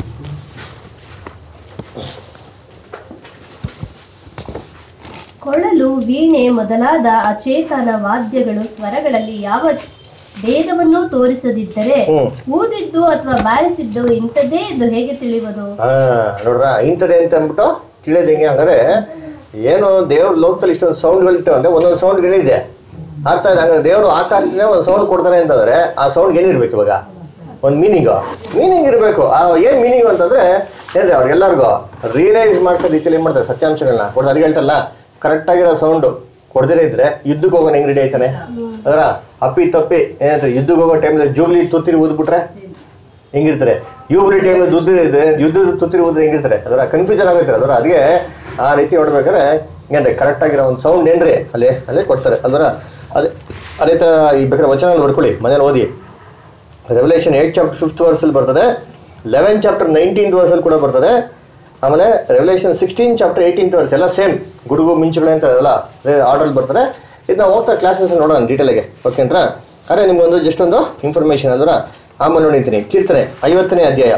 Speaker 4: ಕೊಳಲು ವೀಣೆ ಮೊದಲಾದ ಅಚೇತನ ವಾದ್ಯಗಳು ಸ್ವರಗಳಲ್ಲಿ ಯಾವ ಭೇದವನ್ನೂ ತೋರಿಸದಿದ್ದರೆ
Speaker 1: ಹ್ಮ್.
Speaker 4: ಊದಿದ್ದು ಅಥವಾ ಬಾರಿಸಿದ್ದು ಇಂಥದ್ದೇ ಎಂದು ಹೇಗೆ ತಿಳಿಯುವುದು
Speaker 1: ಹಾ ನೋಡ್ರ ಇಂಥದ್ದೇ ಅಂತ ಅಂದ್ಬಿಟ್ಟು ತಿಳಿಯೋದು ಹೆಂಗೆ ಹಂಗಾರೆ ಏನು ದೇವ್ರ ಲೋಕದಲ್ಲಿ ಇಷ್ಟೊಂದು ಸೌಂಡ್ಗಳು ಇರ್ತವೆ ಅಂದ್ರೆ ಒಂದೊಂದು ಸೌಂಡ್ಗಳಿದೆ ಅರ್ಥ ಇದೆ ಹಂಗಾರೆ ದೇವರು ಆಕಾಶದಿಂದ ಒಂದು ಸೌಂಡ್ ಕೊಡ್ತಾರೆ ಅಂತಂದ್ರೆ ಆ ಸೌಂಡ್ ಏನಿರ್ಬೇಕು ಇವಾಗ ಒಂದು ಮೀನಿಂಗ್ ಮೀನಿಂಗ್ ಇರಬೇಕು ಆ ಏನ್ ಮೀನಿಂಗ್ ಅಂತಂದ್ರೆ ಹೇಳಿದ್ರೆ ಅವ್ರಿಗೆಲ್ಲರಿಗೂ ರಿಯಲೈಸ್ ಮಾಡ್ಸೋ ರೀತಿಯಲ್ಲಿ ಏನ್ ಮಾಡ್ತಾರೆ ಸತ್ಯಾಂಶಗಳನ್ನ ಕೊಡ್ದು ಅದಕ್ಕೆ ಹೇಳ್ತಾರಲ್ಲ ಕರೆಕ್ಟ್ ಆಗಿರೋ ಸೌಂಡ್ ಕೊಡದಿರೇ ಇದ್ರೆ ಯುದ್ಧಕ್ಕೆ ಹೋಗೋಣ ಹೆಂಗ್ ರೆಡಿ ಆಯ್ತಾನೆ ಅದರ ಅಪ್ಪಿ ತಪ್ಪಿ ಏನಂದ್ರೆ ಯುದ್ಧಕ್ಕೆ ಹೋಗೋ ಟೈಮಲ್ಲಿ ಜೂಬ್ಲಿ ತುತ್ತಿರಿ ಊದ್ಬಿಟ್ರೆ ಹೆಂಗಿರ್ತಾರೆ ಯೂಬ್ಲಿ ಟೈಮ್ ದುಡ್ಡು ಇದೆ ಯುದ್ಧದ ತುತ್ತಿರಿ ಹೋದ್ರೆ ಹೆಂಗಿರ್ತಾರೆ ಅದರ ಕನ್ಫ್ಯೂಷನ್ ಆಗುತ್ತೆ ಅದರ ಅದಕ್ಕೆ ಆ ರೀತಿ ನೋಡ್ಬೇಕಾದ್ರೆ ಏನ್ರಿ ಕರೆಕ್ಟ್ ಆಗಿರೋ ಒಂದು ಸೌಂಡ್ ಏನ್ರಿ ಅಲ್ಲೇ ಅಲ್ಲೇ ಕೊಡ್ತಾರೆ ಅಲ್ವರ ಅದೇ ಅದೇ ಥರ ಈ ಬೇಕಾದ್ರೆ ವಚನ ಬರ್ಕೊಳ್ಳಿ ಮನೇಲಿ ಓದಿ ರೆವಲ್ಯೂಷನ್ ಏಟ್ ಚಾಪ್ಟರ್ ಫಿಫ್ತ್ ವರ್ಸಲ್ಲಿ ಬರ್ತದೆ ಲೆವೆನ್ ಚಾಪ್ಟರ್ ನೈನ್ಟೀನ್ತ್ ವರ್ಸಲ್ಲಿ ಕೂಡ ಬರ್ತದೆ ಆಮೇಲೆ Revelation sixteen chapter eighteenth verse ಎಲ್ಲ ಸೇಮ್ ಗುಡುಗು ಮಿಂಚುಗಳು ಅಂತ ಎಲ್ಲ ಆರ್ಡರ್ ಬರ್ತಾರೆ ಇದನ್ನ ಹೋಗ್ತಾ ಕ್ಲಾಸಸ್ ನೋಡೋಣ ಡೀಟೇಲಾಗೆ ಓಕೆ ಅಂತ ಅರೆ ನಿಮ್ಗೊಂದು ಜಸ್ಟ್ ಒಂದು ಇನ್ಫಾರ್ಮೇಷನ್ ಅಂದ್ರೆ ಆಮೇಲೆ ನೋಡಿರ್ತೀನಿ ಕೀರ್ತನೆ ಐವತ್ತನೇ ಅಧ್ಯಾಯ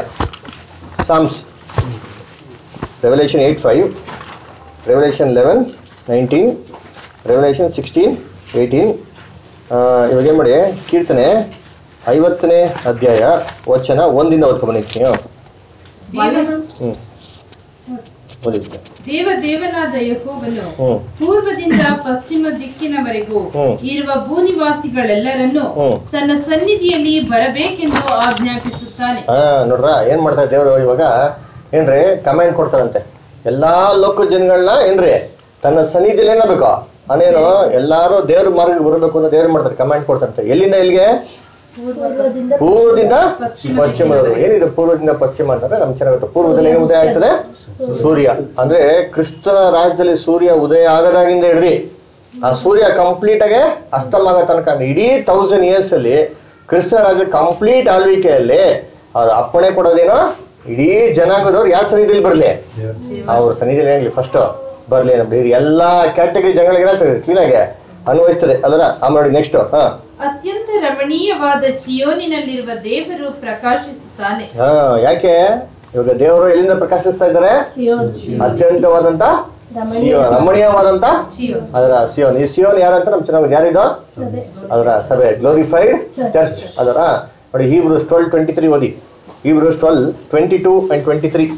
Speaker 1: Psalms Revelation eight five Revelation eleven nineteen Revelation sixteen eighteen ಇವಾಗ ಏನು ಮಾಡಿ ಕೀರ್ತನೆ ಐವತ್ತನೇ ಅಧ್ಯಾಯ ವಚನ ಒಂದಿಂದ ಓದ್ಕೊಂಡ್ಬಂದಿರ್ತೀನಿ
Speaker 3: ದೇವ
Speaker 1: ಹ್ಞೂ ಓದಿದ್ದೆ
Speaker 3: ದೇವ ದೇವನಾದ ಯಹೋವನು
Speaker 1: ಹ್ಞೂ
Speaker 3: ಪೂರ್ವದಿಂದ ಪಶ್ಚಿಮ ದಿಕ್ಕಿನವರೆಗೂ
Speaker 1: ಹ್ಮ್.
Speaker 3: ಇರುವ ಭೂನಿವಾಸಿಗಳೆಲ್ಲರನ್ನು
Speaker 1: ಹ್ಮ್.
Speaker 3: ತನ್ನ ಸನ್ನಿಧಿಯಲ್ಲಿ ಬರಬೇಕೆಂದು ಆಜ್ಞಾಪಿಸುತ್ತಾನೆ
Speaker 1: ಹಾ ನೋಡ್ರ ಏನ್ ಮಾಡ್ತಾರೆ ದೇವರು ಇವಾಗ ಏನ್ರಿ ಕಮೆಂಟ್ ಕೊಡ್ತಾರಂತೆ ಎಲ್ಲಾ ಲೋಕ ಜನಗಳನ್ನ ಏನ್ರಿ ತನ್ನ ಸನ್ನಿಧಿಯಲ್ಲಿ ಏನಾಗಬೇಕು ಅದೇನು ಎಲ್ಲಾರು ದೇವ್ರ ಮಾರ್ಗಕ್ಕೆ ಬರಬೇಕು ಅಂತ ದೇವ್ರು ಮಾಡ್ತಾರೆ ಕಮೆಂಟ್ ಕೊಡ್ತಾರಂತೆ ಎಲ್ಲಿಂದ ಎಲ್ಲಿಗೆ
Speaker 4: ಪೂರ್ವದಿಂದ
Speaker 1: ಪೂರ್ವದಿಂದ
Speaker 3: ಪಶ್ಚಿಮ
Speaker 1: ಪಶ್ಚಿಮದವರು ಏನಿದೆ ಪೂರ್ವದಿಂದ ಪಶ್ಚಿಮ ಅಂತಂದ್ರೆ ನಮ್ಗೆ ಚೆನ್ನಾಗುತ್ತೆ ಪೂರ್ವದಲ್ಲಿ ಏನು ಉದಯ ಆಗ್ತದೆ ಸೂರ್ಯ ಅಂದ್ರೆ ಕ್ರಿಸ್ತನ ರಾಜ್ಯದಲ್ಲಿ ಸೂರ್ಯ ಉದಯ ಆಗದಾಗಿಂದ ಹಿಡ್ದು ಆ ಸೂರ್ಯ ಕಂಪ್ಲೀಟ್ ಆಗಿ ಅಸ್ತಮ ಆಗೋ ತನಕ ಅಂದ್ರೆ ಇಡೀ ತೌಸಂಡ್ ಇಯರ್ಸ್ ಅಲ್ಲಿ ಕ್ರಿಸ್ತನ ರಾಜ್ಯ ಕಂಪ್ಲೀಟ್ ಆಳ್ವಿಕೆಯಲ್ಲಿ ಅದು ಅಪ್ಪಣೆ ಕೊಡೋದೇನೋ ಇಡೀ ಜನಾಂಗದವ್ರು ಯಾವ ಸನ್ನಿಧಿಯಲ್ಲಿ ಬರಲಿ ಅವ್ರ ಸನ್ನಿಧಿಯಲ್ಲಿ ಆಗಲಿ ಫಸ್ಟ್ ಬರ್ಲಿ ನಮ್ಗೆ ಇದು ಎಲ್ಲಾ ಕ್ಯಾಟಗರಿ ಜನಗಳಿಗೆ ಏನಾಗ್ತದೆ ಕ್ಲೀನಾಗೆ ಅನ್ವಯಿಸ್ತದೆ ಅದರ ಆಮೇಲೆ ನೋಡಿ ನೆಕ್ಸ್ಟ್ ಹಾ
Speaker 3: ಅತ್ಯಂತ ರಮಣೀಯವಾದ ಚಿಯೋನಿನಲ್ಲಿರುವ ದೇವರು ಪ್ರಕಾಶಿಸುತ್ತಾನೆ
Speaker 1: ಹಾ ಯಾಕೆ ಇವಾಗ ದೇವರು ಎಲ್ಲಿಂದ ಪ್ರಕಾಶಿಸ್ತಾ ಇದ್ದಾರೆ
Speaker 4: ಸಿಯೋನ್.
Speaker 1: ಅತ್ಯಂತವಾದಂತ ಸಿಯೋ ರಮಣೀಯವಾದಂತ
Speaker 3: ಚಿಯೋನ್
Speaker 1: ಅದರ ಸಿಯೋನ್ ಈ ಸಿಯೋನ್ ಯಾರಂತ ನಮ್ ಚೆನ್ನಾಗಿ ಯಾರಿದು
Speaker 4: ಸಭೆ.
Speaker 1: ಅದರ ಸಭೆ ಗ್ಲೋರಿಫೈಡ್ ಚರ್ಚ್ ಅದರ ನೋಡಿ ಹೀಬ್ರೂಸ್ ಟ್ವೆಲ್ ಟ್ವೆಂಟಿ ತ್ರೀ ಓದಿ Hebrews twelve twenty two and twenty three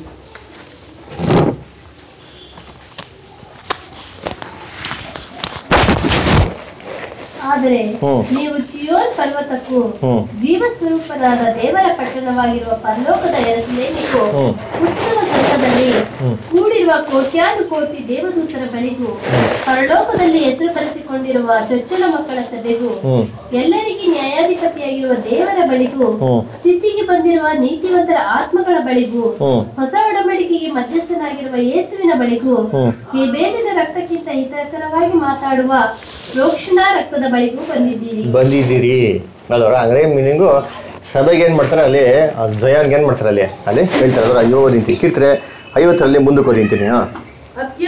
Speaker 4: ಆದರೆ
Speaker 1: ಹ್ಮ್.
Speaker 4: ನೀವು ಚಿಯೋನ್ ಪರ್ವತಕ್ಕೂ
Speaker 1: ಹ್ಮ್.
Speaker 4: ಜೀವ ಸ್ವರೂಪನಾದ ದೇವರ ಪಟ್ಟಣವಾಗಿರುವ ಪರಲೋಕದ ಎರಸಲೇಮಿಗೂ
Speaker 1: ಹ್ಮ್.
Speaker 4: ಉತ್ಸವ ಸಂಘದಲ್ಲಿ
Speaker 1: ಹ್ಮ್.
Speaker 4: ಕೂಡಿರುವ ಕೋಟ್ಯಾನು ಕೋಟಿ ದೇವದೂತರ ಬಳಿಗೂ ಪರಲೋಕದಲ್ಲಿ ಹೆಸರು ಬರೆಸಿಕೊಂಡಿರುವ ಚೊಚ್ಚಲ ಮಕ್ಕಳ ಸಭೆಗೂ
Speaker 1: ಹ್ಮ್
Speaker 4: ಎಲ್ಲರಿಗೆ ನ್ಯಾಯಾಧಿಪತಿಯಾಗಿರುವ ದೇವರ ಬಳಿಗೂ
Speaker 1: ಹ್ಮ್
Speaker 4: ಸ್ಥಿತಿಗೆ ಬಂದಿರುವ ನೀತಿವಂತರ ಆತ್ಮಗಳ ಬಳಿಗೂ
Speaker 1: ಹ್ಮ್
Speaker 4: ಹೊಸ ಒಡಂಬಡಿಕೆಗೆ ಮಧ್ಯಸ್ಥನಾಗಿರುವ ಯೇಸುವಿನ ಬಳಿಗೂ
Speaker 1: ಹ್ಮ್.
Speaker 4: ಈ ಬೇಲಿನ ರಕ್ತಕ್ಕಿಂತ ಹಿತಕರವಾಗಿ ಮಾತಾಡುವ ಪ್ರೋಕ್ಷಣ ರಕ್ತದ ಬಳಿಗೂ ಬಂದಿದ್ದೀರಿ
Speaker 1: ಬಂದಿದ್ದೀರಿ ಅಲ್ವರ ಹಂಗ್ರೆ ಮೀನಿಂಗು ಸಭೆಗೆ ಏನ್ ಮಾಡ್ತಾರೆ ಅಲ್ಲಿ ಆ ಜಯಾನ್ಗೆ ಏನ್ ಮಾಡ್ತಾರೆ ಅಲ್ಲಿ ಅಲ್ಲಿ ಹೇಳ್ತಾರೆ ಅದರ ಅಯ್ಯೋ ನಿಂತಿ ಕೀರ್ತಾರೆ ಐವತ್ತರಲ್ಲಿ ಮುಂದಕ್ಕೆ ಓದಿಂತೀನಿ ಹಾ
Speaker 3: ಅತ್ಯಂತ ರಮಣೀಯ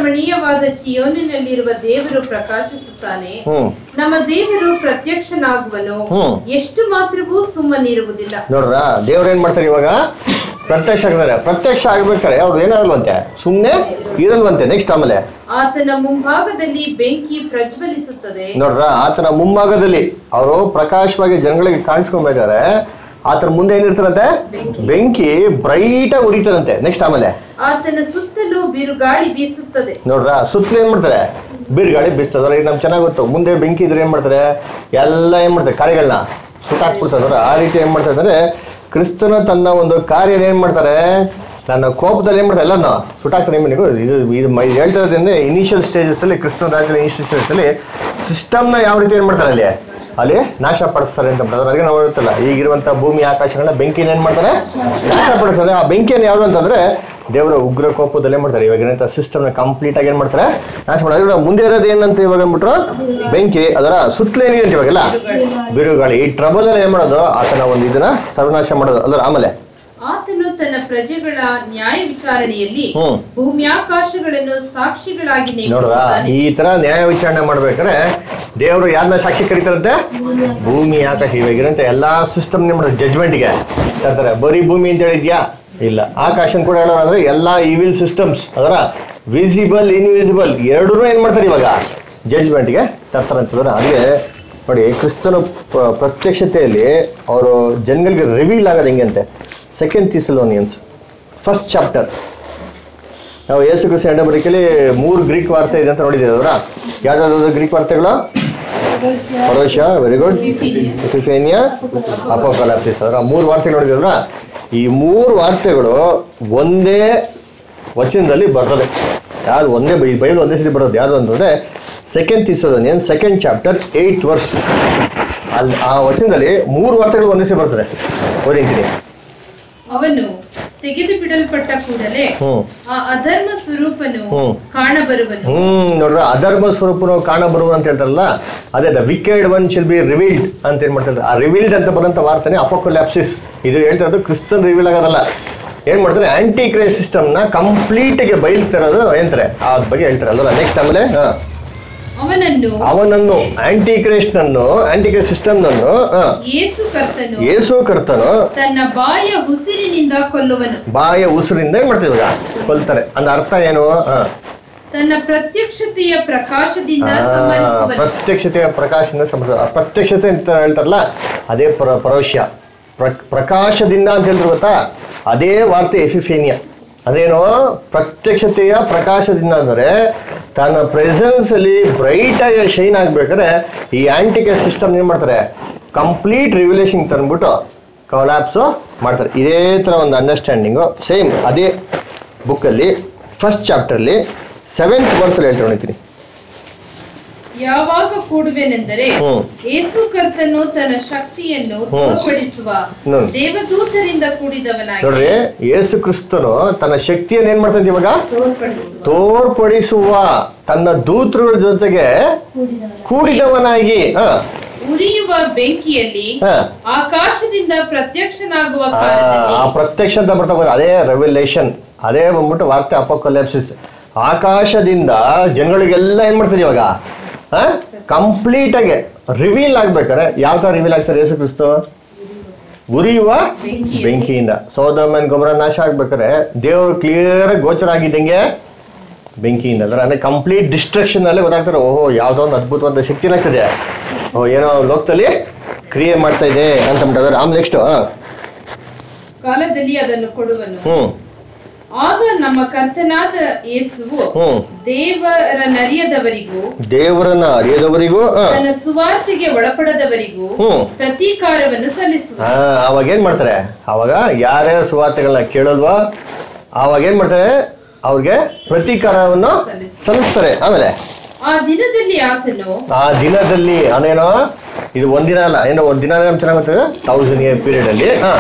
Speaker 3: ರಮಣೀಯವಾದ ಚಿಯೋನಿನಲ್ಲಿರುವ ದೇವರು ಪ್ರಕಾಶಿಸುತ್ತಾನೆ
Speaker 1: ಹ್ಮ್
Speaker 3: ನಮ್ಮ ದೇವರು ಪ್ರತ್ಯಕ್ಷನಾಗುವನು
Speaker 1: ಹ್ಮ್.
Speaker 3: ಎಷ್ಟು ಮಾತ್ರವೂ ಸುಮ್ಮನಿರುವುದಿಲ್ಲ
Speaker 1: ನೋಡ್ರ ದೇವ್ರು ಏನ್ ಮಾಡ್ತಾರೆ ಇವಾಗ ಪ್ರತ್ಯಕ್ಷ ಆಗ್ತಾರೆ ಪ್ರತ್ಯಕ್ಷ ಆಗ್ಬೇಕಾರೆ ಅವ್ರು ಏನಾಗಲ್ವಂತೆ ಸುಮ್ಮನೆ ಇರಲ್ವಂತೆ ನೆಕ್ಸ್ಟ್ ಆಮೇಲೆ
Speaker 3: ಆತನ ಮುಂಭಾಗದಲ್ಲಿ ಬೆಂಕಿ ಪ್ರಜ್ವಲಿಸುತ್ತದೆ
Speaker 1: ನೋಡ್ರ ಆತನ ಮುಂಭಾಗದಲ್ಲಿ ಅವರು ಪ್ರಕಾಶವಾಗಿ ಜನಗಳಿಗೆ ಕಾಣಿಸ್ಕೊಬೇಕಾದ್ರೆ ಆತನ ಮುಂದೆ ಏನಿರ್ತಾರಂತೆ ಬೆಂಕಿ ಬ್ರೈಟ್ ಆಗಿ ಉರಿತಾರಂತೆ ನೆಕ್ಸ್ಟ್ ಆಮೇಲೆ
Speaker 3: ಆತನ ಸುತ್ತಲೂ ಬಿರುಗಾಳಿ ಬೀಸುತ್ತದೆ
Speaker 1: ನೋಡ್ರ ಸುತ್ತಲೂ ಏನ್ ಮಾಡ್ತಾರೆ ಬಿರುಗಾಳಿ ಬೀಸ್ತದ್ರ ಈಗ ನಮ್ಗೆ ಚೆನ್ನಾಗ್ ಗೊತ್ತು ಮುಂದೆ ಬೆಂಕಿ ಇದ್ರೆ ಏನ್ ಮಾಡ್ತಾರೆ ಎಲ್ಲ ಏನ್ ಮಾಡ್ತಾರೆ ಕಾರ್ಯಗಳನ್ನ ಸುಟ್ಟಾಕ್ಬಿಡ್ತದ್ರ ಆ ರೀತಿ ಏನ್ ಮಾಡ್ತಾರೆ ಅಂದ್ರೆ ಕ್ರಿಸ್ತನ ತನ್ನ ಒಂದು ಕಾರ್ಯ ಏನ್ ಮಾಡ್ತಾರೆ ನನ್ನ ಕೋಪದಲ್ಲಿ ಏನ್ ಮಾಡ್ತಾರೆ ಎಲ್ಲನೂ ಸುಟ್ಟಾಕ್ತಾರೆ ನಿಮಗೂ ಇದು ಇದು ಮ- ಇದು ಹೇಳ್ತಾ ಇರೋದ್ರಿಂದ ಇನಿಷಿಯಲ್ ಸ್ಟೇಜಸ್ ಅಲ್ಲಿ ಕ್ರಿಸ್ತನ ರಾಜ್ಯದ ಇನಿಷಿಯಲ್ ಸ್ಟೇಜಸ್ ಅಲ್ಲಿ ಸಿಸ್ಟಮ್ನ ಯಾವ ರೀತಿ ಏನ್ ಮಾಡ್ತಾರೆ ಅಲ್ಲಿ ಅಲ್ಲಿ ನಾಶ ಪಡಿಸ್ತಾರೆ ಅಂತ ಮಾಡ್ತಾರೆ ಅದಕ್ಕೆ ನಾವು ಹೇಳುತ್ತಲ್ಲ ಈಗಿರುವಂತ ಭೂಮಿ ಆಕಾಶಗಳನ್ನ ಬೆಂಕಿನ ಏನ್ ಮಾಡ್ತಾರೆ ನಾಶ ಪಡಿಸ್ತಾರೆ ಆ ಬೆಂಕಿಯನ್ನು ಯಾವ್ದು ಅಂತಂದ್ರೆ ದೇವರ ಉಗ್ರ ಕೋಪದಲ್ಲೇ ಮಾಡ್ತಾರೆ ಇವಾಗ ಏನಂತ ಸಿಸ್ಟಮ್ ನ ಕಂಪ್ಲೀಟ್ ಆಗಿ ಏನ್ ಮಾಡ್ತಾರೆ ನಾಶ ಮಾಡ್ತಾರೆ ಇವಾಗ ಮುಂದೆ ಇರೋದು ಏನಂತ ಇವಾಗ ಅಂದ್ಬಿಟ್ರು ಬೆಂಕಿ ಅದರ ಸುತ್ತಲೇ ಏನಿದೆ ಅಂತ ಇವಾಗೆಲ್ಲ ಬಿರುಗಾಳಿ ಈ ಟ್ರಬಲ್ ಅಲ್ಲಿ ಏನ್ ಮಾಡೋದು ಆತನ ಒಂದು ಇದನ್ನ ಸರ್ವನಾಶ ಮಾಡೋದು ಅಲ್ಲರ ಆಮೇಲೆ
Speaker 3: ಆತನು ತನ್ನ ಪ್ರಜೆಗಳ ನ್ಯಾಯ ವಿಚಾರಣೆಯಲ್ಲಿ
Speaker 1: ಹ್ಮ್.
Speaker 3: ಭೂಮ್ಯಾಕಾಶಗಳನ್ನು ಸಾಕ್ಷಿಗಳಾಗಿ
Speaker 1: ನೋಡ್ರ
Speaker 3: ನೇಮಿಸುತ್ತಾನೆ
Speaker 1: ಈ ತರ ನ್ಯಾಯ ವಿಚಾರಣೆ ಮಾಡ್ಬೇಕಾದ್ರೆ ದೇವರು ಯಾರನ್ನ ಸಾಕ್ಷಿ ಕರೀತಾರಂತೆ ಭೂಮಿ ಆಕಾಶ ಇವಾಗಿರಂತೆ ಎಲ್ಲಾ ಸಿಸ್ಟಮ್ ಮಾಡ್ತಾರೆ ಜಜ್ಮೆಂಟ್ಗೆ ತರ್ತಾರೆ ಬರೀ ಭೂಮಿ ಅಂತ ಹೇಳಿದ್ಯಾ ಇಲ್ಲ ಆಕಾಶನ್ ಕೂಡ ಹೇಳೋಣ ಅಂದ್ರೆ ಎಲ್ಲಾ ಇವಿಲ್ ಸಿಸ್ಟಮ್ಸ್ ಅದರ ವಿಸಿಬಲ್ ಇನ್ವಿಸಿಬಲ್ ಎರಡೂ ಏನ್ ಮಾಡ್ತಾರೆ ಇವಾಗ ಜಜ್ಮೆಂಟ್ಗೆ ತರ್ತಾರಂತಂದ್ರೆ ಅದೇ ನೋಡಿ ಕ್ರಿಸ್ತನ ಪ- ಪ್ರತ್ಯಕ್ಷತೆಯಲ್ಲಿ ಅವರು ಜನಗಳಿಗೆ ರಿವೀಲ್ ಆಗೋದು ಹೆಂಗೆ ಅಂತೆ ಸೆಕೆಂಡ್ ಥಿಸಲೋನಿಯನ್ಸ್ ಫಸ್ಟ್ ಚಾಪ್ಟರ್ ನಾವು ಯೇಸು ಕ್ರಿಸ್ತ ಎರಡನೇ ಬರೀಕಲ್ಲಿ ಮೂರು ಗ್ರೀಕ್ ವಾರ್ತೆ ಇದೆ ಅಂತ ನೋಡಿದ್ದೀವಿ ಅವರ ಯಾವ್ದಾದ್ರು ಗ್ರೀಕ್ ವಾರ್ತೆಗಳು ಪರೋಶ ವೆರಿ ಗುಡ್ ಎಫಿಫೇನಿಯಾ ಅಪೋಕಲಾಪ್ಸಿಸ್ ಅವರ ಮೂರು ವಾರ್ತೆಗಳು ನೋಡಿದ್ರಲ್ಲ ಈ ಮೂರು ವಾರ್ತೆಗಳು ಒಂದೇ ವಚನದಲ್ಲಿ ಬರ್ತದೆ ಯಾವ್ದು ಒಂದೇ ಬೈ ಬೈಬಲ್ ಒಂದೇ ಸತಿ ಬರೋದು ಯಾವುದು ಅಂತಂದ್ರೆ second Thessalonians second chapter eight verse ಅಲ್ಲಿ ಆ ವಚನದಲ್ಲಿ ಮೂರು ವಾರ್ತೆಗಳು ಒಂದೇ ಸತಿ ಬರ್ತದೆ ಓದಿಂತೀನಿ
Speaker 3: ಅವನು ತೆಗೆದು ಬಿಡಲ್ಪಟ್ಟ ಕೂಡಲೇ
Speaker 1: ಹ್ಮ್
Speaker 3: ಆ ಅಧರ್ಮ ಸ್ವರೂಪನು
Speaker 1: ಹ್ಮ್.
Speaker 3: ಕಾಣಬರುವನು
Speaker 1: ಹ್ಮ್ ನೋಡ್ರ ಅಧರ್ಮ ಸ್ವರೂಪನು ಕಾಣ ಬರುವ ಅಂತ ಹೇಳ್ತಾರಲ್ಲ ಅದೇ the wicked one shall be revealed ಅಂತ ಏನ್ ಮಾಡ್ತಾರೆ ಆ ರಿವೀಲ್ಡ್ ಅಂತ ಬರೋಂಥ ವಾರ್ತೆನೆ ಅಪೋಕೊಲ್ಯಾಪ್ಸಿಸ್ ಇದು ಹೇಳ್ತಾ ಇರೋದು ಕ್ರಿಸ್ತನ್ ರಿವೀಲ್ ಆಗೋದಲ್ಲ ಏನ್ ಮಾಡ್ತಾರೆ ಆಂಟಿ ಕ್ರೈಸ್ ಸಿಸ್ಟಮ್ ನ ಕಂಪ್ಲೀಟ್ ಗೆ ಬಯಲ್ತಿರೋದು ಏನಂತಾರೆ ಆ ಬಗ್ಗೆ ಹೇಳ್ತಾರೆ ಅಲ್ವಲ್ಲ ನೆಕ್ಸ್ಟ್ ಆಮೇಲೆ ಹಾ.
Speaker 3: ಅವನನ್ನು
Speaker 1: ಅವನನ್ನು ಆಂಟಿ ಕ್ರೈಸ್ಟ್ ನನ್ನು ಆಂಟಿ ಕ್ರೈಸ್ಟ್ ಸಿಸ್ಟಮ್ ನನ್ನು ಹಾ,
Speaker 3: ಯೇಸು ಕರ್ತನು
Speaker 1: ಯೇಸು ಕರ್ತನು
Speaker 3: ತನ್ನ ಬಾಯ ಹುಸಿರಿನಿಂದ ಕೊಲ್ಲುವನು
Speaker 1: ಬಾಯ ಉಸಿರಿಂದ ಏನ್ ಮಾಡ್ತಾರೆ ಇವಾಗ ಕೊಲ್ತಾರೆ ಅಂದ ಅರ್ಥ ಏನು ಹಾ
Speaker 3: ತನ್ನ ಪ್ರತ್ಯಕ್ಷತೆಯ ಪ್ರಕಾಶದಿಂದ
Speaker 1: ಆ,
Speaker 3: ಸಂಹರಿಸುವನು
Speaker 1: ಪ್ರತ್ಯಕ್ಷತೆಯ ಪ್ರಕಾಶದಿಂದ ಸಂಬಂಧ ಆ ಪ್ರತ್ಯಕ್ಷತೆ ಅಂತ ಹೇಳ್ತಾರಲ್ಲ ಅದೇ ಪ್ರ ಪರೋಶ್ಯ ಪ್ರ ಪ್ರಕಾಶದಿಂದ ಅಂತ ಹೇಳ್ತಾರೆ ಗೊತ್ತಾ ಅದೇ ವಾರ್ತೆ ಎಫಿಫೇನಿಯಾ ಅದೇನೋ ಪ್ರತ್ಯಕ್ಷತೆಯ ಪ್ರಕಾಶದಿಂದ ಅಂದರೆ ತನ್ನ ಪ್ರೆಸೆನ್ಸ್ ಅಲ್ಲಿ ಬ್ರೈಟ್ ಆಗಿ ಶೈನ್ ಆಗ್ಬೇಕಾದ್ರೆ ಈ ಆಂಟಿಕ ಸಿಸ್ಟಮ್ ಏನ್ ಮಾಡ್ತಾರೆ ಕಂಪ್ಲೀಟ್ ರಿವ್ಯುಲೇಷನ್ ತಂದ್ಬಿಟ್ಟು ಕೊಲಾಪ್ಸು ಮಾಡ್ತಾರೆ ಇದೇ ಥರ ಒಂದು ಅಂಡರ್ಸ್ಟ್ಯಾಂಡಿಂಗು ಸೇಮ್ ಅದೇ ಬುಕ್ಕಲ್ಲಿ ಫಸ್ಟ್ ಚಾಪ್ಟರ್ಲಿ ಸೆವೆಂತ್ ವರ್ಸಲ್ಲಿ ಹೇಳ್ತಾ ನೋಡ್ತೀನಿ
Speaker 3: ಯಾವಾಗ ಕೂಡುವೆನೆಂದರೆ
Speaker 1: ಹ್ಮ್.
Speaker 3: ಯೇಸು ಕರ್ತನು ತನ್ನ ಶಕ್ತಿಯನ್ನು ತೋರ್ಪಡಿಸುವ
Speaker 1: ಹ್ಮ್.
Speaker 3: ದೇವದೂತರಿಂದ ಕೂಡಿದವನಾಗಿ
Speaker 1: ನೋಡ್ರಿ ಯೇಸು ಕ್ರಿಸ್ತನು ತನ್ನ ಶಕ್ತಿಯನ್ನು ಏನ್ ಮಾಡ್ತಾನೆ ಇವಾಗ
Speaker 3: ತೋರ್ಪಡಿಸುವ
Speaker 1: ತೋರ್ಪಡಿಸುವ ತನ್ನ ದೂತರುಗಳ ಜೊತೆಗೆ ಕೂಡಿದವನಾಗಿ ಹ,
Speaker 3: ಉರಿಯುವ ಬೆಂಕಿಯಲ್ಲಿ
Speaker 1: ಹ.
Speaker 3: ಆಕಾಶದಿಂದ ಪ್ರತ್ಯಕ್ಷನಾಗುವ
Speaker 1: ಆ,
Speaker 3: ಕಾಲದಲ್ಲಿ
Speaker 1: ಆ ಪ್ರತ್ಯಕ್ಷ ಅಂತ ಬರ್ತಾ ಹೋಗೋದು ಅದೇ ರೆವಲ್ಯೂಷನ್ ಅದೇ ಬಂದ್ಬಿಟ್ಟು ವಾರ್ತೆ ಅಪೋಕೊಲ್ಯಾಪ್ಸಿಸ್ ಆಕಾಶದಿಂದ ಜನಗಳಿಗೆಲ್ಲ ಏನ್ ಮಾಡ್ತದೆ ಇವಾಗ ಕಂಪ್ಲೀಟ್ ಆಗಿ ರಿವೀಲ್ ಆಗ್ಬೇಕಾರೆ ಯಾವ ತರ ರಿವೀಲ್ ಆಗ್ತಾರೆ ಯೇಸು ಕ್ರಿಸ್ತು ಉರಿಯುವ
Speaker 3: ಬೆಂಕಿಯಲ್ಲಿ.
Speaker 1: ಬೆಂಕಿಯಿಂದ ಸೋದಮನ್ ಗೊಬ್ಬರ ನಾಶ ಆಗ್ಬೇಕಾದ್ರೆ ದೇವರು ಕ್ಲಿಯರ್ ಗೋಚರ ಆಗಿದ್ದಂಗೆ ಬೆಂಕಿಯಿಂದ ಅಂದ್ರೆ ಅಂದ್ರೆ ಕಂಪ್ಲೀಟ್ ಡಿಸ್ಟ್ರಕ್ಷನ್ ಅಲ್ಲೇ ಗೊತ್ತಾಗ್ತಾರೆ ಓಹೋ ಯಾವುದೋ ಒಂದು ಅದ್ಭುತವಾದ ಶಕ್ತಿ ಏನಾಗ್ತದೆ ಓ ಏನೋ ಲೋಕದಲ್ಲಿ ಕ್ರಿಯೆ ಮಾಡ್ತಾ ಇದೆ ಅಂತ ಅಂದ್ಬಿಟ್ಟು ಆಮೇಲೆ ನೆಕ್ಸ್ಟ್
Speaker 3: ಕಾಲದಲ್ಲಿ ಅದನ್ನು ಕೊಡುವನು
Speaker 1: ಹ್ಮ್
Speaker 3: ಆಗ ನಮ್ಮ ಕರ್ತನಾದ ಯೇಸುವು
Speaker 1: ಹ್ಮ್
Speaker 3: ದೇವರ ನರಿಯದವರಿಗೂ
Speaker 1: ದೇವರನ್ನ ಅರಿಯದವರಿಗೂ ಹ,
Speaker 3: ತನ್ನ ಸುವಾರ್ತೆಗೆ ಒಳಪಡದವರಿಗೂ
Speaker 1: ಹ್ಮ್.
Speaker 3: ಪ್ರತೀಕಾರವನ್ನು ಸಲ್ಲಿಸುವ
Speaker 1: ಆ, ಅವಾಗ ಏನ್ ಮಾಡ್ತಾರೆ ಅವಾಗ ಯಾರ್ಯಾರ ಸುವಾರ್ತೆಗಳನ್ನ ಕೇಳಲ್ವೋ ಅವಾಗ ಏನ್ ಮಾಡ್ತಾರೆ ಅವ್ರಿಗೆ ಪ್ರತೀಕಾರವನ್ನು ಸಲ್ಲಿಸ್ತಾರೆ ಆಮೇಲೆ
Speaker 3: ಆ ದಿನದಲ್ಲಿ ಆತನು
Speaker 1: ಆ ದಿನದಲ್ಲಿ ಅವನೇನೋ ಇದು ಒಂದಿನ ಅಲ್ಲ ಏನೋ ಒಂದ್ ದಿನ ಚೆನ್ನಾಗುತ್ತೆ ತೌಸಂಡ್ ಇಯರ್ ಪೀರಿಯಡ್ ಅಲ್ಲಿ ಹಾ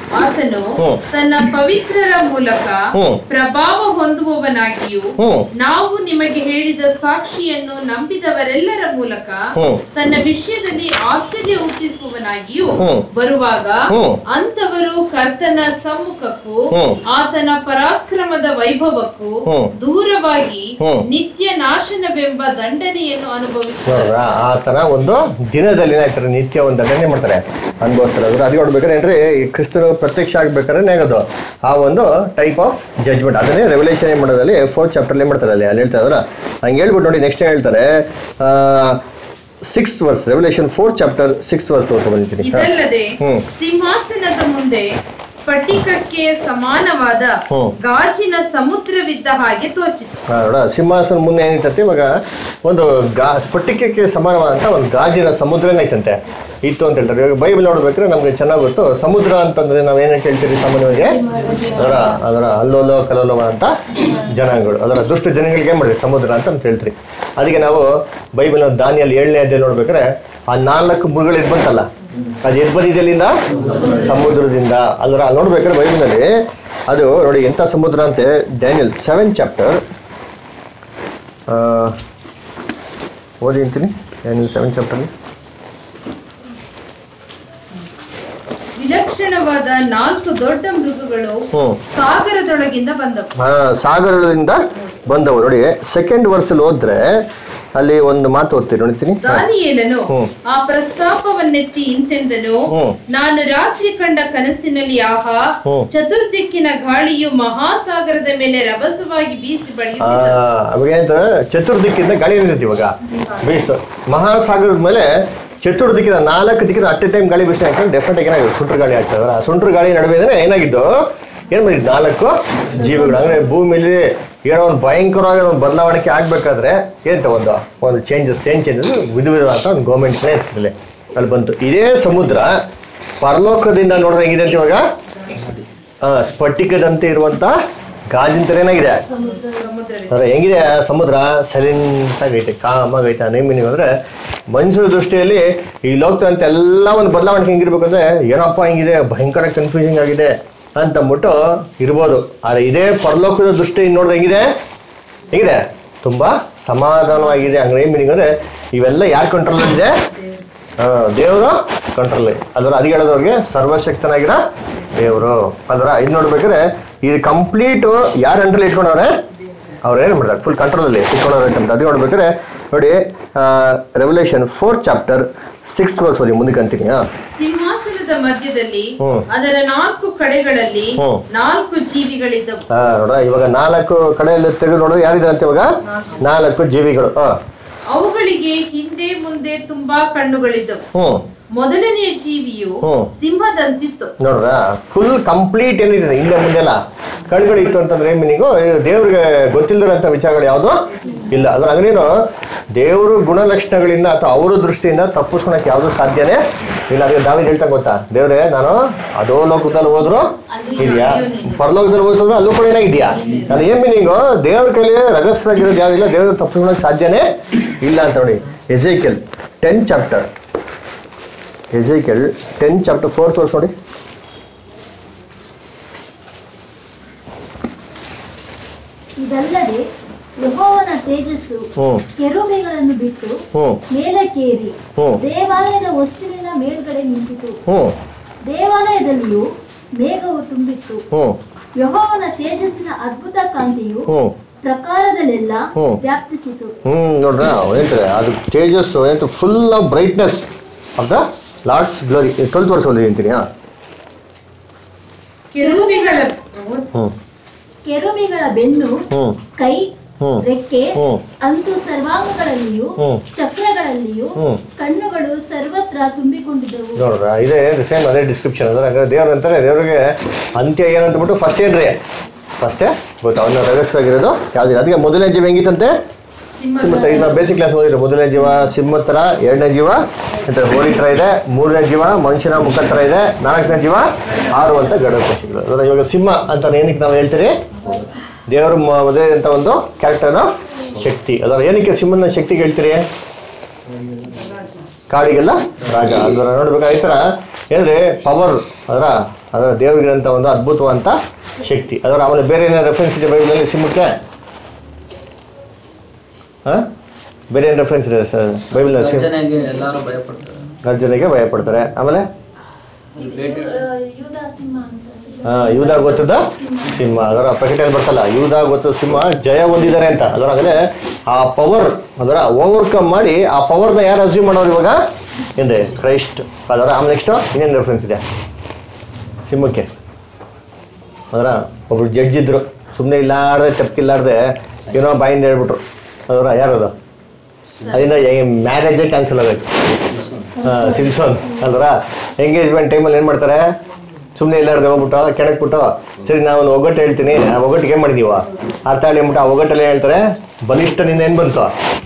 Speaker 3: ಆತನು
Speaker 1: ಹ್ಮ್.
Speaker 3: ತನ್ನ ಪವಿತ್ರರ ಮೂಲಕ
Speaker 1: ಹ್ಮ್.
Speaker 3: ಪ್ರಭಾವ ಹೊಂದುವವನಾಗಿಯೂ
Speaker 1: ಹ್ಮ್.
Speaker 3: ನಾವು ನಿಮಗೆ ಹೇಳಿದ ಸಾಕ್ಷಿಯನ್ನು ನಂಬಿದವರೆಲ್ಲರ ಮೂಲಕ
Speaker 1: ಹ್ಮ್.
Speaker 3: ತನ್ನ ವಿಷಯದಲ್ಲಿ ಆಶ್ಚರ್ಯ ಹುಟ್ಟಿಸುವವನಾಗಿಯೂ
Speaker 1: ಹ್ಮ್.
Speaker 3: ಬರುವಾಗ
Speaker 1: ಹ್ಮ್.
Speaker 3: ಅಂತವರು ಕರ್ತನ ಸಮ್ಮುಖಕ್ಕೂ
Speaker 1: ಹ್ಮ್.
Speaker 3: ಆತನ ಪರಾಕ್ರಮದ ವೈಭವಕ್ಕೂ
Speaker 1: ಹ್ಮ್.
Speaker 3: ದೂರವಾಗಿ
Speaker 1: ಹ್ಮ್.
Speaker 3: ನಿತ್ಯ ನಾಶನವೆಂಬ ದಂಡನೆಯನ್ನು ಅನುಭವಿಸುತ್ತಾರೆ
Speaker 1: ನೋಡ್ರ ಆತನ ಒಂದು ದಿನದಲ್ಲಿ ಏನಾಗ್ತಾರೆ ನಿತ್ಯ ಒಂದು ದಂಡನೆ ಮಾಡ್ತಾರೆ ಅನ್ಭವಿಸ್ತಾರೆ ಅದ್ರ ಅದು ನೋಡ್ಬೇಕಾದ್ರೆ ಏನ್ರಿ ಈ ಕ್ರಿಸ್ತರು ಪ್ರತ್ಯಕ್ಷ ಆಗ್ಬೇಕಾದ್ರೆ ಏನಾಗೋದು ಆ ಒಂದು ಟೈಪ್ ಆಫ್ ಜಜ್ಮೆಂಟ್ ಅದನ್ನೇ ರೆವಲ್ಯೂಷನ್ ಏನ್ ಮಾಡೋದಲ್ಲಿ ಫೋರ್ತ್ ಚಾಪ್ಟರ್ ಏನ್ ಮಾಡ್ತಾರೆ ಅಲ್ಲಿ ಅಲ್ಲಿ ಹೇಳ್ತಾ ಇದ್ರ ಹಂಗೆ ಹೇಳ್ಬಿಟ್ಟು ನೋಡಿ ನೆಕ್ಸ್ಟ್ ಹೇಳ್ತಾರೆ six verse Revelation fourth chapter six verse ಓದ್ತಾ ಬಂದಿದ್ದೀನಿ ಹಾ.
Speaker 3: ಇದಲ್ಲದೆ
Speaker 1: ಹ್ಮ್.
Speaker 3: ಸಿಂಹಾಸನದ ಮುಂದೆ ಸ್ಫಟಿಕಕ್ಕೆ ಸಮಾನವಾದ
Speaker 1: ಹ್ಮ್.
Speaker 3: ಗಾಜಿನ ಸಮುದ್ರವಿದ್ದ ಹಾಗೆ ತೋಚಿತು
Speaker 1: ಹಾ, ನೋಡ ಸಿಂಹಾಸನ ಮುಂದೆ ಏನಿರ್ತೈತೆ ಇವಾಗ ಒಂದು ಗಾ ಸ್ಫಟಿಕಕ್ಕೆ ಸಮಾನವಾದಂಥ ಒಂದು ಗಾಜಿನ ಸಮುದ್ರನೇ ಐತಂತೆ ಇತ್ತು ಅಂತ ಹೇಳ್ತಾರೆ ಇವಾಗ ಬೈಬಲ್ ನೋಡ್ಬೇಕಾದ್ರೆ ನಮ್ಗೆ ಚೆನ್ನಾಗಿ ಗೊತ್ತು ಸಮುದ್ರ ಅಂತಂದ್ರೆ ನಾವು ಏನಕ್ಕೆ ಹೇಳ್ತೀವಿ ಸಾಮಾನ್ಯವಾಗಿ ಅದರ ಅದರ ಅಲ್ಲೋಲೋ ಕಲೋಲೋ ಅಂತ ಜನಾಂಗಗಳು ಅದರ ದುಷ್ಟ ಜನಗಳಿಗೆ ಏನ್ ಮಾಡಿದ್ವಿ ಸಮುದ್ರ ಅಂತ ಅಂತ ಹೇಳ್ತೀರಿ ಅದಕ್ಕೆ ನಾವು ಬೈಬಲ್ ದಾನಿಯಲ್ಲಿ ಏಳನೇ ಅಧ್ಯಾಯ ನೋಡ್ಬೇಕಾದ್ರೆ ಆ ನಾಲ್ಕು ಮುರುಗಳು ಎದ್ದು ಬಂತಲ್ಲ ಅದು ಎದ್ದು ಬಂದಿದ್ದೆಲ್ಲಿಂದ ಸಮುದ್ರದಿಂದ ಅದರ ನೋಡ್ಬೇಕಾದ್ರೆ ಬೈಬಲ್ನಲ್ಲಿ ಅದು ನೋಡಿ ಎಂಥ ಸಮುದ್ರ ಅಂತೆ ಡ್ಯಾನಿಯಲ್ ಸೆವೆನ್ ಚಾಪ್ಟರ್ ಓದಿ ಅಂತೀನಿ ಡ್ಯಾನಿಯಲ್ ಸೆವೆನ್ ಚಾಪ್ಟರ್ಲಿ
Speaker 3: ವಿಲಕ್ಷಣವಾದ ನಾಲ್ಕು ದೊಡ್ಡ ಮೃಗಗಳು
Speaker 1: ಹ್ಞೂ
Speaker 3: ಸಾಗರದೊಳಗಿಂದ ಬಂದವು
Speaker 1: ಹಾ ಸಾಗರದಿಂದ ಬಂದವು ನೋಡಿ ಸೆಕೆಂಡ್ ವರ್ಷಲ್ಲಿ ಹೋದ್ರೆ ಅಲ್ಲಿ ಒಂದು ಮಾತು ಓದ್ತೀರಿ ನೋಡ್ತೀನಿ ಹಾ.
Speaker 3: ದಾನಿಯೇಲನು
Speaker 1: ಹ್ಮ್.
Speaker 3: ಆ ಪ್ರಸ್ತಾಪವನ್ನೆತ್ತಿ ಇಂತೆಂದನು
Speaker 1: ಹ್ಮ್.
Speaker 3: ನಾನು ರಾತ್ರಿ ಕಂಡ ಕನಸಿನಲ್ಲಿ ಆಹಾ
Speaker 1: ಹ್ಮ್.
Speaker 3: ಚತುರ್ದಿಕ್ಕಿನ ಗಾಳಿಯು ಮಹಾಸಾಗರದ ಮೇಲೆ ರಭಸವಾಗಿ ಬೀಸಿ
Speaker 1: ಆ,
Speaker 3: ಬಳಿಯುತ್ತಿದ್ದ
Speaker 1: ಅವಾಗ ಏನಂತ ಚತುರ್ದಿಕ್ಕಿಂದ ಗಾಳಿ ನಿಂತೈತಿ ಇವಾಗ ಬೀಸ್ತು ಮಹಾಸಾಗರದ ಮೇಲೆ ಚತುರ್ದಿಕ್ಕಿನ ನಾಲ್ಕು ದಿಕ್ಕಿನ ಅಟ್ ಟೈಮ್ ಗಾಳಿ ಬೀಸಿ ಹಾಕಿದ್ರೆ ಡೆಫಿನೆಟ್ ಏನಾಗಿದೆ ಸುಂಟ್ರ ಗಾಳಿ ಆಗ್ತದೆ ಆ ಸುಂಟ್ರ ಗಾಳಿ ನಡುವೆ ಇದ್ರೆ ಏನಾಗಿದ್ದು ಏನ್ ಬಂದಿದ್ದು ನಾಲ್ಕು ಜೀವಿಗಳು ಅಂದ್ರೆ ಭೂಮಿಲಿ ಏನೋ ಒಂದು ಭಯಂಕರವಾಗಿ ಒಂದು ಬದಲಾವಣೆ ಆಗ್ಬೇಕಾದ್ರೆ ಏನಂತ ಒಂದು ಒಂದು ಚೇಂಜಸ್ ಏನ್ ಚೇಂಜಸ್ ವಿಧ ವಿಧವಾದ ಒಂದು ಗೌರ್ಮೆಂಟ್ನೇ ಇರ್ತಿರ್ಲಿ ಅಲ್ಲಿ ಬಂತು ಇದೇ ಸಮುದ್ರ ಪರಲೋಕದಿಂದ ನೋಡಿದ್ರೆ ಹೆಂಗಿದೆ ಅಂತ ಇವಾಗ ಆ, ಸ್ಫಟಿಕದಂತೆ ಇರುವಂತ ಗಾಜಿನ ಥರ ಏನಾಗಿದೆ
Speaker 3: ಸಮುದ್ರವಿದೆ
Speaker 1: ಅಂದ್ರೆ ಹೆಂಗಿದೆ ಆ ಸಮುದ್ರ ಸೈಲೆಂಟ್ ಆಗೈತೆ ಕಾಮ್ ಆಗೈತೆ ನೇಮಿನಿಂಗ್ ಅಂದ್ರೆ ಮನುಷ್ಯರ ದೃಷ್ಟಿಯಲ್ಲಿ ಈ ಲೋಕದಂತ ಎಲ್ಲ ಒಂದು ಬದಲಾವಣೆ ಹೆಂಗಿರ್ಬೇಕು ಅಂದ್ರೆ ಏನಪ್ಪ ಹಿಂಗಿದೆ ಭಯಂಕರ ಕನ್ಫ್ಯೂಸಿಂಗ್ ಆಗಿದೆ ಅಂತ ಅಂದ್ಬಿಟ್ಟು ಇರ್ಬೋದು ಆದ್ರೆ ಇದೇ ಪರಲೋಕದ ದೃಷ್ಟಿಯಿಂದ ನೋಡಿದ್ರೆ ಹೆಂಗಿದೆ ಹೇಗಿದೆ ತುಂಬಾ ಸಮಾಧಾನವಾಗಿದೆ ಹಂಗೆ ಏನ್ ಮೀನಿಂಗ್ ಅಂದ್ರೆ ಇವೆಲ್ಲ ಯಾರ ಕಂಟ್ರೋಲ್ ಇದೆ ದೇವರು ಕಂಟ್ರೋಲ್ ಅದರ ಅದು ಹೇಳೋದವ್ರಿಗೆ ಸರ್ವಶಕ್ತನಾಗಿರೋ ದೇವರು ಅದರ ಇದು ನೋಡ್ಬೇಕಾದ್ರೆ ಇದು ಕಂಪ್ಲೀಟ್ ಯಾರ ಅಂಡ್ರಲ್ಲಿ ಇಟ್ಕೊಂಡವ್ರೆ ಅವ್ರು ಏನು ಮಾಡ್ತಾರೆ ಫುಲ್ ಕಂಟ್ರೋಲಲ್ಲಿ ಇಟ್ಕೊಂಡವ್ರೆ ಅಂತ ಅದು ನೋಡ್ಬೇಕಾದ್ರೆ ನೋಡಿ Revelation fourth chapter six verse ಓದಿ ಮುಂದಕ್ಕೆ ಅಂತೀನಿ ಹಾಂ
Speaker 3: ಸಿಂಹಾಸನದ ಮಧ್ಯದಲ್ಲಿ
Speaker 1: ಹ್ಮ್.
Speaker 3: ಅದರ ನಾಲ್ಕು ಕಡೆಗಳಲ್ಲಿ
Speaker 1: ಹ್ಮ್.
Speaker 3: ನಾಲ್ಕು ಜೀವಿಗಳಿದ್ದವು
Speaker 1: ನೋಡ್ರ ಇವಾಗ ನಾಲ್ಕು ಕಡೆಯಲ್ಲಿ ತೆಗೆದು ನೋಡಿದ್ರೆ ಯಾರಿದ್ದಾರೆ ಅಂತ ಇವಾಗ ನಾಲ್ಕು ಜೀವಿಗಳು ಹಾಂ
Speaker 3: ಅವುಗಳಿಗೆ ಹಿಂದೆ ಮುಂದೆ ತುಂಬಾ ಕಣ್ಣುಗಳಿದ್ದವು
Speaker 1: ಹ್ಞೂ
Speaker 3: ಮೊದಲನೆಯ ಜೀವಿಯು
Speaker 1: ಹ್ಮ್.
Speaker 3: ಸಿಂಹದಂತಿತ್ತು
Speaker 1: ನೋಡ್ರ ಫುಲ್ ಕಂಪ್ಲೀಟ್ ಏನಿದೆ ಹಿಂದೆ ಮುಂದೆಲ್ಲ ಕಣ್ಗಳು ಇತ್ತು ಅಂತಂದ್ರೆ ಮೀನಿಂಗು ದೇವ್ರಿಗೆ ಗೊತ್ತಿಲ್ಲದಿರೋಂಥ ವಿಚಾರಗಳು ಯಾವುದು ಇಲ್ಲ ಅದ್ರ ಹಂಗೇನು ದೇವರು ಗುಣಲಕ್ಷಣಗಳಿಂದ ಅಥವಾ ಅವರ ದೃಷ್ಟಿಯಿಂದ ತಪ್ಪಿಸ್ಕೊಳಕ್ಕೆ ಯಾವುದು ಸಾಧ್ಯನೇ ಇಲ್ಲ ಅದಕ್ಕೆ ದಾವಿ ಹೇಳ್ತಾ ಗೊತ್ತಾ ದೇವ್ರೆ ನಾನು ಅದೋ ಲೋಕದಲ್ಲಿ ಹೋದ್ರು ಇದೆಯಾ ಪರಲೋಕದಲ್ಲಿ ಹೋದ್ರು ಅಲ್ಲೂ ಕೂಡ ಏನಾಗಿದ್ಯಾ ಅದು ಏನ್ ಮೀನಿಂಗು ದೇವ್ರ ಕೈಲಿ ರಹಸ್ಯವಾಗಿರೋದು ಯಾವುದಿಲ್ಲ ದೇವ್ರ ತಪ್ಪಿಸ್ಕೊಳಕ್ಕೆ ಸಾಧ್ಯನೇ ಇಲ್ಲ ಅಂತ ನೋಡಿ Ezekiel ten chapter Ezekiel ten chapter fourth verse ನೋಡಿ
Speaker 6: ಇದಲ್ಲದೆ ಯೆಹೋವನ ತೇಜಸ್ಸು
Speaker 1: ಹ್ಮ್
Speaker 6: ಕೆರೂಬಿಗಳನ್ನು ಬಿಟ್ಟು
Speaker 1: ಹ್ಮ್
Speaker 6: ಮೇಲಕ್ಕೇರಿ
Speaker 1: ಹ್ಮ್
Speaker 6: ದೇವಾಲಯದ ವಸ್ತುವಿನ ಮೇಲ್ಗಡೆ ನಿಂತಿತು
Speaker 1: ಹ್ಮ್
Speaker 6: ದೇವಾಲಯದಲ್ಲಿಯೂ ಮೇಘವು ತುಂಬಿತ್ತು
Speaker 1: ಹ್ಮ್
Speaker 6: ಯೆಹೋವನ ತೇಜಸ್ಸಿನ ಅದ್ಭುತ ಕಾಂತಿಯು
Speaker 1: ಹ್ಮ್
Speaker 6: ಪ್ರಕಾರದಲ್ಲೆಲ್ಲ
Speaker 1: ಹ್ಮ್.
Speaker 6: ವ್ಯಾಪ್ತಿಸಿತು
Speaker 1: ಹ್ಮ್ ನೋಡ್ರ ಏನಂತಾರೆ ಅದು ತೇಜಸ್ಸು ಏನಂತ full of brightness of the Lord's glory twelfth ವರ್ಷ ಓದಿ ಅಂತೀನಿ ಹಾ
Speaker 3: ಕೆರೂಬಿಗಳ
Speaker 1: ಹ್ಮ್
Speaker 6: ಕೆರೂಬಿಗಳ ಬೆನ್ನು
Speaker 1: ಹ್ಮ್
Speaker 6: ಕೈ
Speaker 1: ಹ್ಮ್
Speaker 6: ರೆಕ್ಕೆ
Speaker 1: ಹ್ಮ್
Speaker 6: ಅಂತೂ ಸರ್ವಾಂಗಗಳಲ್ಲಿಯೂ
Speaker 1: ಹ್ಮ್.
Speaker 6: ಚಕ್ರಗಳಲ್ಲಿಯೂ
Speaker 1: ಹ್ಮ್.
Speaker 6: ಕಣ್ಣುಗಳು ಸರ್ವತ್ರ ತುಂಬಿಕೊಂಡಿದ್ದವು
Speaker 1: ನೋಡ್ರ ಇದೇ ಸೇಮ್ ಅದೇ ಡಿಸ್ಕ್ರಿಪ್ಷನ್ ಅಂದ್ರೆ ಹಂಗಾರೆ ದೇವ್ರು ಅಂತಾರೆ ದೇವ್ರಿಗೆ ಅಂತ್ಯ ಏನಂತ ಬಿಟ್ಟು ಫಸ್ಟ್ ಏನ್ರಿ ಫಸ್ಟೇ ಗೊತ್ತಾ ಅವನ್ನ ರಹಸ್ಯವಾಗಿರೋದು ಯಾವ್ದಿಲ್ಲ ಅದಕ್ಕೆ ಮೊದಲನೇ ಜೀವ ಹೆಂಗಿತ್ತಂತೆ ಸಿಂಹ ಈಗ ನಾವು ಬೇಸಿಕ್ ಕ್ಲಾಸ್ ಓದಿದ್ರೆ ಮೊದಲನೇ ಜೀವ ಸಿಂಹ ಥರ ಎರಡನೇ ಜೀವ ಎಂತ ಹೋರಿ ಥರ ಇದೆ ಮೂರನೇ ಜೀವ ಮನುಷ್ಯನ ಮುಖ ಥರ ಇದೆ ನಾಲ್ಕನೇ ಜೀವ ಆರು ಅಂತ ಗಡ ಪಕ್ಷಿಗಳು ಅಂದ್ರೆ ಇವಾಗ ಸಿಂಹ ಅಂತ ಏನಕ್ಕೆ ನಾವು ಹೇಳ್ತೀರಿ ದೇವರು ಮದುವೆ ಅಂತ ಒಂದು ಕ್ಯಾರೆಕ್ಟರ್ನ ಶಕ್ತಿ ಅದರ ಏನಕ್ಕೆ ಸಿಂಹನ ಶಕ್ತಿಗೆ ಹೇಳ್ತೀರಿ ಕಾಡಿಗೆಲ್ಲ ರಾಜ ಅದರ ನೋಡ್ಬೇಕು ಈ ಥರ ಏನಂದ್ರೆ ಪವರ್ ಅದರ ಅದರ ದೇವರಿಗಿರಂಥ ಒಂದು ಅದ್ಭುತವಂತ ಶಕ್ತಿ ಅದರ ಆಮೇಲೆ ಬೇರೆ ಏನಾದ್ರು ರೆಫರೆನ್ಸ್ ಇದೆ ಬೈಬಲಲ್ಲಿ ಸಿಂಹಕ್ಕೆ ಹಾಂ ಬೇರೆ ಏನು ರೆಫರೆನ್ಸ್ ಇದೆ ಸರ್ ಬೈಬಲ್ನಲ್ಲಿ ಸಿಂಹ
Speaker 2: ಗರ್ಜನೆಗೆ ಎಲ್ಲರೂ ಭಯಪಡ್ತಾರೆ
Speaker 1: ಗರ್ಜನೆಗೆ ಭಯಪಡ್ತಾರೆ ಆಮೇಲೆ
Speaker 2: ಈ ಬೇಟೆ
Speaker 1: ಹಾ ಯೂದ ಗೊತ್ತದ ಸಿಂಹ ಅದರ ಪ್ರಕಟಣೆ ಬರ್ತಲ್ಲ ಯೂದ ಗೊತ್ತು ಸಿಂಹ ಜಯ ಹೊಂದಿದ್ದಾರೆ ಅಂತ ಅದರ ಅಂದ್ರೆ ಆ ಪವರ್ ಅದರ ಓವರ್ಕಮ್ ಮಾಡಿ ಆ ಪವರ್ನ ಯಾರು ಅಸ್ಯೂಮ್ ಮಾಡೋರು ಇವಾಗ ಏನ್ರಿ ಕ್ರೈಸ್ಟ್ ಅದರ ಆಮೇಲೆ ನೆಕ್ಸ್ಟ್ ಇನ್ನೇನು ರೆಫರೆನ್ಸ್ ಇದೆ ಸಿಂಹಕ್ಕೆ ಅದರ ಒಬ್ರು ಜಡ್ಜ್ ಇದ್ರು ಸುಮ್ಮನೆ ಇಲ್ಲಾರ್ದೆ ತಪ್ಪಿಲ್ಲಾರ್ದೆ ಏನೋ ಬಾಯಿಂದ ಹೇಳ್ಬಿಟ್ರು ಅದರ ಯಾರದು ಅದರಿಂದ ಮ್ಯಾರೇಜೇ ಕ್ಯಾನ್ಸಲ್ ಆಗೋಯ್ತು ಹಾಂ ಸಿಮ್ಸನ್ ಅಲ್ವರ ಎಂಗೇಜ್ಮೆಂಟ್ ಟೈಮಲ್ಲಿ ಏನು ಮಾಡ್ತಾರೆ ಸುಮ್ಮನೆ ಇಲ್ಲಾರ್ದೆ ಹೋಗ್ಬಿಟ್ಟು ಕೆಣಕ್ಬಿಟ್ಟು ಸರಿ ನಾವು ಒಂದು ಒಗ್ಗಟ್ಟು ಹೇಳ್ತೀನಿ ಆ ಒಗ್ಗಟ್ಟಿಗೆ ಏನು ಮಾಡಿದೀವ ಅರ್ಥ ಹೇಳಿ ಅಂದ್ಬಿಟ್ಟು ಆ ಒಗ್ಗಟ್ಟಲ್ಲಿ ಏನು ಹೇಳ್ತಾರೆ ಬಲಿಷ್ಠನಿಂದ ಏನು ಬಂತು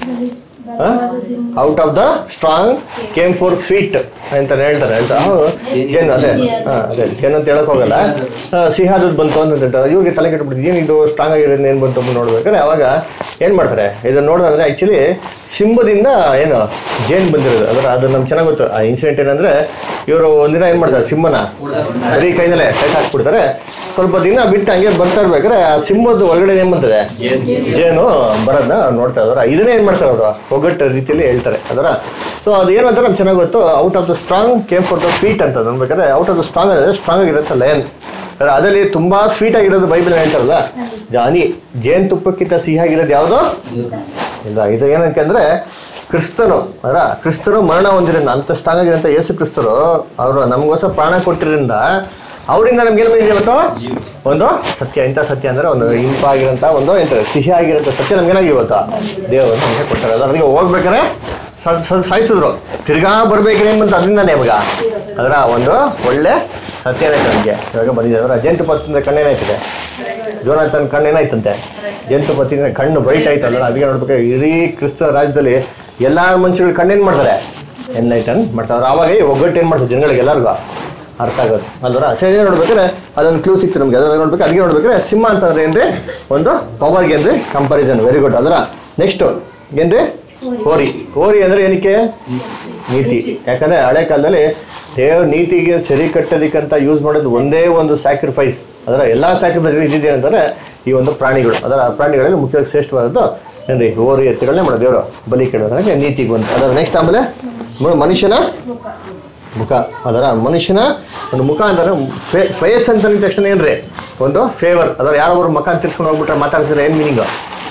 Speaker 1: out of the strong came forth sweet ಅಂತ ಹೇಳ್ತಾರೆ ಅಂತ ಜೇನು ಅದೇ ಹಾಂ ಅದೇ ಜೇನು ಅಂತ ಹೇಳಕ್ ಹೋಗಲ್ಲ ಆ, ಸಿಹಾದದ್ ಬಂತು ಅಂತ ಹೇಳ್ತಾರೆ ಇವ್ರಿಗೆ ತಲೆ ಕೆಟ್ಬಿಟ್ಟಿದ್ದು ಏನಿದು ಸ್ಟ್ರಾಂಗ್ ಆಗಿರೋದು ಏನು ಬಂತು ಅಂತ ನೋಡ್ಬೇಕಾದ್ರೆ ಅವಾಗ ಏನು ಮಾಡ್ತಾರೆ ಇದನ್ನ ನೋಡೋದಂದ್ರೆ ಆ್ಯಕ್ಚುಲಿ ಸಿಂಹದಿಂದ ಏನು ಜೇನು ಬಂದಿರೋದು ಅದರ ಅದು ನಮ್ಗೆ ಚೆನ್ನಾಗಿ ಗೊತ್ತು ಆ ಇನ್ಸಿಡೆಂಟ್ ಏನಂದ್ರೆ ಇವರು ಒಂದಿನ ಏನು ಮಾಡ್ತಾರೆ ಸಿಂಹನ ಬರೀ ಕೈನಲ್ಲೇ ಕೈ ಹಾಕ್ಬಿಡ್ತಾರೆ ಸ್ವಲ್ಪ ದಿನ ಬಿಟ್ಟು ಹಂಗೆ ಬರ್ತಾ ಇರ್ಬೇಕಾದ್ರೆ ಆ ಸಿಂಹದ ಒಳಗಡೆ ಏನು ಬರ್ತದೆ ಜೇನು ಬರೋದನ್ನ ನೋಡ್ತಾ ಇದಾರೆ ಇದನ್ನೇ ಏನು ಮಾಡ್ತಾರೆ ಅವರು ಒಗ್ಗಟ್ಟು ರೀತಿಯಲ್ಲಿ ಹೇಳ್ತಾರೆ ಅದರ ಸೊ ಅದು ಏನಂತ ನಮ್ಗೆ ಚೆನ್ನಾಗಿ ಗೊತ್ತು out of the strong came forth the sweet ಅಂತ ಅನ್ಬೇಕಾದ್ರೆ ಔಟ್ ಆಫ್ ದ ಸ್ಟ್ರಾಂಗ್ ಅಂದರೆ ಸ್ಟ್ರಾಂಗ್ ಆಗಿರುತ್ತೆ ಲಯನ್ ಅದರಲ್ಲಿ ತುಂಬಾ ಸ್ವೀಟ್ ಆಗಿರೋದು ಬೈಬಲ್ ಹೇಳ್ತಾರಲ್ಲ ಜಾನಿ ಜೇನು ತುಪ್ಪಕ್ಕಿಂತ ಸಿಹಿಯಾಗಿರೋದು ಯಾವುದು ಇಲ್ಲ ಇದು ಏನಕ್ಕೆ ಅಂದ್ರೆ ಕ್ರಿಸ್ತನು ಅದರ ಕ್ರಿಸ್ತರು ಮರಣ ಹೊಂದಿರಿಂದ ಅಂತ ಸ್ಟ್ರಾಂಗ್ ಆಗಿರೋಂಥ ಯೇಸು ಕ್ರಿಸ್ತರು ಅವರು ನಮಗೋಸ್ಕರ ಪ್ರಾಣ ಕೊಟ್ಟಿರಿಂದ ಅವರಿಂದ ನಮ್ಗೆ ಏನು ಬಂದಿದೆ ಇವತ್ತು ಒಂದು ಸತ್ಯ ಇಂಥ ಸತ್ಯ ಅಂದ್ರೆ ಒಂದು ಇಂಪಾಗಿರೋಂಥ ಒಂದು ಎಂತ ಸಿಹಿ ಆಗಿರೋಂಥ ಸತ್ಯ ನಮ್ಗೇನಾಗಿ ಇವತ್ತು ದೇವರು ನಮಗೆ ಕೊಟ್ಟಾರೆ ಅದರಿಗೆ ಹೋಗ್ಬೇಕಾರೆ ಸ- ಸ- ಸಾಯಿಸಿದ್ರು ತಿರ್ಗಾ ಬರ್ಬೇಕಾದ್ರೆ ಏನು ಬಂತು ಅದರಿಂದಾನೆ ಇವಾಗ ಅದರ ಒಂದು ಒಳ್ಳೆ ಸತ್ಯನೇ ನಮಗೆ ಇವಾಗ ಬಂದಿದೆ ಅದರ ಜೇನುತುಪ್ಪ ತಿಂದ ಕಣ್ಣೇನಾಯ್ತದೆ ಜೋನಾಥನ್ ಕಣ್ಣೇನಾಯ್ತಂತೆ ಜೇನುತುಪ್ಪ ತಿಂದ್ರೆ ಕಣ್ಣು ಬ್ರೈಟ್ ಆಯ್ತಲ್ಲ ಅದಕ್ಕೆ ನೋಡ್ಬೇಕು ಇಡೀ ಕ್ರಿಸ್ತ ರಾಜ್ಯದಲ್ಲಿ ಎಲ್ಲ ಮನುಷ್ಯಗಳು ಕಣ್ಣೇನು ಮಾಡ್ತಾರೆ ಎನ್ಲೈಟನ್ ಮಾಡ್ತಾರೆ ಆವಾಗ ಈ ಒಗ್ಗಟ್ಟು ಏನು ಮಾಡ್ತಾರೆ ಜನಗಳಿಗೆ ಎಲ್ಲರಿಗೂ ಅರ್ಥ ಆಗೋದು ಅಲ್ವರ ಸರಿ ನೋಡ್ಬೇಕಾದ್ರೆ ಅದೊಂದು ಕ್ಲೂ ಸಿಕ್ತು ನಮಗೆ ಅದರ ನೋಡ್ಬೇಕು ಅದಕ್ಕೆ ನೋಡ್ಬೇಕಾದ್ರೆ ಸಿಂಹ ಅಂತಂದ್ರೆ ಏನ್ರಿ ಒಂದು ಪವರ್ಗೆ ಏನ್ರಿ ಕಂಪಾರಿಸನ್ ವೆರಿ ಗುಡ್ ಅದರ ನೆಕ್ಸ್ಟ್ ಏನ್ರಿ ಹೋರಿ ಹೋರಿ ಅಂದ್ರೆ ಏನಕ್ಕೆ ನೀತಿ ಯಾಕಂದ್ರೆ ಹಳೆ ಕಾಲದಲ್ಲಿ ದೇವ್ರ ನೀತಿಗೆ ಸರಿ ಕಟ್ಟೋದಕ್ಕಂತ ಯೂಸ್ ಮಾಡೋದು ಒಂದೇ ಒಂದು ಸ್ಯಾಕ್ರಿಫೈಸ್ ಅದರ ಎಲ್ಲಾ ಸ್ಯಾಕ್ರಿಫೈಸ್ ಇದ್ದಿದೆ ಅಂತಂದ್ರೆ ಈ ಒಂದು ಪ್ರಾಣಿಗಳು ಅದರ ಪ್ರಾಣಿಗಳಲ್ಲಿ ಮುಖ್ಯವಾಗಿ ಶ್ರೇಷ್ಠವಾದದ್ದು ಏನ್ರಿ ಹೋರಿ ಎತ್ತುಗಳನ್ನೇ ಮಾಡೋದು ದೇವರು ಬಲಿ ಕೇಳೋದ್ರೆ ನೀತಿಗೆ ಬಂತು ಅದರ ನೆಕ್ಸ್ಟ್ ಆಮೇಲೆ ಮ- ಮನುಷ್ಯನ ಮುಖ ಅದರ ಮನುಷ್ಯನ ಒಂದು ಮುಖ ಅಂದ್ರೆ ಫೇಸ್ ಅಂತ ಅಂದ ತಕ್ಷಣ ಏನ್ರಿ ಒಂದು ಫೇವರ್ ಅದರ ಯಾರೊಬ್ರು ಮುಖ ತಿರ್ಸ್ಕೊಂಡು ಹೋಗ್ಬಿಟ್ರೆ ಮಾತಾಡ್ತಾರೆ ಏನ್ ಮೀನಿಂಗ್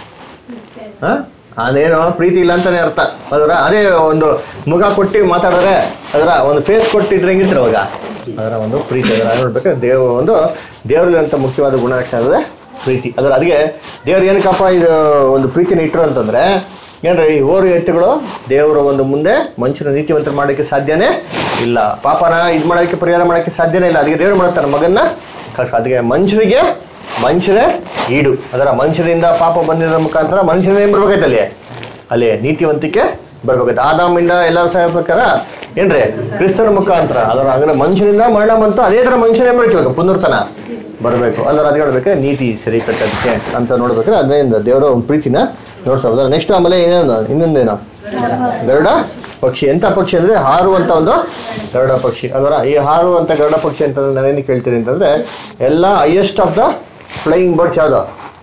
Speaker 1: ಹಾ ಅದೇನೋ ಪ್ರೀತಿ ಇಲ್ಲ ಅಂತಾನೆ ಅರ್ಥ ಅದರ ಅದೇ ಒಂದು ಮುಖ ಕೊಟ್ಟು ಮಾತಾಡಿದ್ರೆ ಅದರ ಒಂದು ಫೇಸ್ ಕೊಟ್ಟಿದ್ರೆ ಹೆಂಗಿರ್ತಾರೆ ಅವಾಗ ಅದರ ಒಂದು ಪ್ರೀತಿ ಅದರ ನೋಡ್ಬೇಕು ದೇವ ಒಂದು ದೇವರಲ್ಲಿ ಅಂತ ಮುಖ್ಯವಾದ ಗುಣಲಕ್ಷಣ ಅಂದ್ರೆ ಪ್ರೀತಿ ಅದರ ಅದಕ್ಕೆ ದೇವ್ರು ಏನಕ್ಕಪ್ಪ ಇದು ಒಂದು ಪ್ರೀತಿನ ಇಟ್ಟರು ಅಂತಂದ್ರೆ ಏನ್ರಿ ಈ ಓರು ಎತ್ತುಗಳು ದೇವರ ಒಂದು ಮುಂದೆ ಮನುಷ್ಯನ ನೀತಿವಂತರ ಮಾಡೋಕ್ಕೆ ಸಾಧ್ಯನೇ ಇಲ್ಲ ಪಾಪನ ಇದು ಮಾಡೋಕ್ಕೆ ಪರಿಹಾರ ಮಾಡೋಕ್ಕೆ ಸಾಧ್ಯನೇ ಇಲ್ಲ ಅದಕ್ಕೆ ದೇವ್ರು ಮಾಡ್ತಾನೆ ಮಗನ್ನ ಕಷ್ಟ ಅದಕ್ಕೆ ಮನುಷ್ಯರಿಗೆ ಮನುಷ್ಯರೇ ಈಡು ಅದರ ಮನುಷ್ಯರಿಂದ ಪಾಪ ಬಂದಿರೋ ಮುಖಾಂತರ ಮನುಷ್ಯನೇ ಬರ್ಬೇಕಾಯ್ತು ಅಲ್ಲಿ ಅಲ್ಲಿ ನೀತಿವಂತಿಕೆ ಬರ್ಬೇಕಾಯ್ತು ಆದಾಮಿಂದ ಎಲ್ಲರೂ ಸಾಯಬೇಕಾರ ಏನ್ರಿ ಕ್ರಿಸ್ತನ ಮುಖಾಂತರ ಅದರ ಅಂದ್ರೆ ಮನುಷ್ಯನಿಂದ ಮರಣ ಬಂತು ಅದೇ ತರ ಮನುಷ್ಯನೇ ಬರ್ಬೇಕು ಪುನರ್ತನ ಬರಬೇಕು ಅಲ್ಲರ ಅದು ಹೇಳ್ಬೇಕು ನೀತಿ ಸರಿ ಕಟ್ಟೋದಕ್ಕೆ ಅಂತ ನೋಡ್ಬೇಕಾದ್ರೆ ಅದರಿಂದ ದೇವರ ಒಂದು ಪ್ರೀತಿನ ನೋಡ್ತಾರೆ ನೆಕ್ಸ್ಟ್ ಆಮೇಲೆ ಏನೇನು ಇನ್ನೊಂದೇನು ಗರುಡ ಪಕ್ಷಿ ಎಂಥ ಪಕ್ಷಿ ಅಂದ್ರೆ ಹಾರುವಂತ ಒಂದು ಗರುಡ ಪಕ್ಷಿ ಅದರ ಈ ಹಾರುವಂತ ಗರುಡ ಪಕ್ಷಿ ಅಂತಂದ್ರೆ ನಾನೇನು ಕೇಳ್ತೀನಿ ಅಂತಂದ್ರೆ ಎಲ್ಲ highest of the flying birds ಯಾವುದು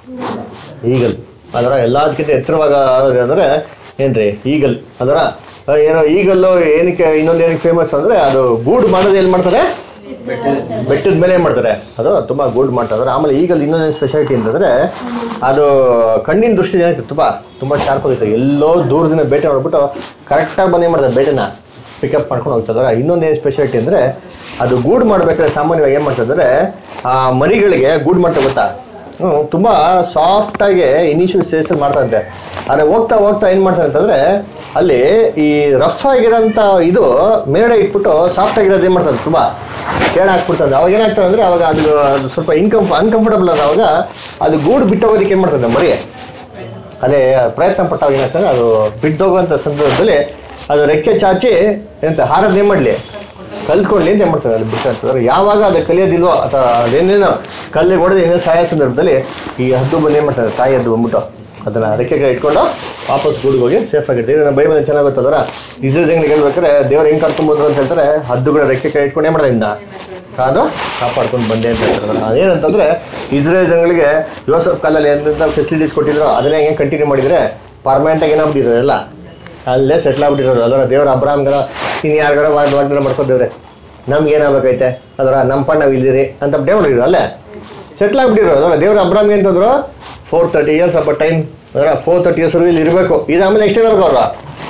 Speaker 1: ಈಗಲ್ ಅದರ ಎಲ್ಲದಕ್ಕಿಂತ ಎತ್ತರವಾಗ ಆಗೋದು ಅಂದ್ರೆ ಏನ್ರಿ ಈಗಲ್ ಅದರ ಆ, ಏನೋ ಈಗಲ್ಲು ಏನಕ್ಕೆ ಇನ್ನೊಂದು ಏನಕ್ಕೆ ಫೇಮಸ್ ಅಂದ್ರೆ ಅದು ಗೂಡು ಮಾಡೋದು ಎಲ್ಲಿ ಮಾಡ್ತಾರೆ ಬೆಟ್ಟದ ಮೇಲೆ ಏನ್ ಮಾಡ್ತಾರೆ ಅದು ತುಂಬಾ ಗೂಡ್ ಮಾಡ್ತಾರೆ ಆಮೇಲೆ ಈಗಲ್ ಇನ್ನೊಂದು ಸ್ಪೆಷಾಲಿಟಿ ಅಂತಂದ್ರೆ ಅದು ಕಣ್ಣಿನ ದೃಷ್ಟಿ ಏನಾಯ್ತು ತುಂಬಾ ತುಂಬಾ ಶಾರ್ಪ್ ಆಗಿತ್ತು ಎಲ್ಲೋ ದೂರದಿಂದ ಬೇಟೆ ಮಾಡ್ಬಿಟ್ಟು ಕರೆಕ್ಟಾಗಿ ಬಂದು ಏನ್ ಮಾಡ್ತಾರೆ ಬೇಟೆನ ಪಿಕಪ್ ಮಾಡ್ಕೊಂಡು ಹೋಗ್ತದ್ರೆ ಇನ್ನೊಂದು ಏನು ಸ್ಪೆಷಾಲಿಟಿ ಅಂದ್ರೆ ಅದು ಗೂಡು ಮಾಡ್ಬೇಕಾದ್ರೆ ಸಾಮಾನ್ಯವಾಗಿ ಏನ್ ಮಾಡ್ತಂದ್ರೆ ಆ ಮರಿಗಳಿಗೆ ಗೂಡು ಮಾಡ್ತಾ ಗೊತ್ತಾ ಹ್ಮ್, ತುಂಬಾ ಸಾಫ್ಟ್ ಆಗಿ ಇನಿಷಿಯಲ್ ಸ್ಟೇಜ್ ಮಾಡ್ತಂತೆ ಆದ್ರೆ ಹೋಗ್ತಾ ಹೋಗ್ತಾ ಏನ್ ಮಾಡ್ತಾರೆ ಅಂತಂದ್ರೆ ಅಲ್ಲಿ ಈ ರಫ್ ಆಗಿರೋಂಥ ಇದು ಮೇಡೆ ಇಟ್ಬಿಟ್ಟು ಸಾಫ್ಟ್ ಆಗಿರೋದು ಏನ್ ಮಾಡ್ತಾರೆ ತುಂಬಾ ಕೇಳ ಹಾಕ್ಬಿಡ್ತದೆ ಅವಾಗ ಏನಾಗ್ತದೆ ಅಂದ್ರೆ ಅವಾಗ ಅದು ಅದು ಸ್ವಲ್ಪ ಇನ್ಕಂಫ ಅನ್ಕಂಫರ್ಟಬಲ್ ಆದ ಅವಾಗ ಅದು ಗೂಡು ಬಿಟ್ಟೋಗೋದಕ್ಕೆ ಏನ್ ಮಾಡ್ತದೆ ಮರಿ ಅದೇ ಪ್ರಯತ್ನ ಪಟ್ಟಾಗ ಏನಾಗ್ತದೆ ಅದು ಬಿದ್ದೋಗುವಂಥ ಸಂದರ್ಭದಲ್ಲಿ ಅದು ರೆಕ್ಕೆ ಚಾಚಿ ಎಂತ ಹಾರದ್ ಏನ್ ಮಾಡ್ಲಿ ಕಲ್ತ್ಕೊಳ್ಳಿ ಅಂತ ಏನ್ ಮಾಡ್ತದೆ ಅಲ್ಲಿ ಬಿಟ್ಟಿರ್ತದೆ ಯಾವಾಗ ಅದು ಕಲಿಯೋದಿಲ್ವೋ ಅಥವಾ ಅದೇನೇನೋ ಕಲ್ಲಿಗೆ ಹೊಡೆದು ಏನೇನೋ ಸಾಯೋ ಸಂದರ್ಭದಲ್ಲಿ ಈ ಹದ್ದು ಬಂದು ಏನ್ ಮಾಡ್ತದೆ ತಾಯಿ ಹದ್ದು ಬಂದ್ಬಿಟ್ಟು ಅದನ್ನ ರೆಕ್ಕೆಗೆ ಇಟ್ಕೊಂಡು ವಾಪಸ್ ಗೂಡಿಗೆ ಹೋಗಿ ಸೇಫ್ ಆಗಿರ್ತೀವಿ ನಮ್ಮ ಬೈಬಲ್ ಚೆನ್ನಾಗಿ ಗೊತ್ತದರ ಇಸ್ರೇಲ್ ಜನಗಳಿಗೆ ಹೇಳ್ಬೇಕಾದ್ರೆ ದೇವ್ರು ಹೆಂಗ್ ಕರ್ಕೊಂಡ್ ಬಂದ್ರು ಅಂತ ಹೇಳ್ತಾರೆ ಹದ್ದುಗಳ ರೆಕ್ಕೆ ಕೈ ಇಟ್ಕೊಂಡು ಏನ್ ಮಾಡೋದ್ರಿಂದ ಕಾದು ಕಾಪಾಡ್ಕೊಂಡು ಬಂದೆ ಅಂತ ಹೇಳ್ತಾರೆ ಅದೇನಂತಂದ್ರೆ ಇಸ್ರೇಲ್ ಜನಗಳಿಗೆ ಯೋಸಫ್ ಕಾಲಲ್ಲಿ ಎಂತೆಂಥ ಫೆಸಿಲಿಟೀಸ್ ಕೊಟ್ಟಿದ್ರು ಅದನ್ನೇ ಹೆಂಗೆ ಕಂಟಿನ್ಯೂ ಮಾಡಿದ್ರೆ ಪರ್ಮನೆಂಟ್ ಆಗಿ ಏನಾಗ್ಬಿಟ್ಟಿರೋದು ಎಲ್ಲ ಅಲ್ಲೇ ಸೆಟ್ಲ್ ಆಗ್ಬಿಟ್ಟಿರೋದು ಅದರ ದೇವ್ರ ಅಬ್ರಾಮ್ಗರ ಇನ್ನು ಯಾರಿಗಾರ ವಾಗ್ ವಾಗ್ದಾನ ಮಾಡ್ಕೊದೇವ್ರೆ ನಮ್ಗೆ ಏನಾಗಬೇಕೈತೆ ಅದರ ನಮ್ಮ ಪಣ್ಣ ನಾವು ಇಲ್ಲಿರಿ ಅಂತ ಡೇ ಮಾಡಿದ್ರು ಅಲ್ಲೇ ಸೆಟ್ಲ್ ಆಗ್ಬಿಟ್ಟಿರೋ ಅದರ ದೇವ್ರ ಅಬ್ರಾಮ್ಗೆ ಅಂತಂದ್ರು ಫೋರ್ ತರ್ಟಿ ಇಯರ್ಸ್ ಸ್ವಲ್ಪ ಟೈಮ್ ಅದರ ಫೋರ್ ತರ್ಟಿ ಇಯರ್ಸ್ ಇಲ್ಲಿ ಇರಬೇಕು ಇದು ಆಮೇಲೆ ನೆಕ್ಸ್ಟ್ ಏನಾದ್ರು ಅವ್ರು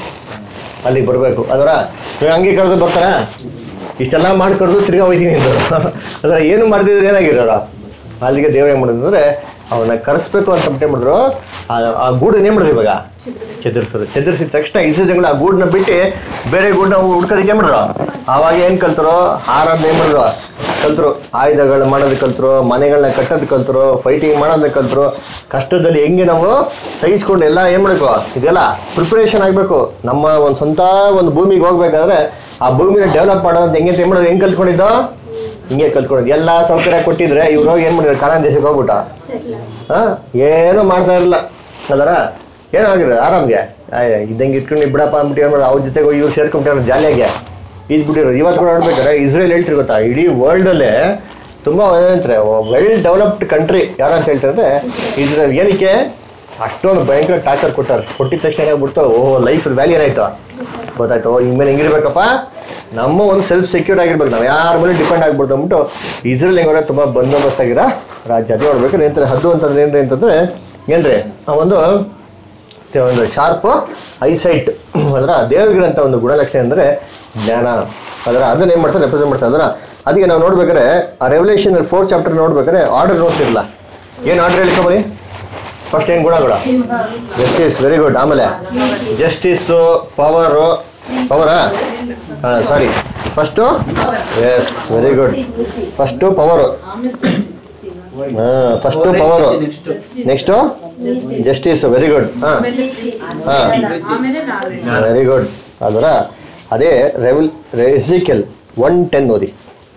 Speaker 1: ಅಲ್ಲಿಗೆ ಬರಬೇಕು ಅದರ ಇವಾಗ ಹಂಗೆ ಕರೆದು ಬರ್ತಾರಾ ಇಷ್ಟೆಲ್ಲ ಮಾಡಿ ಕರೆದು ತಿರ್ಗಾ ಹೋಯ್ತೀನಿ ಅಂದರು ಅದರ ಏನು ಮಾಡ್ತಿದ್ರೆ ಏನಾಗಿರೋರು ಅಲ್ಲಿಗೆ ದೇವ್ರು ಏನು ಮಾಡಿದ್ರು ಅಂದರೆ ಅವನ್ನ ಕರೆಸ್ಬೇಕು ಅಂತ ಏನ್ ಮಾಡಿದ್ರು ಆ- ಆ ಗೂಡನ್ನ ಏನು ಮಾಡಿದ್ರು ಇವಾಗ ಚದುರಿಸಿದ್ರು ಚದುರಿಸಿದ ತಕ್ಷಣ ಇಸಜಗಳು ಆ ಗೂಡನ್ನ ಬಿಟ್ಟು ಬೇರೆ ಗೂಡನ್ನ ಹುಡ್ಕೋದಕ್ಕೆ ಏನು ಮಾಡಿದ್ರು ಆವಾಗ ಏನು ಕಲ್ತರು ಹಾರೋದ್ ಏನು ಮಾಡಿದ್ರು ಕಲ್ತರು ಆಯುಧಗಳನ್ನ ಮಾಡೋದು ಕಲ್ತರು ಮನೆಗಳನ್ನ ಕಟ್ಟೋದು ಕಲ್ತರು ಫೈಟಿಂಗ್ ಮಾಡೋದನ್ನ ಕಲ್ತರು ಕಷ್ಟದಲ್ಲಿ ಹೆಂಗೆ ನಾವು ಸಹಿಸ್ಕೊಂಡು ಎಲ್ಲ ಏನು ಮಾಡಬೇಕು ಇದೆಲ್ಲ ಪ್ರಿಪ್ರೇಷನ್ ಆಗಬೇಕು ನಮ್ಮ ಒಂದು ಸ್ವಂತ ಒಂದು ಭೂಮಿಗೆ ಹೋಗ್ಬೇಕಾದ್ರೆ ಆ ಭೂಮಿನ ಡೆವಲಪ್ ಮಾಡೋದು ಹೆಂಗೆ ಅಂತ ಏನ್ ಮಾಡೋದು ಹೆಂಗೆ ಕಲ್ತ್ಕೊಂಡಿದ್ದು ಹಿಂಗೆ ಕಲ್ತ್ಕೊಳ್ಳೋದು ಎಲ್ಲ ಸೌಕರ್ಯ ಕೊಟ್ಟಿದ್ರೆ ಇವ್ರು ಹೋಗಿ ಏನು ಮಾಡಿದ್ರು ಕಾನಾನ್ ದೇಶಕ್ಕೆ ಹೋಗ್ಬಿಟ್ಟ ಹಾ ಏನೂ ಮಾಡ್ತಾ ಇರಲಿಲ್ಲ ಅದರ ಏನೋ ಆಗಿರೋದು ಆರಾಮ್ಗೆ ಆಯ್ ಇದ್ದಂಗೆ ಇಟ್ಕೊಂಡು ಬಿಡಪ್ಪ ಅಂದ್ಬಿಟ್ಟು ಏನು ಮಾಡೋದು ಅವ್ರ ಜೊತೆಗೆ ಹೋಗಿ ಇವ್ರು ಸೇರ್ಕೊಂಬಿಟ್ಟಾರೆ ಜಾಲಿಯಾಗೆ ಇದು ಬಿಟ್ಟಿರೋ ಇವತ್ತು ಕೂಡ ನೋಡ್ಬೇಕಾದ್ರೆ ಇಸ್ರೇಲ್ ಹೇಳ್ತಿರ್ ಗೊತ್ತಾ ಇಡೀ ವರ್ಲ್ಡಲ್ಲೇ ತುಂಬ ಏನಂತಾರೆ ವೆಲ್ ಡೆವಲಪ್ಡ್ ಕಂಟ್ರಿ ಯಾರು ಅಂತ ಹೇಳ್ತಾರೆ ಇಸ್ರೇಲ್ ಏನಕ್ಕೆ ಅಷ್ಟೊಂದು ಭಯಂಕರ ಟಾರ್ಚರ್ ಕೊಟ್ಟಾರೆ ಕೊಟ್ಟಿದ ತಕ್ಷಣ ಏನಾಗ್ಬಿಡ್ತು ಓಹ್ ಲೈಫ್ ವ್ಯಾಲ್ಯೂ ಏನಾಯ್ತು ಗೊತ್ತಾಯ್ತು ಇನ್ಮೇಲೆ ಹೆಂಗಿರ್ಬೇಕಪ್ಪ ನಮ್ಮ ಒಂದು ಸೆಲ್ಫ್ ಸೆಕ್ಯೂರ್ಡ್ ಆಗಿರ್ಬೇಕು ನಾವು ಯಾರ ಮೇಲೆ ಡಿಪೆಂಡ್ ಆಗ್ಬಿಡ್ತು ಅಂದ್ಬಿಟ್ಟು ಇಸ್ರೇಲ್ ಹೆಂಗವ್ರೆ ತುಂಬ ಬಂದೋಬಸ್ತ್ ಆಗಿರೋ ರಾಜ್ಯ ಅದೇ ನೋಡ್ಬೇಕಾದ್ರೆ ಏನಂತಾರೆ ಹದ್ದು ಅಂತಂದ್ರೆ ಏನ್ರಿ ಅಂತಂದ್ರೆ ಏನ್ರಿ ಆ ಒಂದು ಮತ್ತೆ ಒಂದು ಶಾರ್ಪ್ ಐಸೈಟ್ ಅದರ ದೇವರಿಗಿರಂಥ ಒಂದು ಗುಣಲಕ್ಷಣ ಅಂದರೆ ಜ್ಞಾನ ಅದರ ಅದನ್ನ ಏನು ಮಾಡ್ತಾರೆ ರೆಪ್ರೆಸೆಂಟ್ ಮಾಡ್ತಾರೆ ಅದರ ಅದಕ್ಕೆ ನಾವು ನೋಡ್ಬೇಕಾದ್ರೆ ಆ ರೆವಲ್ಯೂಷನ್ ಫೋರ್ ಚಾಪ್ಟರ್ ನೋಡ್ಬೇಕಾದ್ರೆ ಆರ್ಡರ್ ನೋಡ್ತಿರಲ್ಲ ಏನು ಆರ್ಡರ್ ಹೇಳಿಕೊಬರಿ ಫಸ್ಟ್ ಏನು ಗುಣಗಳು ಜಸ್ಟಿಸ್ ವೆರಿ ಗುಡ್ ಆಮೇಲೆ ಜಸ್ಟಿಸ್ಸು ಪವರು ಪವರಾ ಹಾಂ sorry first yes very good first power ಹಾಂ first power next justice very good ಹಾಂ ಹಾಂ
Speaker 3: ಆಮೇಲೆ ನಾವೇ
Speaker 1: ವೆರಿ ಗುಡ್ ಅದರ ಅದೇ ರೆವಿಲ್ ರೆಸಿಕಲ್ ಒನ್ ಟೆನ್ ಓದಿ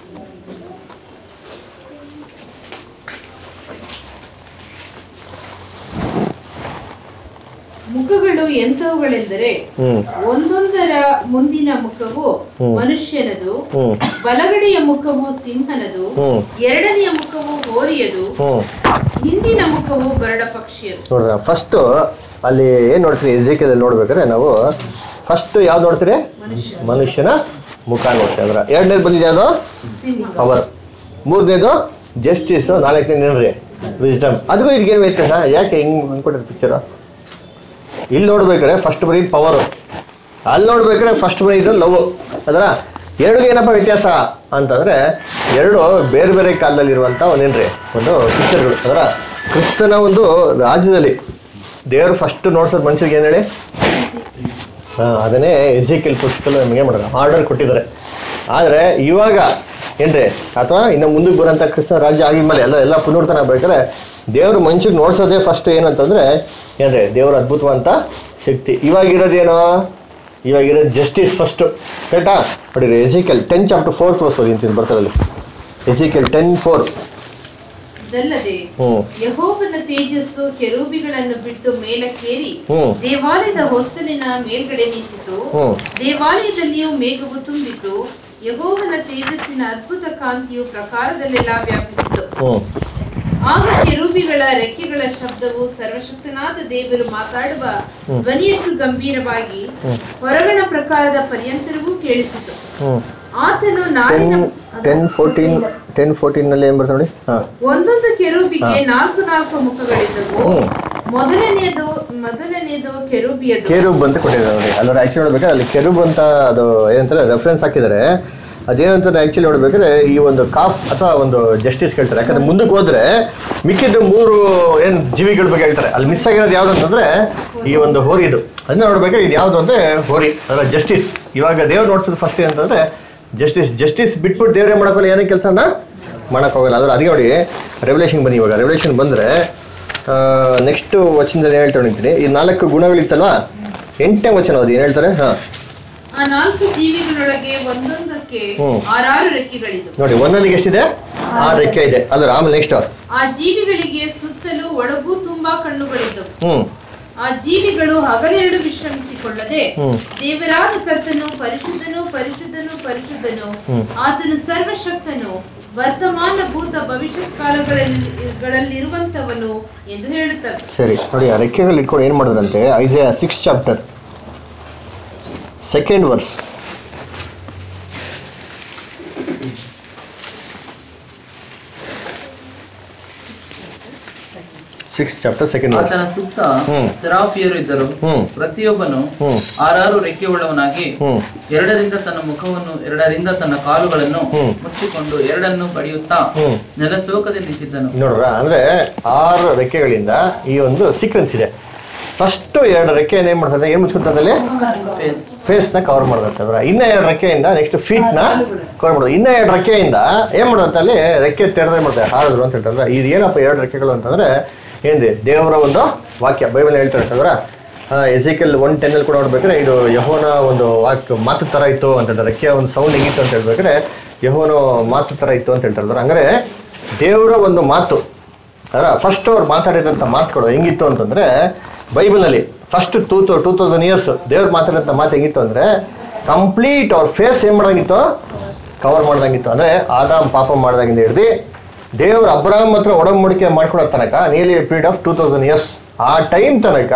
Speaker 3: ಮುಖಗಳು ಎಂಥವುಗಳೆಂದರೆ
Speaker 1: ಹ್ಮ್
Speaker 3: ಒಂದೊಂದರ ಮುಂದಿನ ಮುಖವು
Speaker 1: ಹ್ಮ್.
Speaker 3: ಮನುಷ್ಯನದು
Speaker 1: ಹ್ಮ್
Speaker 3: ಬಲಗಡೆಯ ಮುಖವು ಸಿಂಹನದು
Speaker 1: ಹ್ಮ್
Speaker 3: ಎರಡನೆಯ ಮುಖವು ಹೋರಿಯದು
Speaker 1: ಹ್ಮ್
Speaker 3: ಹಿಂದಿನ ಮುಖವು ಗರುಡ ಪಕ್ಷಿಯದು
Speaker 1: ನೋಡ್ರ ಫಸ್ಟು ಅಲ್ಲಿ ಏನು ನೋಡ್ತೀರಿ ಎಜೆಕಲ್ ನೋಡ್ಬೇಕಾದ್ರೆ ನಾವು ಫಸ್ಟ್ ಯಾವ್ದು ನೋಡ್ತೀರಿ ಮನುಷ್ಯನ ಮುಖ ನೋಡ್ತೀವಿ ಅಂದ್ರೆ ಎರಡನೇದು ಬಂದಿದೆ ಯಾವುದು ಪವರ್ ಮೂರನೇದು ಜಸ್ಟಿಸ್ ನಾಲ್ಕನೇದು ಏನ್ರಿ ವಿಸ್ಡಮ್ ಅದಕ್ಕೂ ಇದಕ್ಕೇನು ವ್ಯತ್ಯಾಸ ಯಾಕೆ ಹಿಂಗೆ ಅಂದ್ಕೊಟ್ಟಿರೋ ಪಿಕ್ಚರು ಇಲ್ಲಿ ನೋಡ್ಬೇಕಾದ್ರೆ ಫಸ್ಟ್ ಬರೀ ಪವರು ಅಲ್ಲಿ ನೋಡ್ಬೇಕಾದ್ರೆ ಫಸ್ಟ್ ಬರೀದು ಲವ್ ಅದರ ಎರಡು ಏನಪ್ಪ ವ್ಯತ್ಯಾಸ ಅಂತಂದ್ರೆ ಎರಡು ಬೇರೆ ಬೇರೆ ಕಾಲದಲ್ಲಿರುವಂಥ ಒಂದೇನ್ರಿ ಒಂದು ಪಿಕ್ಚರ್ಗಳು ಅದರ ಕ್ರಿಸ್ತನ ಒಂದು ರಾಜ್ಯದಲ್ಲಿ ದೇವರು ಫಸ್ಟ್ ನೋಡ್ಸೋದು ಮನುಷ್ಯರಿಗೆ ಏನು ಹೇಳಿ ಹಾಂ ಅದನ್ನೇ ಎಸಿಕಲ್ ಪುಸ್ತಕದಲ್ಲಿ ನಮಗೆ ಮಾಡೋದು ಆರ್ಡರ್ ಕೊಟ್ಟಿದ್ದಾರೆ ಆದರೆ ಇವಾಗ ಏನ್ರಿ ಅಥವಾ ಇನ್ನು ಮುಂದಕ್ಕೆ ಬರೋಂಥ ಕ್ರಿಸ್ತ ರಾಜ್ಯ ಆಗಿದ್ಮೇಲೆ ಎಲ್ಲ ಎಲ್ಲ ಪುನರ್ತನ ಬೇಕಾದ್ರೆ ದೇವರು ಮನುಷ್ಯಗೆ ನೋಡ್ಸೋದೇ ಫಸ್ಟ್ ಏನಂತಂದ್ರೆ ಏನ್ರಿ ದೇವ್ರ ಅದ್ಭುತವಂತ ಶಕ್ತಿ ಇವಾಗಿರೋದೇನೋ ಇವಾಗಿರೋದು ಜಸ್ಟಿಸ್ ಫಸ್ಟು ಕರೆಕ್ಟಾ ನೋಡಿರಿ ಎಸಿಕಲ್ ಟೆನ್ ಚಾಪ್ಟರ್ ಫೋರ್ತ್ ಓದಿಸ್ಬೋದು ಇಂತಿದ್ದು ಬರ್ತಾರಲ್ಲಿ ಎಸಿಕಲ್ ಟೆನ್ ಫೋರ್
Speaker 3: ಇದಲ್ಲದೆ
Speaker 1: ಹ್ಞೂ
Speaker 3: ಯಹೋವನ ತೇಜಸ್ಸು ಕೆರೂಬಿಗಳನ್ನು ಬಿಟ್ಟು ಮೇಲಕ್ಕೇರಿ
Speaker 1: ಹ್ಞೂ
Speaker 3: ದೇವಾಲಯದ ಹೊಸ್ತಲಿನ ಮೇಲ್ಗಡೆ ನಿಂತಿತು
Speaker 1: ಹ್ಞೂ
Speaker 3: ದೇವಾಲಯದಲ್ಲಿಯೂ ಮೇಘವು ತುಂಬಿತು ಯಹೋವನ ತೇಜಸ್ಸಿನ ಅದ್ಭುತ ಕಾಂತಿಯು ಪ್ರಕಾರದಲ್ಲೆಲ್ಲ ವ್ಯಾಪಿಸಿತು
Speaker 1: ಹ್ಞೂ
Speaker 3: ಆಗ ಕೆರೂಬಿಗಳ ರೆಕ್ಕೆಗಳ ಶಬ್ದವು ಸರ್ವಶಕ್ತನಾದ ದೇವರು ಮಾತಾಡುವ ಧ್ವನಿಯಷ್ಟು ಗಂಭೀರವಾಗಿ ಹೊರಗಣ ಪ್ರಕಾರದ ಪರ್ಯಂತರವೂ ಕೇಳಿಸಿತು
Speaker 1: ಹ್ಞೂ
Speaker 3: ಆತನು
Speaker 1: ಟೆನ್
Speaker 3: ನಾರಿನ
Speaker 1: ಟೆನ್ ಫೋರ್ಟೀನ್ ಟೆನ್ ಫೋರ್ಟೀನಲ್ಲಿ ಏನು ಬರ್ತದೆ ನೋಡಿ ಹಾಂ
Speaker 3: ಒಂದೊಂದು ಕೆರೂಬಿಗೆ ನಾಲ್ಕು ನಾಲ್ಕು ಮುಖಗಳಿದ್ದವು
Speaker 1: ಹ್ಮ್.
Speaker 3: ಮೊದಲನೆಯದು ಮೊದಲನೆಯದು ಕೆರೂಬಿಯದು
Speaker 1: ಕೆರೂಬ್ ಅಂತ ಕೊಟ್ಟಿದ್ದಾರೆ ನೋಡಿ ಅಲ್ಲರ ಆ್ಯಕ್ಚುಲಿ ನೋಡ್ಬೇಕಾದ್ರೆ ಅಲ್ಲಿ ಕೆರೂಬ್ ಅಂತ ಅದು ಏನಂತಾರೆ ರೆಫರೆನ್ಸ್ ಹಾಕಿದ್ದಾರೆ ಅದೇನಂತಾರೆ ಆ್ಯಕ್ಚುಲಿ ನೋಡ್ಬೇಕಾದ್ರೆ ಈ ಒಂದು ಕಾಫ್ ಅಥವಾ ಒಂದು ಜಸ್ಟಿಸ್ ಕೇಳ್ತಾರೆ ಯಾಕಂದ್ರೆ ಮುಂದಕ್ಕೆ ಹೋದ್ರೆ ಮಿಕ್ಕಿದ್ದು ಮೂರು ಏನು ಜೀವಿಗಳ ಬಗ್ಗೆ ಹೇಳ್ತಾರೆ ಅಲ್ಲಿ ಮಿಸ್ ಆಗಿರೋದು ಯಾವ್ದು ಅಂತಂದ್ರೆ ಈ ಒಂದು ಹೋರಿದು ಅದನ್ನ ನೋಡ್ಬೇಕಾದ್ರೆ ಇದು ಯಾವ್ದು ಅಂದ್ರೆ ಹೋರಿ ಅದರ ಜಸ್ಟಿಸ್ ಇವಾಗ ದೇವ್ರು ನೋಡ್ಸೋದು ಫಸ್ಟ್ ಏನಂತಂದ್ರೆ ಜಸ್ಟಿಸ್ ಜಸ್ಟಿಸ್ ಬಿಟ್ಬಿಟ್ಟು ದೇವ್ರೇ ಮಾಡೋಕ್ಕಲ್ಲ ಏನೇ ಕೆಲಸನ ಮಾಡಕ್ ಹೋಗಲ್ಲ ಅದ್ರ ಅದಕ್ಕೆ ನೋಡಿ ರೆವಲ್ಯೂಷನ್ ಬನ್ನಿ ಇವಾಗ ರೆವಲ್ಯೂಷನ್ ಬಂದ್ರೆ ನೆಕ್ಸ್ಟ್ ವಚನದಲ್ಲಿ ಹೇಳ್ತಾ ನಿಂತೀನಿ ಈ ನಾಲ್ಕು ಗುಣಗಳಿತ್ತಲ್ವಾ ಎಂಟನೇ ವಚನ ಓದಿ ಏನು ಹೇಳ್ತಾರೆ ಹಾ
Speaker 3: ಆ ನಾಲ್ಕು ಜೀವಿಗಳೊಳಗೆ ಒಂದೊಂದಕ್ಕೆ
Speaker 1: ಹ್ಮ್.
Speaker 3: ಆರಾರು ರೆಕ್ಕೆಗಳಿದ್ದವು
Speaker 1: ನೋಡಿ ಒಂದೊಂದಿಗೆ ಎಷ್ಟಿದೆ ಆರು ರೆಕ್ಕೆ ಇದೆ ಅದ್ರ ಆಮೇಲೆ ನೆಕ್ಸ್ಟ್
Speaker 3: ಆ ಜೀವಿಗಳಿಗೆ ಸುತ್ತಲೂ ಒಳಗೂ ತುಂಬಾ ಕಣ್ಣುಗಳಿದ್ದವು
Speaker 1: ಹ್ಮ್
Speaker 3: ಆ ಜೀವಿಗಳು ಹಗಲೆರಡು ವಿಶ್ರಮಿಸಿಕೊಳ್ಳದೆ
Speaker 1: ಹ್ಮ್.
Speaker 3: ದೇವರಾದ ಕರ್ತನು ಪರಿಶುದ್ಧನು ಪರಿಶುದ್ಧನು ಪರಿಶುದ್ಧನು
Speaker 1: ಹ್ಮ್.
Speaker 3: ಆತನು ಸರ್ವಶಕ್ತನು ವರ್ತಮಾನ ಭೂತ ಭವಿಷ್ಯತ್ ಕಾಲಗಳಲ್ಲಿರುವಂತವನು ಎಂದು ಹೇಳುತ್ತವೆ
Speaker 1: ಸರಿ ನೋಡಿ ಆ ರೆಕ್ಕೆಗಳು ಇಟ್ಕೊಂಡು ಏನು ಮಾಡಿದ್ರಂತೆ Isaiah six chapter second verse six chapter second verse
Speaker 2: ಆತನ ಸುತ್ತ
Speaker 1: ಹ್ಮ್.
Speaker 2: ಸೆರಾಫಿಯರು ಇದ್ದರು
Speaker 1: ಹ್ಮ್.
Speaker 2: ಪ್ರತಿಯೊಬ್ಬನು
Speaker 1: ಹ್ಮ್.
Speaker 2: ಆರಾರು ರೆಕ್ಕೆಯುಳ್ಳವನಾಗಿ
Speaker 1: ಹ್ಮ್
Speaker 2: ಎರಡರಿಂದ ತನ್ನ ಮುಖವನ್ನು ಎರಡರಿಂದ ತನ್ನ ಕಾಲುಗಳನ್ನು
Speaker 1: ಹ್ಮ್.
Speaker 2: ಮುಚ್ಚಿಕೊಂಡು ಎರಡನ್ನು ಬಡಿಯುತ್ತಾ
Speaker 1: ಹ್ಮ್.
Speaker 2: ನೆಲಸೋಕದಲ್ಲಿ ನಿಂತಿದ್ದನು
Speaker 1: ನೋಡ್ರ ಅಂದ್ರೆ ಆರು ರೆಕ್ಕೆಗಳಿಂದ ಈ ಒಂದು ಸೀಕ್ವೆನ್ಸ್ ಇದೆ ಫಸ್ಟ್ ಎರಡು ರೆಕ್ಕೆಯನ್ನು ಏನ್ ಮಾಡ್ತಾರೆ ಏನ್ ಮುಚ್ಕೊಂತದಲ್ಲಿ
Speaker 2: ಫೇಸ್
Speaker 1: ಫೇಸ್ ನ ಕವರ್ ಮಾಡೋದಂತಂದ್ರೆ ಇನ್ನ ಎರಡು ರೆಕ್ಕೆಯಿಂದ ನೆಕ್ಸ್ಟ್ ಫೀಟ್ ನ ಕವರ್ ಮಾಡೋದು ಇನ್ನ ಎರಡು ರೆಕ್ಕೆಯಿಂದ ಏನ್ ಮಾಡೋದಂತ ಅಲ್ಲಿ ರೆಕ್ಕೆ ತೆರೆದೇ ಮಾಡ್ತಾರೆ ಹಾರಿದ್ರು ಅಂತ ಹೇಳ್ತಾರೆ ಇದು ಏನಪ್ಪ ಎರಡು ರೆಕ್ಕೆಗಳು ಅಂತಂದ್ರೆ ಏನ್ರಿ ದೇವರ ಒಂದು ವಾಕ್ಯ ಬೈಬಲ್ ಹೇಳ್ತಾರೆ ಅಂತಂದ್ರೆ ಎಸಿಕಲ್ ಒನ್ ಟೆನ್ ಅಲ್ಲಿ ಕೂಡ ನೋಡ್ಬೇಕಾದ್ರೆ ಇದು ಯಹೋನ ಒಂದು ವಾಕ್ಯ ಮಾತು ತರ ಇತ್ತು ಅಂತ ಹೇಳ್ತಾರೆ ರೆಕ್ಕೆಯ ಒಂದು ಸೌಂಡ್ ಹೆಂಗಿತ್ತು ಅಂತ ಹೇಳ್ಬೇಕಾದ್ರೆ ಯಹೋನ ಮಾತು ತರ ಇತ್ತು ಅಂತ ಹೇಳ್ತಾರೆ ಹಂಗಾರೆ ದೇವರ ಒಂದು ಮಾತು ಅದರ ಫಸ್ಟ್ ಅವ್ರು ಮಾತಾಡಿದಂಥ ಮಾತುಗಳು ಹೆಂಗಿತ್ತು ಅಂತಂದ್ರೆ ಬೈಬಲಲ್ಲಿ first two thou two thousand years ದೇವ್ರು ಮಾತಾಡಿದಂಥ ಮಾತು ಹೆಂಗಿತ್ತು ಅಂದ್ರೆ ಕಂಪ್ಲೀಟ್ ಅವ್ರ ಫೇಸ್ ಏನ್ ಮಾಡಂಗಿತ್ತು ಕವರ್ ಮಾಡ್ದಂಗಿತ್ತು ಅಂದ್ರೆ ಆದಾಮ್ ಪಾಪ ಮಾಡ್ದಾಗಿಂದ ಹಿಡ್ದು ದೇವ್ರ ಅಬ್ರಾಹಂ ಹತ್ರ ಒಡಂಬಡಿಕೆ ಮಾಡ್ಕೊಡೋ ತನಕ nearly period of two thousand years ಆ ಟೈಮ್ ತನಕ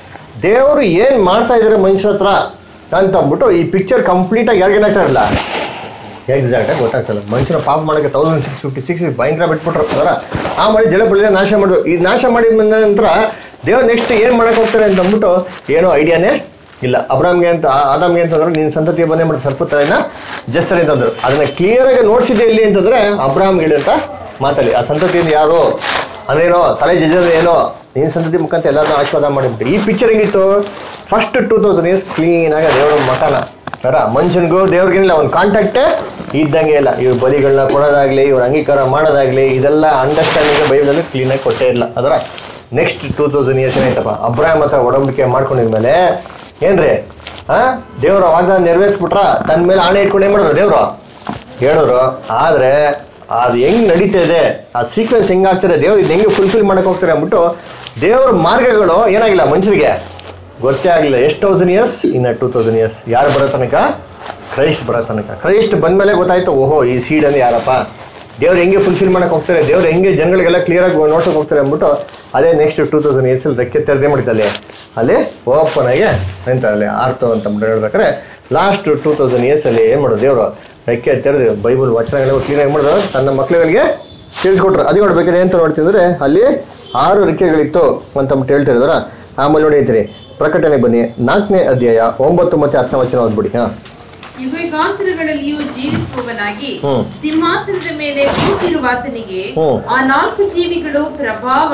Speaker 1: ದೇವರು ಏನ್ ಮಾಡ್ತಾ ಇದಾರೆ ಮನುಷ್ಯರ ಹತ್ರ ಅಂತ ಅಂದ್ಬಿಟ್ಟು ಈ ಪಿಕ್ಚರ್ ಕಂಪ್ಲೀಟ್ ಆಗಿ ಯಾರಿಗೇನಾಗ್ತಾ ಇರಲ್ಲ ಎಕ್ಸಾಕ್ಟ್ ಆಗಿ ಗೊತ್ತಾಗ್ತಲ್ಲ ಮನುಷ್ಯನ ಪಾಪ ಮಾಡೋಕ್ಕೆ ತೌಸಂಡ್ ಸಿಕ್ಸ್ ಫಿಫ್ಟಿ ಸಿಕ್ಸ್ ಭಯಂಕರ ಬಿಟ್ಬಿಟ್ರು ಅದರ ಆ ಮಾಡಿ ಜಲಪಳ್ಳಿನ ನಾಶ ಮಾಡಿದ್ರು ಈ ನಾಶ ಮಾಡಿದ ನಂತರ ದೇವ್ರು ನೆಕ್ಸ್ಟ್ ಏನು ಮಾಡಕ್ಕೆ ಹೋಗ್ತಾರೆ ಅಂತ ಅಂದ್ಬಿಟ್ಟು ಏನೋ ಐಡಿಯಾನೇ ಇಲ್ಲ ಅಬ್ರಾಮ್ಗೆ ಅಂತ ಆ- ಆದಾಮ್ಗೆ ಅಂತಂದ್ರೆ ನಿನ್ನ ಸಂತತಿ ಬಂದೇ ಮಾಡಿ ಸ್ವಲ್ಪ ತಲೆನ ಜಸ್ತಾರೆ ಅಂತಂದ್ರು ಅದನ್ನ ಕ್ಲಿಯರ್ ಆಗಿ ನೋಡ್ಸಿದ್ದೆ ಇಲ್ಲಿ ಅಂತಂದ್ರೆ ಅಬ್ರಾಮ್ ಹೇಳಿ ಅಂತ ಮಾತಲ್ಲಿ ಆ ಸಂತತಿಯಿಂದ ಯಾರು ಅಂದ್ರೇನೋ ತಲೆ ಜಜ್ಜೋದು ಏನೋ ನಿನ್ನ ಸಂತತಿ ಮುಖಾಂತರ ಎಲ್ಲರನ್ನೂ ಆಶೀರ್ವಾದ ಮಾಡಿಬಿಟ್ಟು ಈ ಪಿಕ್ಚರ್ ಹೆಂಗಿತ್ತು ಫಸ್ಟ್ ಟೂ ತೌಸಂಡ್ ಇಯರ್ಸ್ ಕ್ಲೀನಾಗಿ ದೇವರ ಮಠನ ಅರ ಮನುಷ್ಯನಿಗೂ ದೇವ್ರಿಗೇನಿಲ್ಲ ಒಂದು ಕಾಂಟ್ಯಾಕ್ಟೇ ಇದ್ದಂಗೆ ಇಲ್ಲ ಇವ್ರ ಬಲಿಗಳನ್ನ ಕೊಡೋದಾಗ್ಲಿ ಇವ್ರ ಅಂಗೀಕಾರ ಮಾಡೋದಾಗ್ಲಿ ಇದೆಲ್ಲ ಅಂಡರ್ಸ್ಟ್ಯಾಂಡಿಂಗ್ ಬೈಬಲಲ್ಲಿ ಕ್ಲೀನಾಗಿ ಕೊಟ್ಟೇ ಇಲ್ಲ ಅದರ ನೆಕ್ಸ್ಟ್ ಟೂ ತೌಸಂಡ್ ಇಯರ್ಸ್ ಏನಾಯ್ತಪ್ಪ ಅಬ್ರಾಹಂ ಹತ್ರ ಒಡಂಬಡಿಕೆ ಮಾಡ್ಕೊಂಡಿದ್ಮೇಲೆ ಏನ್ರಿ ಆ ದೇವ್ರ ವಾಗ್ದಾನ ನೆರವೇರಿಸ್ಬಿಟ್ರ ತನ್ನ ಮೇಲೆ ಆಣೆ ಇಟ್ಕೊಂಡು ಏನ್ ಮಾಡಿದ್ರು ದೇವ್ರು ಹೇಳಿದ್ರು ಆದ್ರೆ ಅದು ಹೆಂಗ್ ನಡೀತಾ ಇದೆ ಆ ಸೀಕ್ವೆನ್ಸ್ ಹೆಂಗಾಗ್ತಾರೆ ದೇವ್ರು ಇದು ಹೆಂಗೆ ಫುಲ್ಫಿಲ್ ಮಾಡಕ್ ಹೋಗ್ತಾರೆ ಅಂದ್ಬಿಟ್ಟು ದೇವ್ರ ಮಾರ್ಗಗಳು ಏನಾಗಿಲ್ಲ ಮನುಷ್ಯರಿಗೆ ಗೊತ್ತೇ ಆಗಿಲ್ಲ ಎಷ್ಟು ತೌಸಂಡ್ ಇಯರ್ಸ್ ಇನ್ನ ಟೂ ತೌಸಂಡ್ ಇಯರ್ಸ್ ಯಾರು ಬರೋ ತನಕ ಕ್ರೈಸ್ಟ್ ಬರೋ ತನಕ ಕ್ರೈಸ್ಟ್ ಬಂದ್ಮೇಲೆ ಗೊತ್ತಾಯ್ತು ಓಹೋ ಈ ಸೀಡ್ ಅಂದ್ರೆ ಯಾರಪ್ಪ ದೇವ್ರು ಹೆಂಗೆ ಫುಲ್ಫಿಲ್ ಮಾಡಕ್ ಹೋಗ್ತಾರೆ ದೇವ್ರು ಹೆಂಗೆ ಜನಗಳಿಗೆಲ್ಲ ಕ್ಲಿಯರ್ ಆಗಿ ನೋಡ್ಸಕ್ ಹೋಗ್ತಾರೆ ಅಂದ್ಬಿಟ್ಟು ಅದೇ ನೆಕ್ಸ್ಟ್ ಟೂ ತೌಸಂಡ್ ಇಯರ್ಸ್ ಅಲ್ಲಿ ರೆಕ್ಕೆ ತೆರೆದೇ ಮಾಡಿದಲ್ಲಿ ಅಲ್ಲಿ ಓಪನ್ ಆಗಿ ಎಂತ ಅಲ್ಲಿ ಆರ್ತು ಅಂತ ಅಂದ್ಬಿಟ್ಟು ಹೇಳ್ಬೇಕಾದ್ರೆ ಲಾಸ್ಟ್ ಟೂ ತೌಸಂಡ್ ಇಯರ್ಸ್ ಅಲ್ಲಿ ಏನ್ ಮಾಡೋದು ದೇವರು ರೆಕ್ಕೆ ತೆರೆದು ಬೈಬಲ್ ವಚನಗಳೆಲ್ಲ ಕ್ಲೀನ್ ಆಗಿ ಮಾಡಿದ್ರು ತನ್ನ ಮಕ್ಳುಗಳಿಗೆ ತಿಳಿಸ್ಕೊಟ್ರು ಅದು ನೋಡ್ಬೇಕಾದ್ರೆ ಅಂತ ನೋಡ್ತಿದ್ರೆ ಅಲ್ಲಿ ಆರು ರೆಕ್ಕೆಗಳಿತ್ತು ಅಂತ ಅಂದ್ಬಿಟ್ಟು ಹೇಳ್ತಿದ್ರ ಆಮೇಲೆ ನೋಡಿ ಐತ್ರಿ ಪ್ರಕಟಣೆ ಬನ್ನಿ ನಾಲ್ಕನೇ ಅಧ್ಯಾಯ ಒಂಬತ್ತು ಮತ್ತೆ ಹತ್ತನೇ ವಚನ ಓದ್ಬಿಡಿ ಹಾ
Speaker 3: ಯುಗಾಂತರಗಳಲ್ಲಿಯೂ ಜೀವಿಸುವವನಾಗಿ
Speaker 1: ಹ್ಮ್.
Speaker 3: ಸಿಂಹಾಸನದ ಮೇಲೆ ಕೂತಿರುವಾತನಿಗೆ
Speaker 1: ಹ್ಮ್.
Speaker 3: ಆ ನಾಲ್ಕು ಜೀವಿಗಳು ಪ್ರಭಾವ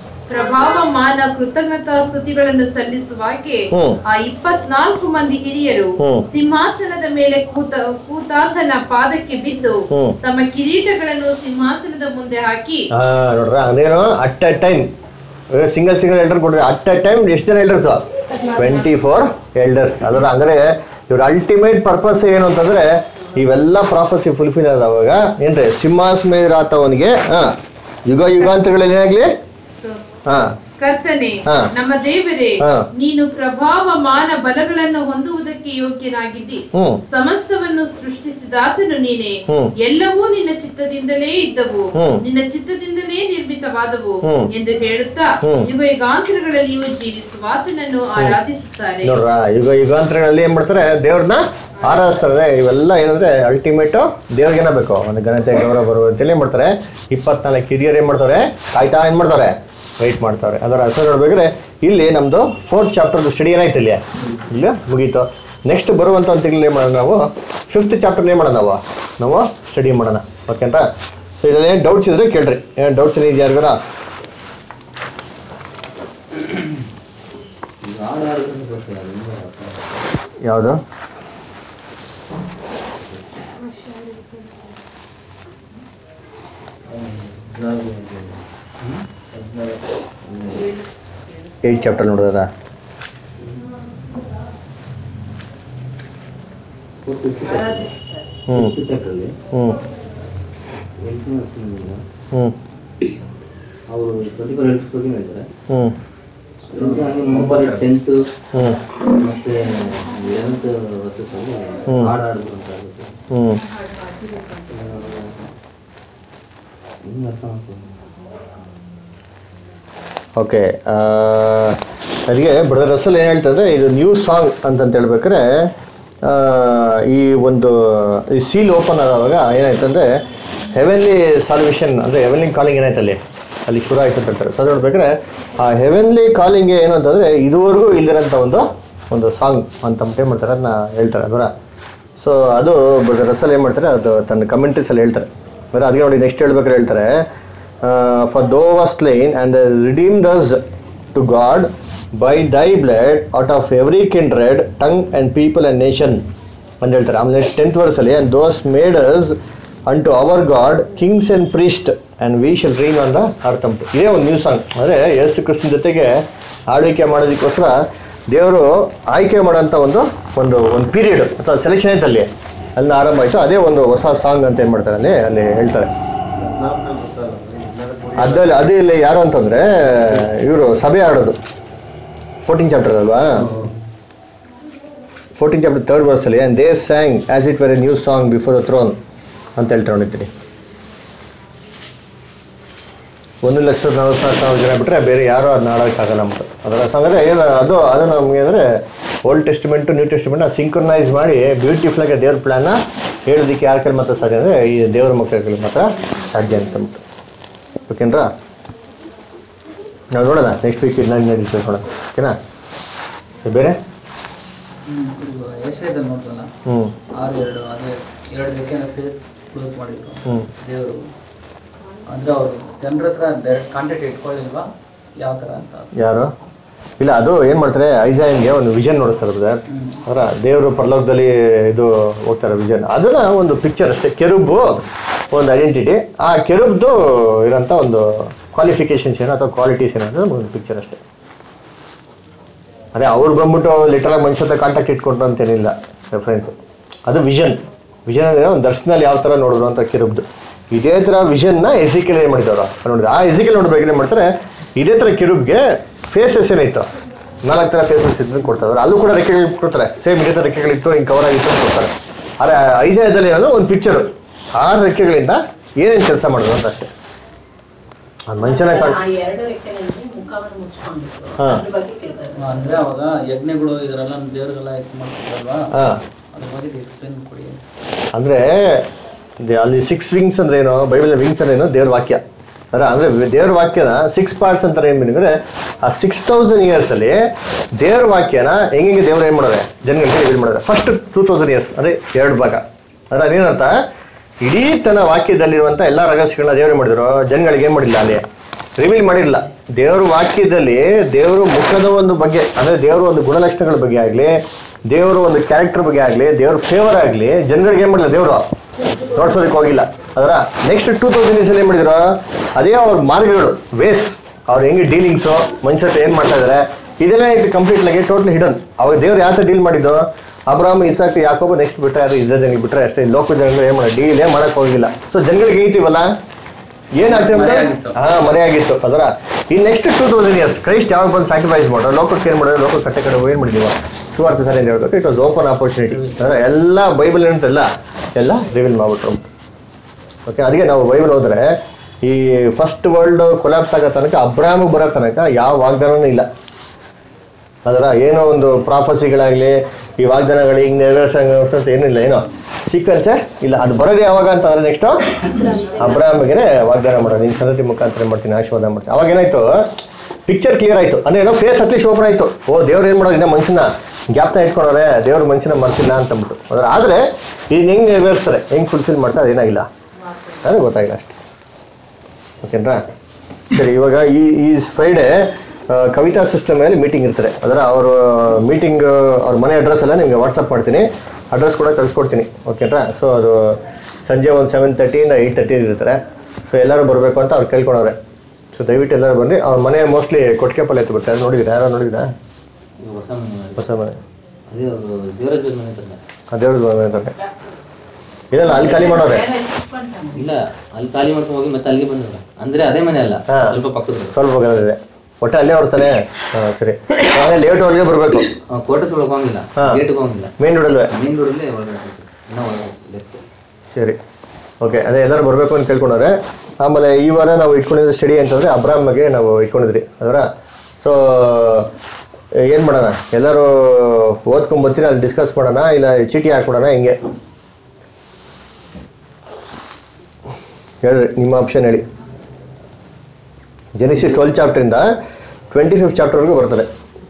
Speaker 3: ಪ್ರಭಾವಮಾನ ಕೃತಜ್ಞತಾ ಸ್ತುತಿಗಳನ್ನು ಸಲ್ಲಿಸುವಾಗೆ
Speaker 1: ಹ್ಮ್.
Speaker 3: ಆ ಇಪ್ಪತ್ನಾಲ್ಕು ಮಂದಿ ಹಿರಿಯರು
Speaker 1: ಹ್ಮ್.
Speaker 3: ಸಿಂಹಾಸನದ ಮೇಲೆ ಕೂತ ಕೂತಾತನ ಪಾದಕ್ಕೆ ಬಿದ್ದು
Speaker 1: ಹ್ಮ್.
Speaker 3: ತಮ್ಮ ಕಿರೀಟಗಳನ್ನು ಸಿಂಹಾಸನದ ಮುಂದೆ ಹಾಕಿ
Speaker 1: ಹಾ ನೋಡ್ರ ಅದೇನು at a time single single elder ಕೊಡ್ರಿ ಅಟ್ ಅ ಟೈಮ್ ಎಷ್ಟು ಜನ ಎಲ್ಡರ್ಸ್ ಟ್ವೆಂಟಿ ಫೋರ್ ಎಲ್ಡರ್ಸ್ ಅದರ ಅಂದ್ರೆ ಇವ್ರ ಅಲ್ಟಿಮೇಟ್ ಪರ್ಪಸ್ ಏನು ಅಂತಂದ್ರೆ ಇವೆಲ್ಲ ಪ್ರಾಫಸಿ ಫುಲ್ಫಿಲ್ ಆದವಾಗ ಏನ್ರಿ ಸಿಂಹಾಸಮೇರಾತವನಿಗೆ ಹಾ ಯುಗ ಯುಗಾಂತರಗಳಲ್ಲಿ ಏನಾಗ್ಲಿ ಹಾ
Speaker 3: ಕರ್ತನೆ
Speaker 1: ಹಾ.
Speaker 3: ನಮ್ಮ ದೇವರೇ
Speaker 1: ಹಾ.
Speaker 3: ನೀನು ಪ್ರಭಾವ ಮಾನ ಬಲಗಳನ್ನು ಹೊಂದುವುದಕ್ಕೆ ಯೋಗ್ಯನಾಗಿದ್ದಿ
Speaker 1: ಹ್ಮ್
Speaker 3: ಸಮಸ್ತವನ್ನು ಸೃಷ್ಟಿಸಿದಾತನು ನೀನೇ
Speaker 1: ಹ್ಮ್.
Speaker 3: ಎಲ್ಲವೂ ನಿನ್ನ ಚಿತ್ತದಿಂದಲೇ ಇದ್ದವು
Speaker 1: ಹ್ಮ್.
Speaker 3: ನಿನ್ನ ಚಿತ್ತದಿಂದಲೇ ನಿರ್ಮಿತವಾದವು
Speaker 1: ಹ್ಮ್.
Speaker 3: ಎಂದು ಹೇಳುತ್ತಾ
Speaker 1: ಹ್ಮ್.
Speaker 3: ಯುಗ ಯುಗಾಂತರಗಳಲ್ಲಿಯೂ ಜೀವಿಸುವಾತನನ್ನು ಆರಾಧಿಸುತ್ತಾರೆ
Speaker 1: ನೋಡ್ರ ಯುಗ ಯುಗಾಂತರಗಳಲ್ಲಿ ಏನ್ ಮಾಡ್ತಾರೆ ದೇವ್ರನ್ನ ಆರಾಧಿಸ್ತಾರೆ ಇವೆಲ್ಲ ಏನಂದ್ರೆ ಅಲ್ಟಿಮೇಟ್ ದೇವ್ರಿಗೆ ಏನಾಗಬೇಕು ಒಂದು ಘನತೆ ಗೌರವ ಬರುವ ಅಂತೇಳಿ ಏನ್ ಮಾಡ್ತಾರೆ ಇಪ್ಪತ್ನಾಲ್ಕು ಹಿರಿಯರು ಏನ್ ಮಾಡ್ತಾರೆ ಕಾಯ್ತಾ ಏನ್ ಮಾಡ್ತಾರೆ ವೆಯ್ಟ್ ಮಾಡ್ತಾರೆ ಅದರ ಹೆಸರು ನೋಡ್ಬೇಕಾದ್ರೆ ಇಲ್ಲಿ ನಮ್ದು ಫೋರ್ತ್ ಚಾಪ್ಟರ್ ಸ್ಟಡಿ ಏನಾಯ್ತು ಇಲ್ಲಿ ಇಲ್ಲಿ ಮುಗೀತು ನೆಕ್ಸ್ಟ್ ಬರುವಂತ ಒಂದು ತಿಂಗಳು ಏನು ಮಾಡೋಣ ನಾವು ಫಿಫ್ತ್ ಚಾಪ್ಟರ್ ಏನು ಮಾಡೋಣ ನಾವು ನಾವು ಸ್ಟಡಿ ಮಾಡೋಣ ಓಕೆನಾ ಸೊ ಇದರಲ್ಲಿ ಏನು ಡೌಟ್ಸ್ ಇದ್ರೆ ಕೇಳ್ರಿ ಏನು ಡೌಟ್ಸ್ ಇದೆಯಾ ಯಾರಿಗಾರ ಯಾವುದು ಏಯ್ಟ್ ಚಾಪ್ಟರ್ ನೋಡೋದ ಹ್ಞೂ ಹ್ಞೂ ಹ್ಞೂ
Speaker 7: ಅವರು ಟ್ವೆಂಟಿ ಫೋರ್ ಎಲ್ಡ್ಸ್ ಬಗ್ಗೆ ಹೇಳ್ತಾರೆ
Speaker 1: ಹ್ಞೂ
Speaker 7: ಟೆಂತ್
Speaker 1: ಹ್ಞೂ
Speaker 7: ಮತ್ತೆ ಲೆವೆಂತ್ ವರ್ಷಸ್ ಅಲ್ಲಿ
Speaker 1: ಹ್ಮ್.
Speaker 7: ಹಾಡು ಆಡಬೇಕು ಅಂತ ಆಗುತ್ತೆ
Speaker 1: ಹ್ಞೂ
Speaker 7: ಇನ್ನು ಅರ್ಥ ಮಾಡ್ಕೊಂಡು
Speaker 1: ಓಕೆ ಅದಕ್ಕೆ ಬ್ರದರ್ ರಸಲ್ ಏನು ಹೇಳ್ತಂದ್ರೆ ಇದು ನ್ಯೂ ಸಾಂಗ್ ಅಂತಂತ ಹೇಳ್ಬೇಕಾದ್ರೆ ಆ, ಈ ಒಂದು ಈ ಸೀಲ್ ಓಪನ್ ಆದಾಗ ಏನಾಯ್ತಂದ್ರೆ ಹೆವೆನ್ಲಿ ಸಾಲ್ವೇಷನ್ ಅಂದರೆ ಹೆವೆನ್ಲಿ ಕಾಲಿಂಗ್ ಏನಾಯ್ತು ಅಲ್ಲಿ ಅಲ್ಲಿ ಶುರು ಆಯ್ತು ಅಂತ ಹೇಳ್ತಾರೆ ಸೊ ಅದು ನೋಡ್ಬೇಕಾದ್ರೆ ಆ ಹೆವೆನ್ಲಿ ಕಾಲಿಂಗ್ ಏನು ಅಂತಂದರೆ ಇದುವರೆಗೂ ಇಲ್ಲಿರೋಂಥ ಒಂದು ಒಂದು ಸಾಂಗ್ ಅಂತ ಏನು ಮಾಡ್ತಾರೆ ಅದನ್ನ ಹೇಳ್ತಾರೆ ಅದರ ಸೊ ಅದು ಬ್ರದರ್ ರಸಲ್ ಏನು ಮಾಡ್ತಾರೆ ಅದು ತನ್ನ ಕಮೆಂಟ್ರೀಸಲ್ಲಿ ಹೇಳ್ತಾರೆ ಬರೀ ಅದಕ್ಕೆ ನೋಡಿ ನೆಕ್ಸ್ಟ್ ಹೇಳ್ಬೇಕಾದ್ರೆ ಹೇಳ್ತಾರೆ for thou was slain and redeemed us to God by thy blood out of every kindred tongue and people and nation ಅಂತ ಹೇಳ್ತಾರೆ ಆಮೇಲೆ ನೆಕ್ಸ್ಟ್ ಟೆಂತ್ ವರ್ಸಲ್ಲಿ and those made us unto our God kings and priest and we shall reign on the earth ಉಂಟು ಇದೇ ಒಂದು new song ಅಂದರೆ ಯೇಸು ಕ್ರಿಸ್ತನ ಜೊತೆಗೆ ಆಳ್ವಿಕೆ ಮಾಡೋದಕ್ಕೋಸ್ಕರ ದೇವರು ಆಯ್ಕೆ ಮಾಡೋಂಥ ಒಂದು ಒಂದು ಒಂದು ಪೀರಿಯಡ್ ಅಥವಾ ಸೆಲೆಕ್ಷನ್ ಐತೆ ಅಲ್ಲಿ ಅಲ್ಲಿ ಆರಂಭ ಆಯಿತು ಅದೇ ಒಂದು ಹೊಸ ಸಾಂಗ್ ಅಂತ ಏನು ಮಾಡ್ತಾರೆ ಅಲ್ಲಿ ಅಲ್ಲಿ ಹೇಳ್ತಾರೆ ಅದ್ರಲ್ಲಿ ಅದೇ ಇಲ್ಲಿ ಯಾರು ಅಂತಂದ್ರೆ ಇವರು ಸಭೆ ಆಡೋದು ಫೋರ್ಟೀನ್ ಚಾಪ್ಟರ್ ಅಲ್ವಾ ಫೋರ್ಟೀನ್ ಚಾಪ್ಟರ್ ತರ್ಡ್ ವರ್ಸಲ್ಲಿ and they sang as it were a new song before the throne ಅಂತ ಹೇಳ್ತಾ ನೋಡಿದ್ದೀನಿ ಒಂದು ಲಕ್ಷದ ನಲವತ್ನಾಲ್ಕು ಸಾವಿರ ಜನ ಬಿಟ್ಟರೆ ಬೇರೆ ಯಾರೂ ಅದನ್ನ ಆಡೋಕ್ಕಾಗಲ್ಲ ಅಂದ್ಬಿಟ್ಟು ಅದರ ಅಂದರೆ ಏನು ಅದು ಅದು ನಮಗೆ ಅಂದರೆ old testament new testament synchronise ಮಾಡಿ ಬ್ಯೂಟಿಫುಲ್ ಆಗಿ ದೇವ್ರ ಪ್ಲ್ಯಾನ್ನ ಹೇಳೋದಕ್ಕೆ ಯಾರ ಕೈಲಿ ಮಾತ್ರ ಸಾಧ್ಯ ಅಂದರೆ ಈ ದೇವ್ರ ಮಕ್ಕಳ ಕೈಲಿ ಮಾತ್ರ ಸಾಧ್ಯ ಅಂತ ಅಂದ್ಬಿಟ್ಟು ಓಕೆನ್ರಾ ನಾವು ನೋಡೋಣ ನೆಕ್ಸ್ಟ್ ವೀಕ್ ಇನ್ನೊಂದು ನಡೀತದೆ ನೋಡೋಣ ಓಕೆನಾ ಬೇರೆ
Speaker 2: ಏಷ್ಯಾದಲ್ಲಿ ನೋಡ್ದಲ್ಲ
Speaker 1: ಹ್ಞೂ
Speaker 2: ಆರು ಎರಡು ಅದೇ ಎರಡು ಲೆಕ್ಕ ಫೇಸ್ ಕ್ಲೋಸ್ ಮಾಡಿದ್ರು
Speaker 1: ಹ್ಞೂ
Speaker 2: ದೇವರು ಅಂದ್ರೆ ಅವರು ಜನರ ಹತ್ರ ಡೈರೆಕ್ಟ್ ಕಾಂಟ್ಯಾಕ್ಟ್ ಇಟ್ಕೊಳ್ಳಿಲ್ವಾ ಯಾವ ಥರ ಅಂತ
Speaker 1: ಯಾರು ಇಲ್ಲ ಅದು ಏನು ಮಾಡ್ತಾರೆ ಐಜಾಯಿನ್ಗೆ ಒಂದು ವಿಷನ್ ನೋಡಿಸ್ತಾರೆ ಬ್ರದರ್
Speaker 2: ಹ್ಮ್.
Speaker 1: ಅವರ ದೇವರು ಪರಲೋಕದಲ್ಲಿ ಇದು ಹೋಗ್ತಾರೆ ವಿಷನ್ ಅದನ್ನ ಒಂದು ಪಿಕ್ಚರ್ ಅಷ್ಟೇ ಕೆರುಬು ಒಂದು ಐಡೆಂಟಿಟಿ ಆ ಕೆರುಬ್ದು ಇರೋಂಥ ಒಂದು ಕ್ವಾಲಿಫಿಕೇಶನ್ಸ್ ಏನೋ ಅಥವಾ ಕ್ವಾಲಿಟೀಸ್ ಏನೋ ಅನ್ನೋದು ಒಂದು ಪಿಕ್ಚರ್ ಅಷ್ಟೇ ಅದೇ ಅವ್ರು ಬಂದ್ಬಿಟ್ಟು ಲಿಟ್ರಲಾಗಿ ಮನುಷ್ಯ ಹತ್ರ ಕಾಂಟ್ಯಾಕ್ಟ್ ಇಟ್ಕೊಂಡ್ರು ಅಂತೇನಿಲ್ಲ ರೆಫರೆನ್ಸ್ ಅದು ವಿಷನ್ ವಿಷನ್ ಅಂದರೆ ಒಂದು ದರ್ಶನಲ್ಲಿ ಯಾವ ಥರ ನೋಡಿದ್ರು ಅಂತ ಕಿರುಬ್ದು ಇದೇ ಥರ ವಿಷನ್ನ ಎಸಿಕಲ್ ಏನು ಮಾಡಿದವರು ನೋಡಿದ್ರೆ ಆ ಎಸಿಕಲ್ ನೋಡ್ಬೇಕು ಏನು ಮಾಡ್ತಾರೆ ಇದೇ ಥರ ಕಿರುಬ್ಗೆ ಫೇಸಸ್ ಏನಾಯ್ತು ನಾಲ್ಕು ಥರ ಫೇಸಸ್ ಇದ್ದು ಕೊಡ್ತಾರೆ ಅಲ್ಲೂ ಕೂಡ ರೆಕ್ಕೆಗಳು ಕೊಡ್ತಾರೆ ಸೇಮ್ ಇದೇ ಥರ ರೆಕ್ಕೆಗಳಿತ್ತು ಹಿಂಗೆ ಕವರ್ ಆಗಿತ್ತು ಅಂತ ಕೊಡ್ತಾರೆ ಆದರೆ ಐಜಾಯದಲ್ಲಿ ಏನೋ ಒಂದು ಪಿಕ್ಚರು ಆರು ರೆಕ್ಕೆಗಳಿಂದ ಏನೇನು ಕೆಲಸ ಮಾಡಿದ್ರು ಅಂತ ಅಷ್ಟೇ ಆ ಮನುಷ್ಯನ ಕಾಣ್
Speaker 8: ಆ ಎರಡು ರೆಕ್ಕೆನಲ್ಲಿ ಮುಖವನ್ನು ಮುಚ್ಕೊಂಡಿತ್ತು
Speaker 1: ಹಾ.
Speaker 8: ಅದ್ರ ಬಗ್ಗೆ ಕೇಳ್ತಾರೆ
Speaker 2: ಅಂದ್ರೆ ಅವಾಗ ಯಜ್ಞಗಳು ಇದರೆಲ್ಲ ದೇವ್ರಿಗೆಲ್ಲ ಇದು ಮಾಡ್ತಿದ್ರಲ್ವಾ
Speaker 1: ಹಾಂ
Speaker 2: ಅದ್ರ ಬಗ್ಗೆ ಎಕ್ಸ್ಪ್ಲೇನ್ ಕೊಡಿ
Speaker 1: ಅಂದರೆ ಅಲ್ಲಿ ಸಿಕ್ಸ್ ವಿಂಗ್ಸ್ ಅಂದ್ರೆ ಏನು ಬೈಬಲ್ ವಿಂಗ್ಸ್ ಅಂದ್ರೆ ಏನು ದೇವ್ರ ವಾಕ್ಯ ಅಲ್ಲ ಅಂದ್ರೆ ದೇವ್ರ ವಾಕ್ಯನ ಸಿಕ್ಸ್ ಪಾರ್ಟ್ಸ್ ಅಂತಾರೆ ಏನು ಅಂದರೆ ಆ ಸಿಕ್ಸ್ ತೌಸಂಡ್ ಇಯರ್ಸಲ್ಲಿ ದೇವ್ರ ವಾಕ್ಯನ ಹೆಂಗೆ ದೇವ್ರು ಏನು ಮಾಡೋರೆ ಜನಗಳಿಗೆ ರಿವೀಲ್ ಮಾಡೋರೆ ಫಸ್ಟ್ ಟೂ ತೌಸಂಡ್ ಇಯರ್ಸ್ ಅಂದರೆ ಎರಡು ಭಾಗ ಅಂದ್ರೆ ಅದೇನರ್ಥ ಇಡೀ ತನ್ನ ವಾಕ್ಯದಲ್ಲಿರುವಂಥ ಎಲ್ಲ ರಹಸ್ಯಗಳನ್ನ ದೇವ್ರು ಮಾಡಿದ್ರು ಜನಗಳಿಗೆ ಏನು ಮಾಡಿಲ್ಲ ಅಲ್ಲಿ ರಿವೀಲ್ ಮಾಡಿರಲಿಲ್ಲ ದೇವ್ರ ವಾಕ್ಯದಲ್ಲಿ ದೇವ್ರ ಮುಖದ ಒಂದು ಬಗ್ಗೆ ಅಂದರೆ ದೇವ್ರ ಒಂದು ಗುಣಲಕ್ಷಣಗಳ ಬಗ್ಗೆ ಆಗಲಿ ದೇವರ ಒಂದು ಕ್ಯಾರೆಕ್ಟರ್ ಬಗ್ಗೆ ಆಗಲಿ ದೇವ್ರ ಫೇವರ್ ಆಗಲಿ ಜನಗಳಿಗೆ ಏನು ಮಾಡಿಲ್ಲ ದೇವರು ನೋಡ್ಸೋದಕ್ಕೆ ಹೋಗಿಲ್ಲ ಅದರ ನೆಕ್ಸ್ಟ್ ಟೂ ತೌಸಂಡ್ ಇಯರ್ಸಲ್ಲಿ ಏನು ಮಾಡಿದ್ರು ಅದೇ ಅವ್ರ ಮಾರ್ಗಗಳು ವೇಸ್ ಅವ್ರು ಹೆಂಗೆ ಡೀಲಿಂಗ್ಸು ಮನುಷ್ಯ ಹತ್ರ ಏನು ಮಾಡ್ತಾ ಇದ್ದಾರೆ ಇದೆಲ್ಲ ಇದು ಕಂಪ್ಲೀಟ್ ಆಗಿ ಟೋಟಲ್ ಹಿಡನ್ ಅವಾಗ ದೇವ್ರು ಯಾವ ಥರ ಡೀಲ್ ಮಾಡಿದ್ದು ಅಬ್ರಾಮ್ ಇಸಾಕ್ ಯಾಕೋಬ ನೆಕ್ಸ್ಟ್ ಬಿಟ್ಟರೆ ಯಾರು ಇಸ್ರಾ ಜನಗಳಿಗೆ ಬಿಟ್ಟರೆ ಅಷ್ಟೇ ಲೋಕ ಜನಗಳು ಏನು ಮಾಡಿ ಡೀಲೇ ಮಾಡಕ್ ಹೋಗಿಲ್ಲ ಸೊ ಜನಗಳಿಗೆ ಐತಿವಲ್ಲ ಏನಾಗ್ತದೆ
Speaker 2: ಮರೆಯಾಗಿತ್ತು.
Speaker 1: ಹಾ ಮರೆಯಾಗಿತ್ತು ಅದರ ಈ next two thousand years Christ ಯಾವಾಗ ಬಂದು ಸ್ಯಾಕ್ರಿಫೈಸ್ ಮಾಡೋ ಲೋಕಕ್ಕೆ ಏನು ಮಾಡೋದು ಲೋಕ ಕಟ್ಟೆ ಕಡೆ ಏನು ಮಾಡಿದೀವ ಸುವಾರ್ಥ ಸರಿ ಅಂತ ಹೇಳ್ಬೇಕು ಇಟ್ ವಾಸ್ ಓಪನ್ ಆಪರ್ಚುನಿಟಿ ಅದರ ಎಲ್ಲ ಬೈಬಲ್ ಏನಂತೆಲ್ಲ ಎಲ್ಲ ರಿವೀಲ್ ಮಾಡ್ಬಿಟ್ರು ಓಕೆ ಅದಕ್ಕೆ ನಾವು ಬೈಬಲ್ ಹೋದ್ರೆ ಈ ಫಸ್ಟ್ ವರ್ಲ್ಡ್ ಕೊಲಾಪ್ಸ್ ಆಗೋ ತನಕ ಅಬ್ರಾಮಿಗೆ ಬರೋ ತನಕ ಯಾವ ವಾಗ್ದಾನನೂ ಇಲ್ಲ ಅದರ ಏನೋ ಒಂದು ಪ್ರಾಫಸಿಗಳಾಗಲಿ ಈ ವಾಗ್ದಾನಗಳು ಹಿಂಗೆ ನೆರವೇರ್ಸಂತ ಏನಿಲ್ಲ ಏನೋ ಸೀಕ್ವೆನ್ಸೇ ಇಲ್ಲ ಅದು ಬರೋದು ಯಾವಾಗ ಅಂತಂದ್ರೆ ನೆಕ್ಸ್ಟು ಅಬ್ರಾಮಿಗೆ ವಾಗ್ದಾನ ಮಾಡೋದು ನಿನ್ನ ಸಂತತಿ ಮುಖಾಂತರ ಮಾಡ್ತೀನಿ ಆಶೀರ್ವಾದ ಮಾಡ್ತೀನಿ ಅವಾಗ ಏನಾಯ್ತು ಪಿಕ್ಚರ್ ಕ್ಲಿಯರ್ ಆಯ್ತು ಅಂದ್ರೆ ಏನೋ ಫೇಸ್ ಅಟ್ಲೀಸ್ಟ್ ಓಪನ್ ಆಯ್ತು ಓ ದೇವ್ರು ಏನು ಮಾಡೋದು ಇನ್ನೂ ಮನುಷ್ಯನ ಗ್ಯಾಪ್ನ ಇಟ್ಕೊಂಡವ್ರೆ ದೇವ್ರ ಮನುಷ್ಯನ ಮರ್ತಿಲ್ಲ ಅಂತಂದ್ಬಿಟ್ಟು ಅದರ ಆದರೆ ಈಗ ಹೆಂಗೆ ನೆರವೇರಿಸ್ತಾರೆ ಹೆಂಗೆ ಫುಲ್ಫಿಲ್ ಮಾಡ್ತಾರೆ ಅದೇನಾಗಿಲ್ಲ ಅದು ಗೊತ್ತಾಗಿಲ್ಲ ಅಷ್ಟೇ ಓಕೆನಾ ಸರಿ ಇವಾಗ ಈ ಈ ಫ್ರೈಡೆ ಕವಿತಾ ಸಿಸ್ಟಮ್ ಮೇಲೆ ಮೀಟಿಂಗ್ ಇರ್ತಾರೆ ಅದರ ಅವರು ಮೀಟಿಂಗ್ ಅವ್ರ ಮನೆ ಅಡ್ರೆಸ್ ಎಲ್ಲ ನಿಮಗೆ ವಾಟ್ಸಪ್ ಮಾಡ್ತೀನಿ ಅಡ್ರೆಸ್ ಕೂಡ ಕಳಿಸ್ಕೊಡ್ತೀನಿ ಓಕೆನಾ ಸೊ ಅದು ಸಂಜೆ ಒಂದು ಸೆವೆನ್ ತರ್ಟಿಯಿಂದ ಏಯ್ಟ್ ತರ್ಟಿ ಇರ್ತಾರೆ ಸೊ ಎಲ್ಲರೂ ಬರಬೇಕು ಅಂತ ಅವ್ರು ಕೇಳ್ಕೊಂಡವ್ರೆ ಸೊ ದಯವಿಟ್ಟು ಎಲ್ಲರೂ ಬನ್ನಿ ಅವ್ರ ಮನೆ ಮೋಸ್ಟ್ಲಿ ಕೊಟ್ಟಿಗೆ ಪಾಲೆ ಎತ್ತು ಬರ್ತಾರೆ ನೋಡಿದ್ರೆ ಯಾರೋ ನೋಡಿದ್ರಾ
Speaker 7: ಈಗ ಹೊಸ ಮನೆ ಮಾಡಿ.
Speaker 1: ಹೊಸ ಮನೆ
Speaker 7: ಅದೇ ಅವರು ದೇವರಾಜ ಮನೆ ತಂದ
Speaker 1: ಅದೇವ್ರದ್ದು ಮನೆ ಅಂತಾರೆ ಇಲ್ಲ ಅಲ್ಲಿ ಖಾಲಿ ಮಾಡೋರೆ
Speaker 7: ಇಲ್ಲ ಅಲ್ಲಿ ಖಾಲಿ ಮಾಡ್ಕೊಂಡು ಹೋಗಿ ಮತ್ತೆ ಅಲ್ಲಿಗೆ ಬಂದಲ್ಲ ಅಂದ್ರೆ ಅದೇ ಮನೆ ಅಲ್ಲ
Speaker 1: ಹಾ.
Speaker 7: ಸ್ವಲ್ಪ ಪಕ್ಕದ
Speaker 1: ಸ್ವಲ್ಪ ಹೋಗೋದಿದೆ ಒಟ್ಟೆ ಅಲ್ಲೇ ಹೊರ್ತಾನೆ ಹಾಂ ಸರಿ ಅದೇ ಲೇಟ್ ಒಳಗೆ ಬರಬೇಕು
Speaker 7: ಕೋಟಸ್ ಒಳಗೆ ಹೋಗಿಲ್ಲ
Speaker 1: ಹಾ.
Speaker 7: ಗೇಟ್ಗೆ ಹೋಗಿಲ್ಲ
Speaker 1: ಮೇನ್ ರೋಡಲ್ವೇ
Speaker 7: ಮೇನ್ ರೋಡಲ್ಲೇ ಒಳಗಡೆ ಹೋಗ್ಬೇಕು. ಇನ್ನೂ ಒಳಗೆ left.
Speaker 1: ಸರಿ ಓಕೆ ಅದೇ ಎಲ್ಲರೂ ಬರಬೇಕು ಅಂತ ಕೇಳ್ಕೊಂಡವ್ರೆ ಆಮೇಲೆ ಈ ವಾರ ನಾವು ಇಟ್ಕೊಂಡಿರೋ ಸ್ಟಡಿ ಅಂತಂದರೆ ಅಬ್ರಾಮ್ಗೆ ನಾವು ಇಟ್ಕೊಂಡಿದ್ರಿ ಅದರ ಸೊ ಏನು ಮಾಡೋಣ ಎಲ್ಲರೂ ಓದ್ಕೊಂಡ್ ಬರ್ತೀರಾ ಅಲ್ಲಿ ಡಿಸ್ಕಸ್ ಮಾಡೋಣ ಇಲ್ಲ ಚೀಟಿ ಹಾಕ್ಬಿಡೋಣ ಹಿಂಗೆ ಹೇಳ್ರಿ ನಿಮ್ಮ ಆಪ್ಷನ್ ಹೇಳಿ ಜೆನಿಸಿಸ್ ಟ್ವೆಲ್ ಚಾಪ್ಟ್ರಿಂದ ಟ್ವೆಂಟಿ ಫಿಫ್ತ್ ಚಾಪ್ಟರ್ವರೆಗೂ ಬರ್ತದೆ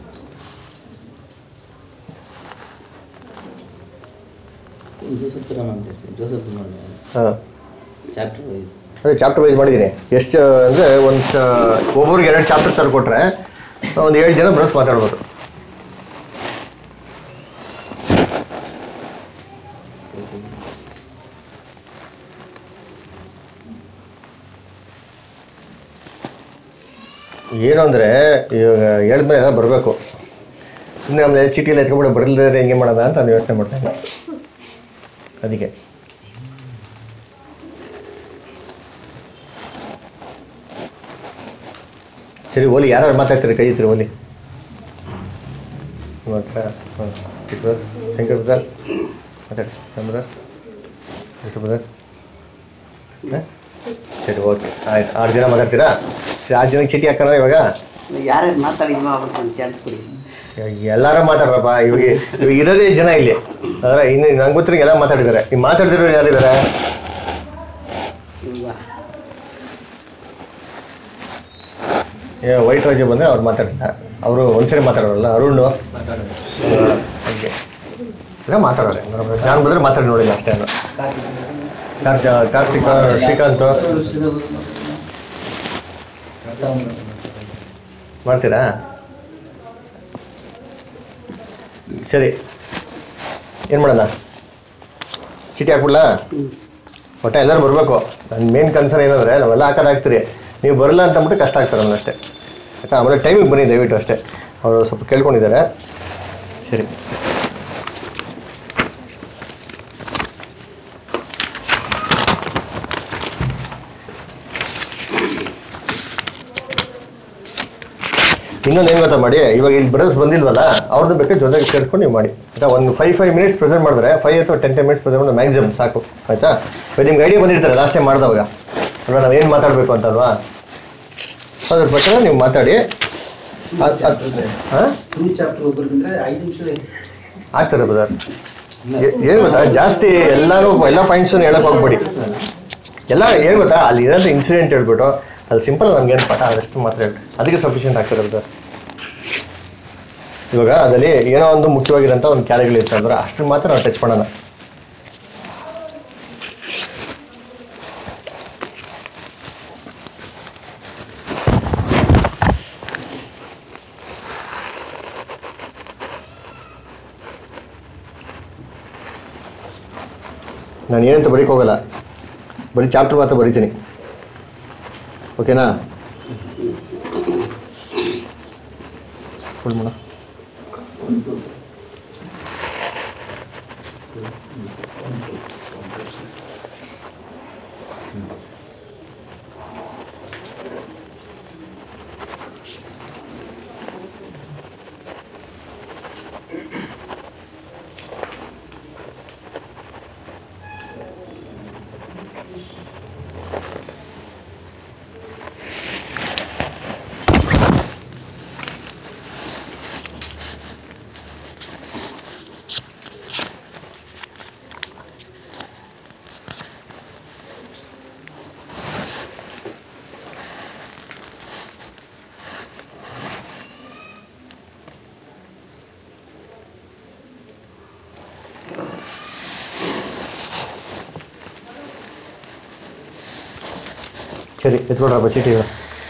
Speaker 7: ಜೋಸಫ್ ತರ ಮಾಡ್ಬಿಡ್ತೀನಿ ಜೋಸಫ್ ಮಾಡಿ
Speaker 1: ಹಾಂ
Speaker 7: ಚಾಪ್ಟರ್ ವೈಸ್
Speaker 1: ಅದೇ ಚಾಪ್ಟರ್ ವೈಸ್ ಮಾಡಿದ್ದೀನಿ ಎಷ್ಟು ಅಂದರೆ ಒಂದು ಸ ಒಬ್ಬರಿಗೆ ಎರಡು ಚಾಪ್ಟರ್ ತಂದು ಕೊಟ್ಟರೆ ಒಂದು ಏಳು ಜನ ಬ್ರಸ್ ಮಾತಾಡ್ಬೋದು ಏನು ಅಂದರೆ ಇವಾಗ ಹೇಳಿದ್ಮೇಲೆ ಎಲ್ಲ ಬರಬೇಕು ಸುಮ್ಮನೆ ಆಮೇಲೆ ಚೀಟಿಯಲ್ಲಿ ಎತ್ಕೊಂಡ್ಬಿಟ್ಟು ಬರಲಿದ್ರೆ ಹೆಂಗೆ ಮಾಡೋಣ ಅಂತ ನಾನು ಯೋಚನೆ ಮಾಡ್ತೇನೆ ಅದಕ್ಕೆ ಸರಿ ಓಲಿ ಯಾರು ಮಾತಾಡ್ತಾರೆ ಕೈ ಎತ್ತಿರಿ ಓಲಿ ಮಾತ್ರ ಹಾಂ ಚಿಕ್ಕ ಶಂಕರ್ ಬ್ರದರ್ ಮಾತಾಡಿ ನಮ್ಮ ಬ್ರದರ್ ಎಷ್ಟು ಬ್ರದರ್ ಹಾಂ ಸರಿ ಓಕೆ ಆಯ್ತು ಆರು ಜನ ಮಾತಾಡ್ತೀರಾ ಸರಿ ಆರು ಜನಕ್ಕೆ ಚೀಟಿ ಹಾಕೋಣ ಇವಾಗ
Speaker 9: ಯಾರ್ಯಾರು ಮಾತಾಡಿದ್ವೋ ಅವ್ರಿಗೆ ಒಂದು ಚಾನ್ಸ್ ಕೊಡಿ
Speaker 1: ಎಲ್ಲಾರು ಮಾತಾಡ್ರಪ್ಪ ಇವಾಗ ಇವಾಗ ಇರೋದೇ ಜನ ಇಲ್ಲಿ ಅದರ ಇನ್ನು ನಂಗೆ ಗೊತ್ತಿರೋ ಎಲ್ಲ ಮಾತಾಡಿದ್ದಾರೆ ಈ ಮಾತಾಡ್ತಿರೋ ಯಾರಿದ್ದಾರೆ
Speaker 9: ಇವಾಗ
Speaker 1: ಏ ವೈಟ್ ರಾಜ ಬಂದರೆ ಅವ್ರು ಮಾತಾಡ್ತಾರೆ ಅವರು ಒಂದ್ಸರಿ ಮಾತಾಡೋರಲ್ಲ ಅರುಣ್ ಹಂಗೆ ಇಲ್ಲ ಮಾತಾಡೋರೆ ಜಾನ್ ಬಂದರೆ ಮಾತಾಡಿ ನೋಡಿಲ್ಲ ಅಷ್ಟೇ ಅದು ಕಾರ್ತಿಕ ಕಾರ್ತಿಕ ಶ್ರೀಕಾಂತ್ ಮಾಡ್ತೀರಾ ಸರಿ ಏನು ಮಾಡೋಣ ಚೀಟಿ ಹಾಕ್ಬಿಡ್ಲಾ ಒಟ್ಟು ಎಲ್ಲರೂ ಬರಬೇಕು ನನ್ನ ಮೇನ್ ಕನ್ಸರ್ನ್ ಏನಂದರೆ ನಾವೆಲ್ಲ ಹಾಕೋದು ಹಾಕ್ತೀರಿ ನೀವು ಬರಲ್ಲ ಅಂತ ಅಂದ್ಬಿಟ್ಟು ಕಷ್ಟ ಆಗ್ತಾರೆ ನಮ್ಗೆ ಅಷ್ಟೇ ಆಯ್ತಾ ಆಮೇಲೆ ಟೈಮಿಗೆ ಬನ್ನಿ ದಯವಿಟ್ಟು ಅಷ್ಟೇ ಅವರು ಸ್ವಲ್ಪ ಕೇಳ್ಕೊಂಡಿದ್ದಾರೆ ಸರಿ ಇನ್ನೊಂದು ಏನು ಗೊತ್ತಾ ಮಾಡಿ ಇವಾಗ ಇಲ್ಲಿ ಬ್ರದರ್ಸ್ ಬಂದಿಲ್ವಲ್ಲ ಅವ್ರದ್ದು ಬೇಕಾದ್ರೆ ಜೊತೆಗೆ ಸೇರ್ಕೊಂಡು ನೀವು ಮಾಡಿ ಆಯ್ತಾ ಒಂದು ಫೈವ್ ಫೈವ್ ಮಿನಿಟ್ಸ್ ಪ್ರೆಸೆಂಟ್ ಮಾಡಿದ್ರೆ ಫೈವ್ ಅಥವಾ ಟೆನ್ ಟೆನ್ ಮಿನಿಟ್ಸ್ ಪ್ರೆಸೆಂಟ್ ಮಾಡಿದ್ರೆ ಮ್ಯಾಕ್ಸಿಮಮ್ ಸಾಕು ಆಯ್ತಾ ಇವಾಗ ನಿಮ್ಗೆ ಐಡಿಯಾ ಬಂದಿರ್ತಾರೆ ಲಾಸ್ಟ್ ಟೈಮ್ ಮಾಡಿದವಾಗ ಅಲ್ವಾ ನಾವು ಏನು ಮಾತಾಡಬೇಕು ಅಂತಲ್ವಾ ಅದ್ರ ಪ್ರಕಾರ ನೀವು ಮಾತಾಡಿ ಹಾಂ
Speaker 5: ಟೂ ಚಾಪ್ಟರ್ ಒಬ್ಬರಿಗಂದ್ರೆ ಐದು ನಿಮಿಷ
Speaker 1: ಆಗ್ತದೆ ಬ್ರದರ್ ಏನು ಗೊತ್ತಾ ಜಾಸ್ತಿ ಎಲ್ಲಾನು ಎಲ್ಲ ಪಾಯಿಂಟ್ಸನ್ನು ಹೇಳಕ್ ಹೋಗ್ಬೇಡಿ ಎಲ್ಲ ಏನು ಗೊತ್ತಾ ಅಲ್ಲಿ ಇರೋದು ಇನ್ಸಿಡೆಂಟ್ ಹೇಳ್ಬಿಟ್ಟು ಅದು ಸಿಂಪಲ್ ನಮ್ಗೇನು ಪಾಠ ಅದಷ್ಟು ಮಾತ್ರ ಹೇಳಿ ಅದಕ್ಕೆ ಸಫಿಷಿಯಂಟ್ ಆಗ್ತದೆ ಬ್ರದರ್ ಇವಾಗ ಅದರಲ್ಲಿ ಏನೋ ಒಂದು ಮುಖ್ಯವಾಗಿರೋಂಥ ಒಂದು ಕ್ಯಾರೆಗಳು ಇರ್ತದೆ ಅಂದ್ರೆ ಅಷ್ಟು ಮಾತ್ರ ನಾವು ಟಚ್ ಮಾಡೋಣ ನಾನು ಏನಂತ ಬರೀಕ್ ಹೋಗಲ್ಲ ಬರೀ ಚಾಪ್ಟರ್ ಮಾತ್ರ ಬರಿತೀನಿ ಓಕೆನಾ ಫುಲ್ ಮಾಡ ಸರಿ ಎತ್ಕೊಡ್ರಪ್ಪ ಚೀಟಿಗಳು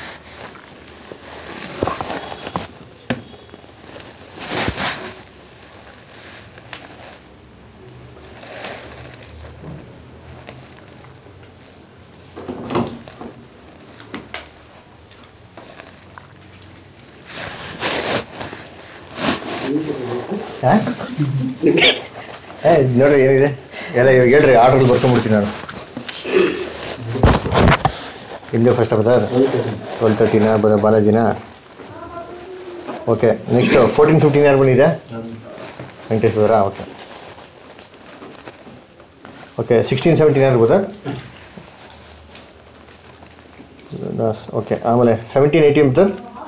Speaker 1: ಹಾಂ ಏ ನೋಡ್ರಿ ಏನಿದೆ ಎಲ್ಲ ಇವಾಗ ಹೇಳ್ರಿ ಆರ್ಡ್ರಲ್ಲಿ ಬರ್ಕೊಂಡ್ಬಿಡ್ತೀನಿ ನಾನು ಇಂದು ಫಸ್ಟ್ ಬ್ರದರ್ ಟ್ವೆಲ್ ತರ್ಟಿನ ಬರ ಬಾಲಾಜಿನ ಓಕೆ ನೆಕ್ಸ್ಟ್ ಫೋರ್ಟೀನ್ ಫಿಫ್ಟೀನ್ ಯಾರು ಬಂದಿದೆ ವೆಂಕಟೇಶ್ ಬ್ರದರಾ ಓಕೆ ಓಕೆ ಸಿಕ್ಸ್ಟೀನ್ ಸೆವೆಂಟೀನ್ ಯಾರು ಬ್ರದರ್ ಓಕೆ ಆಮೇಲೆ ಸೆವೆಂಟೀನ್ ಏಯ್ಟೀನ್ ಬ್ರದರ್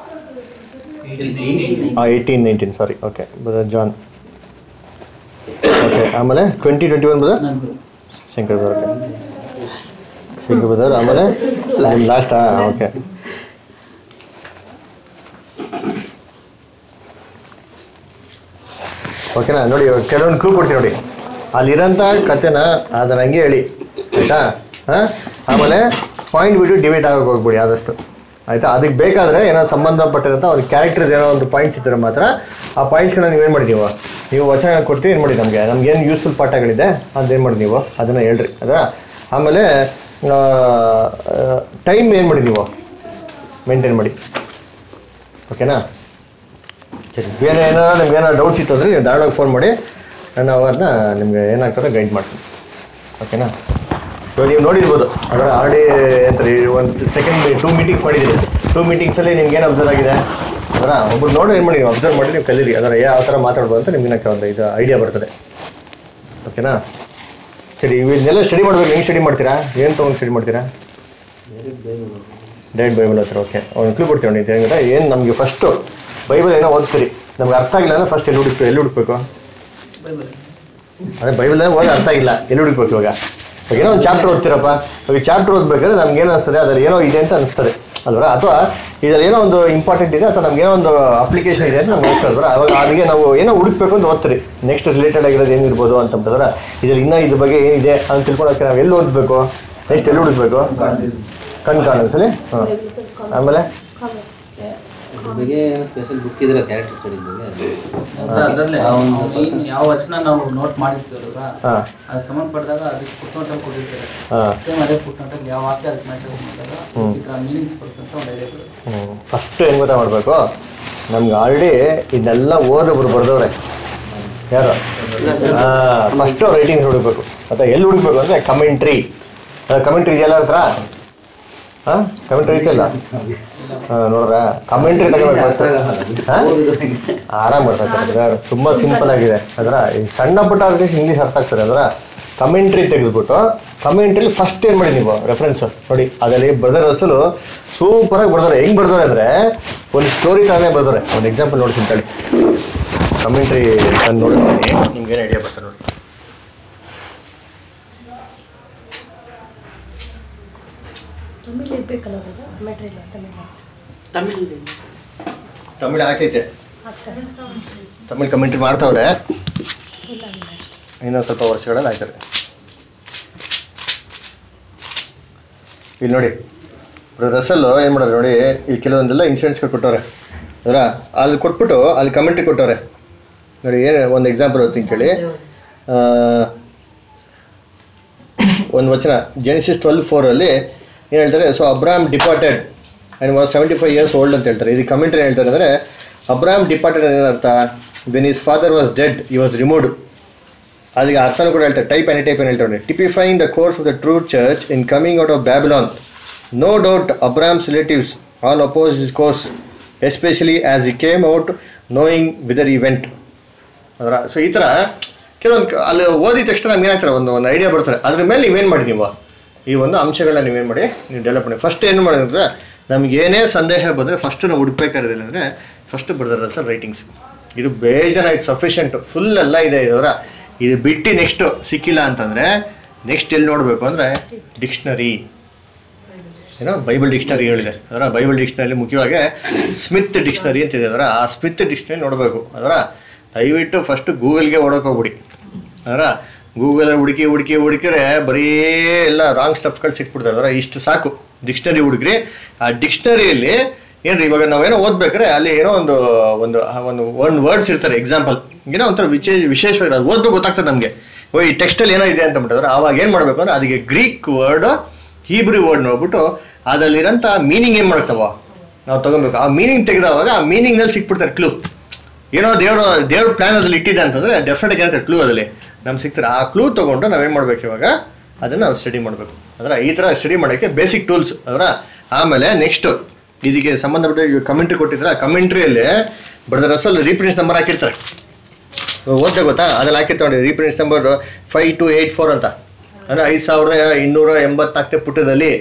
Speaker 1: ಹಾಂ eighteen nineteen sorry okay brother John okay ಆಮೇಲೆ ಟ್ವೆಂಟಿ ಟ್ವೆಂಟಿ ಒನ್ ಬ್ರದರ್
Speaker 2: ನನ್ಗೆ
Speaker 1: Shankar brother okay Shankar brother ಆಮೇಲೆ ಲಾಸ್ಟಾ ಓಕೆ ಓಕೆನಾ ನೋಡಿ ಇವಾಗ ಕೆಲವೊಂದು ಕ್ಲೂ ಕೊಡ್ತೀನಿ ನೋಡಿ ಅಲ್ಲಿರೋಂಥ ಕಥೆನ ಅದನ್ನ ಹಂಗೆ ಹೇಳಿ ಆಯಿತಾ ಹಾಂ ಆಮೇಲೆ ಪಾಯಿಂಟ್ ಬಿಟ್ಟು ಡಿಬೇಟ್ ಆಗೋಕೆ ಹೋಗ್ಬಿಡಿ ಆದಷ್ಟು ಆಯಿತಾ ಅದಕ್ಕೆ ಬೇಕಾದರೆ ಏನೋ ಸಂಬಂಧಪಟ್ಟಿರೋಂಥ ಒಂದು ಕ್ಯಾರೆಕ್ಟರ್ಸ್ ಏನೋ ಒಂದು ಪಾಯಿಂಟ್ಸ್ ಇದ್ದರೆ ಮಾತ್ರ ಆ ಪಾಯಿಂಟ್ಸ್ಗಳನ್ನ ನೀವೇನು ಮಾಡಿ ನೀವು ನೀವು ವಚನ ಕೊಡ್ತೀವಿ ಏನು ಮಾಡಿ ನಮಗೆ ನಮ್ಗೆ ಏನು ಯೂಸ್ಫುಲ್ ಪಾಠಗಳಿದೆ ಅದೇನು ಮಾಡಿ ನೀವು ಅದನ್ನು ಹೇಳ್ರಿ ಅದಾ ಆಮೇಲೆ ಟೈಮ್ ಏನು ಮಾಡಿ ನೀವು ಮೇಂಟೈನ್ ಮಾಡಿ ಓಕೆನಾ ಸರಿ ಬೇರೆ ಏನಾದ್ರು ನಿಮ್ಗೆ ಏನಾದ್ರು ಡೌಟ್ಸ್ ಇತ್ತು ಅಂದರೆ ನೀವು ಧಾರವಾಡಗೆ ಫೋನ್ ಮಾಡಿ ನಾವು ಅದನ್ನ ನಿಮಗೆ ಏನಾಗ್ತದೆ ಗೈಡ್ ಮಾಡ್ತೀನಿ ಓಕೆನಾ ಇವಾಗ ನೀವು ನೋಡಿರ್ಬೋದು ಅದರ ಆಲ್ರೆಡಿ ಅಂತಾರೆ ಒಂದು ಸೆಕೆಂಡ್ ಟೂ ಮೀಟಿಂಗ್ಸ್ ಮಾಡಿದ್ದೀರಿ ಟೂ ಮೀಟಿಂಗ್ಸಲ್ಲಿ ನಿಮ್ಗೆ ಏನು ಅಬ್ಸರ್ವ್ ಆಗಿದೆ ಅದರ ಒಬ್ರು ನೋಡಿ ಏನು ಮಾಡಿ ನೀವು ಅಬ್ಸರ್ವ್ ಮಾಡಿ ನೀವು ಕಲೀರಿ ಅದರ ಯಾವ ಥರ ಮಾತಾಡ್ಬೋದು ಅಂತ ನಿಮ್ಗೆ ಒಂದು ಇದು ಐಡಿಯಾ ಬರ್ತದೆ ಓಕೆನಾ ಸರಿ ಇವನ್ನೆಲ್ಲ ಸ್ಟಡಿ ಮಾಡ್ಬೇಕು ಹೆಂಗೆ ಸ್ಟಡಿ ಮಾಡ್ತೀರಾ ಏನು ತೊಗೊಂಡು ಸ್ಟಡಿ ಮಾಡ್ತೀರಾ ಡೈರೆಕ್ಟ್ ಬೈಬಲ್ ಹತ್ರ ಓಕೆ ಅವ್ನು ಕ್ಲೂ ಕೊಡ್ತೀವಿ ನೋಡಿ ಹೆಂಗಿದೆ ಏನು ನಮಗೆ ಫಸ್ಟು ಬೈಬಲ್ ಏನೋ ಓದ್ತೀರಿ ನಮ್ಗೆ ಅರ್ಥ ಆಗಿಲ್ಲ ಅಂದ್ರೆ ಫಸ್ಟ್ ಎಲ್ಲಿ ಹುಡುಕ್ಬೇಕು ಎಲ್ಲಿ ಹುಡುಕ್ಬೇಕು
Speaker 2: ಬೈಬಲ್
Speaker 1: ಅದೇ ಬೈಬಲ್ ಓದಿ ಅರ್ಥ ಆಗಿಲ್ಲ ಎಲ್ಲಿ ಹುಡುಕ್ಬೇಕು ಇವಾಗ ಇವಾಗ ಏನೋ ಒಂದು ಚಾಪ್ಟರ್ ಓದ್ತೀರಪ್ಪ ಇವಾಗ ಚಾಪ್ಟರ್ ಓದ್ಬೇಕಾದ್ರೆ ನಮ್ಗೆ ಏನು ಅನಿಸ್ತದೆ ಅದ್ರಲ್ಲಿ ಏನೋ ಇದೆ ಅಂತ ಅನಿಸ್ತದೆ ಅಲ್ವರ ಅಥವಾ ಇದರಲ್ಲಿ ಏನೋ ಒಂದು ಇಂಪಾರ್ಟೆಂಟ್ ಇದೆ ಅಥವಾ ನಮ್ಗೆ ಏನೋ ಒಂದು ಅಪ್ಲಿಕೇಶನ್ ಇದೆ ಅಂತ ನಮ್ಗೆ ಅನಿಸ್ತದೆ ಅಲ್ವರ ಅವಾಗ ಅದಕ್ಕೆ ನಾವು ಏನೋ ಹುಡುಕ್ಬೇಕು ಅಂತ ಓದ್ತೀರಿ ನೆಕ್ಸ್ಟ್ ರಿಲೇಟೆಡ್ ಆಗಿರೋದು ಏನಿರ್ಬೋದು ಅಂತಂದ್ರೆ ಇದ್ರಲ್ಲಿ ಇನ್ನೂ ಇದ್ರ ಬಗ್ಗೆ ಏನಿದೆ ಅಂತ ತಿಳ್ಕೊಳಕ್ಕೆ ನಾವು ಎಲ್ಲಿ ಓದಬೇಕು ನೆಕ್ಸ್ಟ್ ಎಲ್ಲಿ ಹುಡುಕ್ಬೇಕು ಕಣ್ ಕಾಣಿಸಲಿ ಹಾಂ ಆಮೇಲೆ
Speaker 7: ಅದ್ರ ಬಗ್ಗೆ ಸ್ಪೆಷಲ್ ಬುಕ್ ಇದ್ರೆ ಕ್ಯಾರೆಕ್ಟರ್ ಸ್ಟಡಿ ಬಗ್ಗೆ
Speaker 2: ಅಂದ್ರೆ ಅದ್ರಲ್ಲೇ
Speaker 7: ಆ ಒಂದು
Speaker 2: ಅವ್ನು ಏನ್- ಯಾವ ವಚನ ನಾವು ನೋಟ್ ಮಾಡಿರ್ತೀವಲ್ವ
Speaker 1: ಹಾಂ
Speaker 2: ಅದಕ್ಕೆ ಸಂಬಂಧಪಟ್ಟಾಗ ಅದಕ್ಕೆ ಪುಟ್ನೋಟಲ್ಲಿ ಕೊಟ್ಟಿರ್ತಾರೆ
Speaker 1: ಹಾಂ
Speaker 2: ಸೇಮ್ ಅದೇ ಪುಟ್ನೋಟಲ್ಲಿ ಯಾವ ವಾಕ್ಯ ಅದಕ್ಕೆ ಮ್ಯಾಚ್ ಆಗಿ ಮಾಡಿದಾಗ ಈ ಥರ ಮೀನಿಂಗ್ಸ್ ಬರುತ್ತೆ ಅಂತ ಒಂದು ಐಡಿಯಾ ಬರುತ್ತೆ
Speaker 1: ಫಸ್ಟ್ ಏನು ಗೊತ್ತಾ ಮಾಡಬೇಕು ನಮ್ಗೆ ಆಲ್ರೆಡಿ ಇದನ್ನೆಲ್ಲ ಓದೊಬ್ರು ಬರ್ದವ್ರೆ ಯಾರು ಹಾಂ ಫಸ್ಟು ರೈಟಿಂಗ್ಸ್ ಹುಡುಕ್ಬೇಕು ಮತ್ತು ಎಲ್ಲಿ ಹುಡುಕ್ಬೇಕು ಅಂದರೆ ಕಮೆಂಟ್ರಿ ಕಮೆಂಟ್ರಿ ಇದೆಯಲ್ಲ ಹತ್ರ ಹಾಂ ಕಮೆಂಟ್ರಿ ಐತಲ್ಲ ಹಾಂ ನೋಡ್ರ ಕಮೆಂಟ್ರಿ ತಗೋಬೇಕು ಫಸ್ಟ್ ಹಾಂ ಆರಾಮ್ ಅರ್ಥ ಆಗ್ತದೆ ತುಂಬ ಸಿಂಪಲ್ ಆಗಿದೆ ಅದರ ಸಣ್ಣ ಪುಟ್ಟ ಅಟ್ಲೀಸ್ಟ್ ಇಂಗ್ಲೀಷ್ ಅರ್ಥ ಆಗ್ತದೆ ಅದರ ಕಮೆಂಟ್ರಿ ತೆಗೆದ್ಬಿಟ್ಟು ಕಮೆಂಟ್ರಿಲಿ ಫಸ್ಟ್ ಏನು ಮಾಡಿ ನೀವು ರೆಫರೆನ್ಸ್ ನೋಡಿ ಅದರಲ್ಲಿ ಬ್ರದರ್ ಅಸಲು ಸೂಪರಾಗಿ ಬರ್ತಾರೆ ಹೆಂಗೆ ಬರ್ತಾರೆ ಅಂದರೆ ಒಂದು ಸ್ಟೋರಿ ಥರನೇ ಬರ್ತಾರೆ ಒಂದು ಎಕ್ಸಾಂಪಲ್ ನೋಡ್ತೀನಿ ತಳಿ ಕಮೆಂಟ್ರಿ ನಾನು ನೋಡಿಸ್ತೀನಿ ನಿಮ್ಗೇನು ಐಡಿಯಾ ಬರ್ತದೆ ನೋಡಿ
Speaker 9: ತಮಿಳ್
Speaker 1: ತಮಿಳು ಹಾಕೈತೆ ತಮಿಳು ಕಮೆಂಟ್ರಿ ಮಾಡ್ತಾವ್ರೆ ಇನ್ನೊಂದು ಸ್ವಲ್ಪ ವರ್ಷಗಳಲ್ಲಿ ಆಯ್ತದೆ ಇಲ್ಲಿ ನೋಡಿ ರಸಲ್ಲು ಏನು ಮಾಡೋರು ನೋಡಿ ಈ ಕೆಲವೊಂದೆಲ್ಲ ಇನ್ಸಿಡೆಂಟ್ಸ್ಗಳು ಕೊಟ್ಟವ್ರೆ ಅದರ ಅಲ್ಲಿ ಕೊಟ್ಬಿಟ್ಟು ಅಲ್ಲಿ ಕಮೆಂಟ್ರಿ ಕೊಟ್ಟವ್ರೆ ನೋಡಿ ಏನು ಒಂದು ಎಕ್ಸಾಂಪಲ್ ಓದ್ತೀನಿ ಕೇಳಿ ಆ, ಒಂದು ವಚನ ಜೆನಿಸಿಸ್ ಟ್ವೆಲ್ ಫೋರಲ್ಲಿ ಏನು ಹೇಳ್ತಾರೆ so Abram departed and was seventy five years old ಅಂತ ಹೇಳ್ತಾರೆ ಇದು ಕಮೆಂಟ್ರಿ ಹೇಳ್ತಾರೆ ಅಂದರೆ ಅಬ್ರಾಮ್ ಡಿಪಾರ್ಟೆಡ್ ಏನರ್ಥ when his father was dead he was removed ಅದಕ್ಕೆ ಅರ್ಥನೂ ಕೂಡ ಹೇಳ್ತಾರೆ ಟೈಪ್ ಆ್ಯಂಡ್ ಟೈಪ್ ಏನು ಹೇಳ್ತಾರೆ typifying the course of the true church in coming out of Babylon no doubt Abram's relatives all opposed his course especially as he came out knowing whither he went ಅದರ so ಈ ಥರ ಕೆಲವೊಂದು ಅಲ್ಲಿ ಓದಿದ ತಕ್ಷಣ ನಮ್ಗೆ ಏನಾಗ್ತಾರೆ ಒಂದು ಒಂದು ಐಡಿಯಾ ಬರ್ತಾರೆ ಅದ್ರ ಮೇಲೆ ನೀವೇನು ಮಾಡಿ ನೀವು ಈ ಒಂದು ಅಂಶಗಳನ್ನ ನೀವೇನು ಮಾಡಿ ನೀವು ಡೆವಲಪ್ ಮಾಡಿ ಫಸ್ಟ್ ಏನು ಮಾಡಿದ್ರೆ ನಮ್ಗೆ ಏನೇ ಸಂದೇಹ ಬಂದರೆ ಫಸ್ಟ್ ನಾವು ಹುಡುಕ್ಬೇಕಾಗಿರೋದಿಲ್ಲ ಅಂದರೆ ಫಸ್ಟ್ ಬರ್ದಾರ ಸರ್ ರೈಟಿಂಗ್ಸ್ ಇದು ಬೇಜಾನ ಇದು ಸಫಿಷಿಯಂಟ್ ಫುಲ್ ಎಲ್ಲ ಇದೆ ಇದರ ಇದು ಬಿಟ್ಟು ನೆಕ್ಸ್ಟು ಸಿಕ್ಕಿಲ್ಲ ಅಂತಂದರೆ ನೆಕ್ಸ್ಟ್ ಎಲ್ಲಿ ನೋಡಬೇಕು ಅಂದರೆ ಡಿಕ್ಷನರಿ ಏನೋ ಬೈಬಲ್ ಡಿಕ್ಷನರಿ ಹೇಳಿದೆ ಅದರ ಬೈಬಲ್ ಡಿಕ್ಷನರಿ ಮುಖ್ಯವಾಗಿ ಸ್ಮಿತ್ ಡಿಕ್ಷನರಿ ಅಂತಿದೆ ಅದರ ಆ ಸ್ಮಿತ್ ಡಿಕ್ಷನರಿ ನೋಡಬೇಕು ಅದರ ದಯವಿಟ್ಟು ಫಸ್ಟ್ ಗೂಗಲ್ಗೆ ಓಡೋಕೆ ಹೋಗ್ಬಿಡಿ ಅದರ ಗೂಗಲಲ್ಲಿ ಹುಡುಕಿ ಹುಡುಕಿ ಹುಡುಕಿದ್ರೆ ಬರೀ ಎಲ್ಲ ರಾಂಗ್ ಸ್ಟಫ್ಗಳು ಸಿಕ್ಬಿಡ್ತಾರೆ ಅದರ ಇಷ್ಟು ಸಾಕು ಡಿಕ್ಷನರಿ ಹುಡುಕ್ರಿ ಆ ಡಿಕ್ಷನರಿಯಲ್ಲಿ ಏನ್ರಿ ಇವಾಗ ನಾವೇನೋ ಓದ್ಬೇಕಾದ್ರೆ ಅಲ್ಲಿ ಏನೋ ಒಂದು ಒಂದು ಒಂದು ಒಂದು ವರ್ಡ್ಸ್ ಇರ್ತಾರೆ ಎಕ್ಸಾಂಪಲ್ ಏನೋ ಒಂಥರ ವಿಶೇಷ ವಿಶೇಷವಾಗಿ ಅದು ಓದ್ಬೇಕು ಗೊತ್ತಾಗ್ತದೆ ನಮಗೆ ಓ ಈ ಟೆಕ್ಸ್ಟಲ್ಲಿ ಏನೋ ಇದೆ ಅಂತ ಬಿಟ್ಟಿದ್ರೆ ಆವಾಗ ಏನು ಮಾಡಬೇಕು ಅಂದ್ರೆ ಅದಕ್ಕೆ ಗ್ರೀಕ್ ವರ್ಡ್ ಹೀಬ್ರಿ ವರ್ಡ್ ನೋಡ್ಬಿಟ್ಟು ಅದರಲ್ಲಿರೋಂಥ ಮೀನಿಂಗ್ ಏನು ಮಾಡ್ತಾವ ನಾವು ತಗೊಬೇಕು ಆ ಮೀನಿಂಗ್ ತೆಗೆದವಾಗ ಆ ಮೀನಿಂಗ್ನಲ್ಲಿ ಸಿಕ್ಬಿಡ್ತಾರೆ ಕ್ಲೂ ಏನೋ ದೇವರು ದೇವ್ರ ಪ್ಲಾನ್ ಅದ್ರಲ್ಲಿ ಇಟ್ಟಿದೆ ಅಂತಂದ್ರೆ ಡೆಫಿನೆಟ್ ಏನಾಗ್ತದೆ ಕ್ಲೂ ಅದಲ್ಲಿ ನಮ್ಗೆ ಸಿಗ್ತಾರೆ ಆ ಕ್ಲೂ ತೊಗೊಂಡು ನಾವೇನು ಮಾಡ್ಬೇಕು ಇವಾಗ ಅದನ್ನು ನಾವು ಸ್ಟಡಿ ಮಾಡಬೇಕು ಅದರ ಈ ಥರ ಸ್ಟಡಿ ಮಾಡೋಕ್ಕೆ ಬೇಸಿಕ್ ಟೂಲ್ಸ್ ಅದರ ಆಮೇಲೆ ನೆಕ್ಸ್ಟು ಇದಕ್ಕೆ ಸಂಬಂಧಪಟ್ಟ ಕಮೆಂಟ್ರಿ ಕೊಟ್ಟಿದ್ರೆ ಆ ಕಮೆಂಟ್ರಿಯಲ್ಲಿ ಬಡದ ರಸಲ್ ರೀಪ್ರಿಂಟ್ಸ್ ನಂಬರ್ ಹಾಕಿರ್ತಾರೆ ಇವಾಗ ಓದ್ದೆ ಗೊತ್ತಾ ಅದ್ರಲ್ಲಿ ಹಾಕಿರ್ತಾರೆ ನೋಡಿ reprints number five two eight four ಅಂತ ಅಂದರೆ ಐದು ಸಾವಿರದ ಇನ್ನೂರ ಎಂಬತ್ನಾಲ್ಕನೇ ಪುಟದಲ್ಲಿ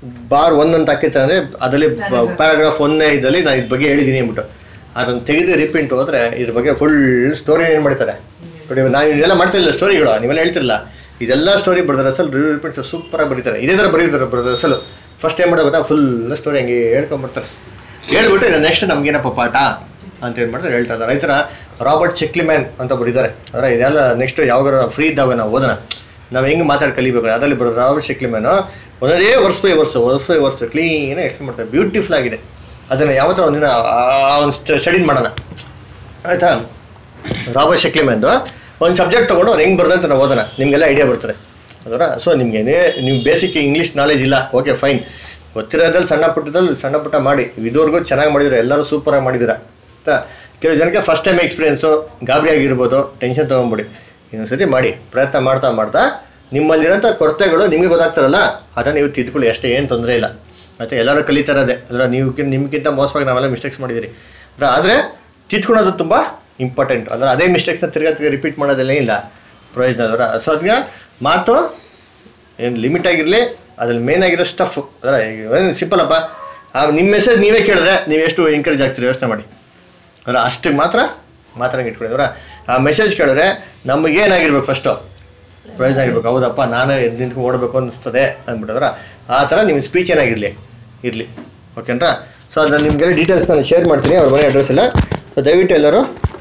Speaker 1: ಬಾರ್ ಒನ್ ಅಂತ ಹಾಕಿರ್ತಾರೆ ಅಂದರೆ ಅದರಲ್ಲಿ ಪ್ಯಾರಾಗ್ರಾಫ್ ಒಂದನೇ ಇದರಲ್ಲಿ ನಾನು ಇದ್ರ ಬಗ್ಗೆ ಹೇಳಿದ್ದೀನಿ ಅಂದ್ಬಿಟ್ಟು ಅದನ್ನು ತೆಗೆದು ರಿಪ್ರಿಂಟ್ ಹೋದ್ರೆ ಇದ್ರ ಬಗ್ಗೆ ಫುಲ್ ಸ್ಟೋರಿ ಏನು ಮಾಡ್ತಾರೆ ನೋಡಿ ನಾವು ಇದೆಲ್ಲ ಮಾಡ್ತಿಲ್ಲ ಸ್ಟೋರಿಗಳು ನೀವೆಲ್ಲ ಹೇಳ್ತಿರಲ್ಲ ಇದೆಲ್ಲ ಸ್ಟೋರಿ ಬರ್ತಾರೆ ಅಸಲ್ ರಿಪ್ರಿಂಟ್ಸ್ ಸೂಪರಾಗಿ ಬರೀತಾರೆ ಇದೇ ಥರ ಬರೀತಾರೆ ಬರೋದು ಅಸಲು ಫಸ್ಟ್ ಏನು ಮಾಡೋದು ಗೊತ್ತಾ ಫುಲ್ ಸ್ಟೋರಿ ಹಂಗೆ ಹೇಳ್ಕೊಂಬರ್ತಾರೆ ಹೇಳ್ಬಿಟ್ಟು ಇದು ನೆಕ್ಸ್ಟ್ ನಮ್ಗೇನಪ್ಪ ಪಾಠ ಅಂತ ಏನು ಮಾಡ್ತಾರೆ ಹೇಳ್ತಾ ಇದ್ದಾರೆ ಈ ಥರ ರಾಬರ್ಟ್ ಚೆಕ್ಲಿಮ್ಯಾನ್ ಅಂತ ಬರೀತಾರೆ ಅಂದರೆ ಇದೆಲ್ಲ ನೆಕ್ಸ್ಟ್ ಯಾವಾಗ ಫ್ರೀ ಇದ್ದಾಗ ನಾವು ಓದೋಣ ನಾವು ಹೆಂಗೆ ಮಾತಾಡಿ ಕಲಿಬೇಕು ಅದರಲ್ಲಿ ಬರೋದು ರಾಬರ್ಟ್ ಚೆಕ್ಲಿಮ್ಯಾನು ಒಂದೇ ವರ್ಷ ಬೈ ವರ್ಷ ವರ್ಷ ಬೈ ವರ್ಷ ಕ್ಲೀನಾಗಿ ಎಕ್ಸ್ಪ್ಲೇನ್ ಮಾಡ್ತಾರೆ ಬ್ಯೂಟಿಫುಲ್ ಆಗಿದೆ ಅದನ್ನು ಯಾವತ್ತೋ ಒಂದಿನ ಆ- ಆ ಒಂದು ಸ್ಟಡಿ ಮಾಡೋಣ ಆಯಿತಾ ರಾಬರ್ಟ್ ಶೆಕ್ಲಿಮೆಂದು ಒಂದು ಸಬ್ಜೆಕ್ಟ್ ತೊಗೊಂಡು ಅವ್ರು ಹೆಂಗೆ ಬರ್ದಂತ ನಾವು ಓದೋಣ ನಿಮಗೆಲ್ಲ ಐಡಿಯಾ ಬರ್ತದೆ ಅದರ ಸೊ ನಿಮ್ಗೇನೇ ನೀವು ಬೇಸಿಕ್ ಇಂಗ್ಲೀಷ್ ನಾಲೆಜ್ ಇಲ್ಲ ಓಕೆ ಫೈನ್ ಗೊತ್ತಿರೋದ್ರಲ್ಲಿ ಸಣ್ಣ ಪುಟ್ಟದಲ್ಲಿ ಸಣ್ಣ ಪುಟ್ಟ ಮಾಡಿ ಇದುವರೆಗೂ ಚೆನ್ನಾಗಿ ಮಾಡಿದ್ರೆ ಎಲ್ಲರೂ ಸೂಪರಾಗಿ ಮಾಡಿದ್ದೀರಾ ಆಯ್ತಾ ಕೆಲವು ಜನಕ್ಕೆ ಫಸ್ಟ್ ಟೈಮ್ ಎಕ್ಸ್ಪೀರಿಯೆನ್ಸು ಗಾಬರಿ ಆಗಿರ್ಬೋದು ಟೆನ್ಷನ್ ತೊಗೊಂಬಿಡಿ ಇನ್ನೊಂದ್ಸತಿ ಮಾಡಿ ಪ್ರಯತ್ನ ಮಾಡ್ತಾ ಮಾಡ್ತಾ ನಿಮ್ಮಲ್ಲಿರೋಂಥ ಕೊರತೆಗಳು ನಿಮಗೆ ಗೊತ್ತಾಗ್ತಾರಲ್ಲ ಅದನ್ನು ನೀವು ತಿದ್ಕೊಳ್ಳಿ ಅಷ್ಟೇ ಏನು ತೊಂದರೆ ಇಲ್ಲ ಮತ್ತು ಎಲ್ಲರೂ ಕಲಿತಾರದೆ ಅದರ ನೀವು ನಿಮಗಿಂತ ಮೋಸವಾಗಿ ನಾವೆಲ್ಲ ಮಿಸ್ಟೇಕ್ಸ್ ಮಾಡಿದ್ದೀರಿ ಆದರೆ ತಿದ್ಕೊಳ್ಳೋದು ತುಂಬ ಇಂಪಾರ್ಟೆಂಟ್ ಅಂದ್ರೆ ಅದೇ ಮಿಸ್ಟೇಕ್ಸ್ನ ತಿರ್ಗಾ ತಿರ್ಗಾ ರಿಪೀಟ್ ಮಾಡೋದೆಲ್ಲ ಇಲ್ಲ ಪ್ರಯೋಜನ ಅದರ ಸೊ ಅದಕ್ಕೆ ಮಾತು ಏನು ಲಿಮಿಟ್ ಆಗಿರಲಿ ಅದ್ರಲ್ಲಿ ಮೇನ್ ಆಗಿರೋ ಸ್ಟಫ್ ಅದರ ಸಿಂಪಲ್ ಅಪ್ಪ ಆ ನಿಮ್ಮ ಮೆಸೇಜ್ ನೀವೇ ಕೇಳಿದ್ರೆ ನೀವು ಎಷ್ಟು ಎಂಕರೇಜ್ ಆಗ್ತೀರಿ ಯೋಚನೆ ಮಾಡಿ ಅಲ್ಲ ಅಷ್ಟಕ್ಕೆ ಮಾತ್ರ ಮಾತ್ರ ಇಟ್ಕೊಂಡಿದ್ರ ಆ ಮೆಸೇಜ್ ಕೇಳಿದ್ರೆ ನಮಗೇನಾಗಿರ್ಬೇಕು ಫಸ್ಟು ಪ್ರಯೋಜನ ಆಗಿರ್ಬೇಕು ಹೌದಪ್ಪ ನಾನು ಎದ್ದು ನಿಂತ್ಕೊಂಡು ಓಡಬೇಕು ಅನಿಸ್ತದೆ ಅಂದ್ಬಿಟ್ಟದ್ರ ಆ ಥರ ನಿಮ್ಮ ಸ್ಪೀಚ್ ಏನಾಗಿರಲಿ ಇರಲಿ ಓಕೆನ್ರಾ ಸೊ ಅದನ್ನ ನಿಮಗೆಲ್ಲ ಡೀಟೇಲ್ಸ್ ನಾನು ಶೇರ್ ಮಾಡ್ತೀನಿ ಅವ್ರ ಮನೆ ಅಡ್ರೆಸ್ ಎಲ್ಲ ಸೊ ದಯವಿಟ್ಟು ಎಲ್ಲರೂ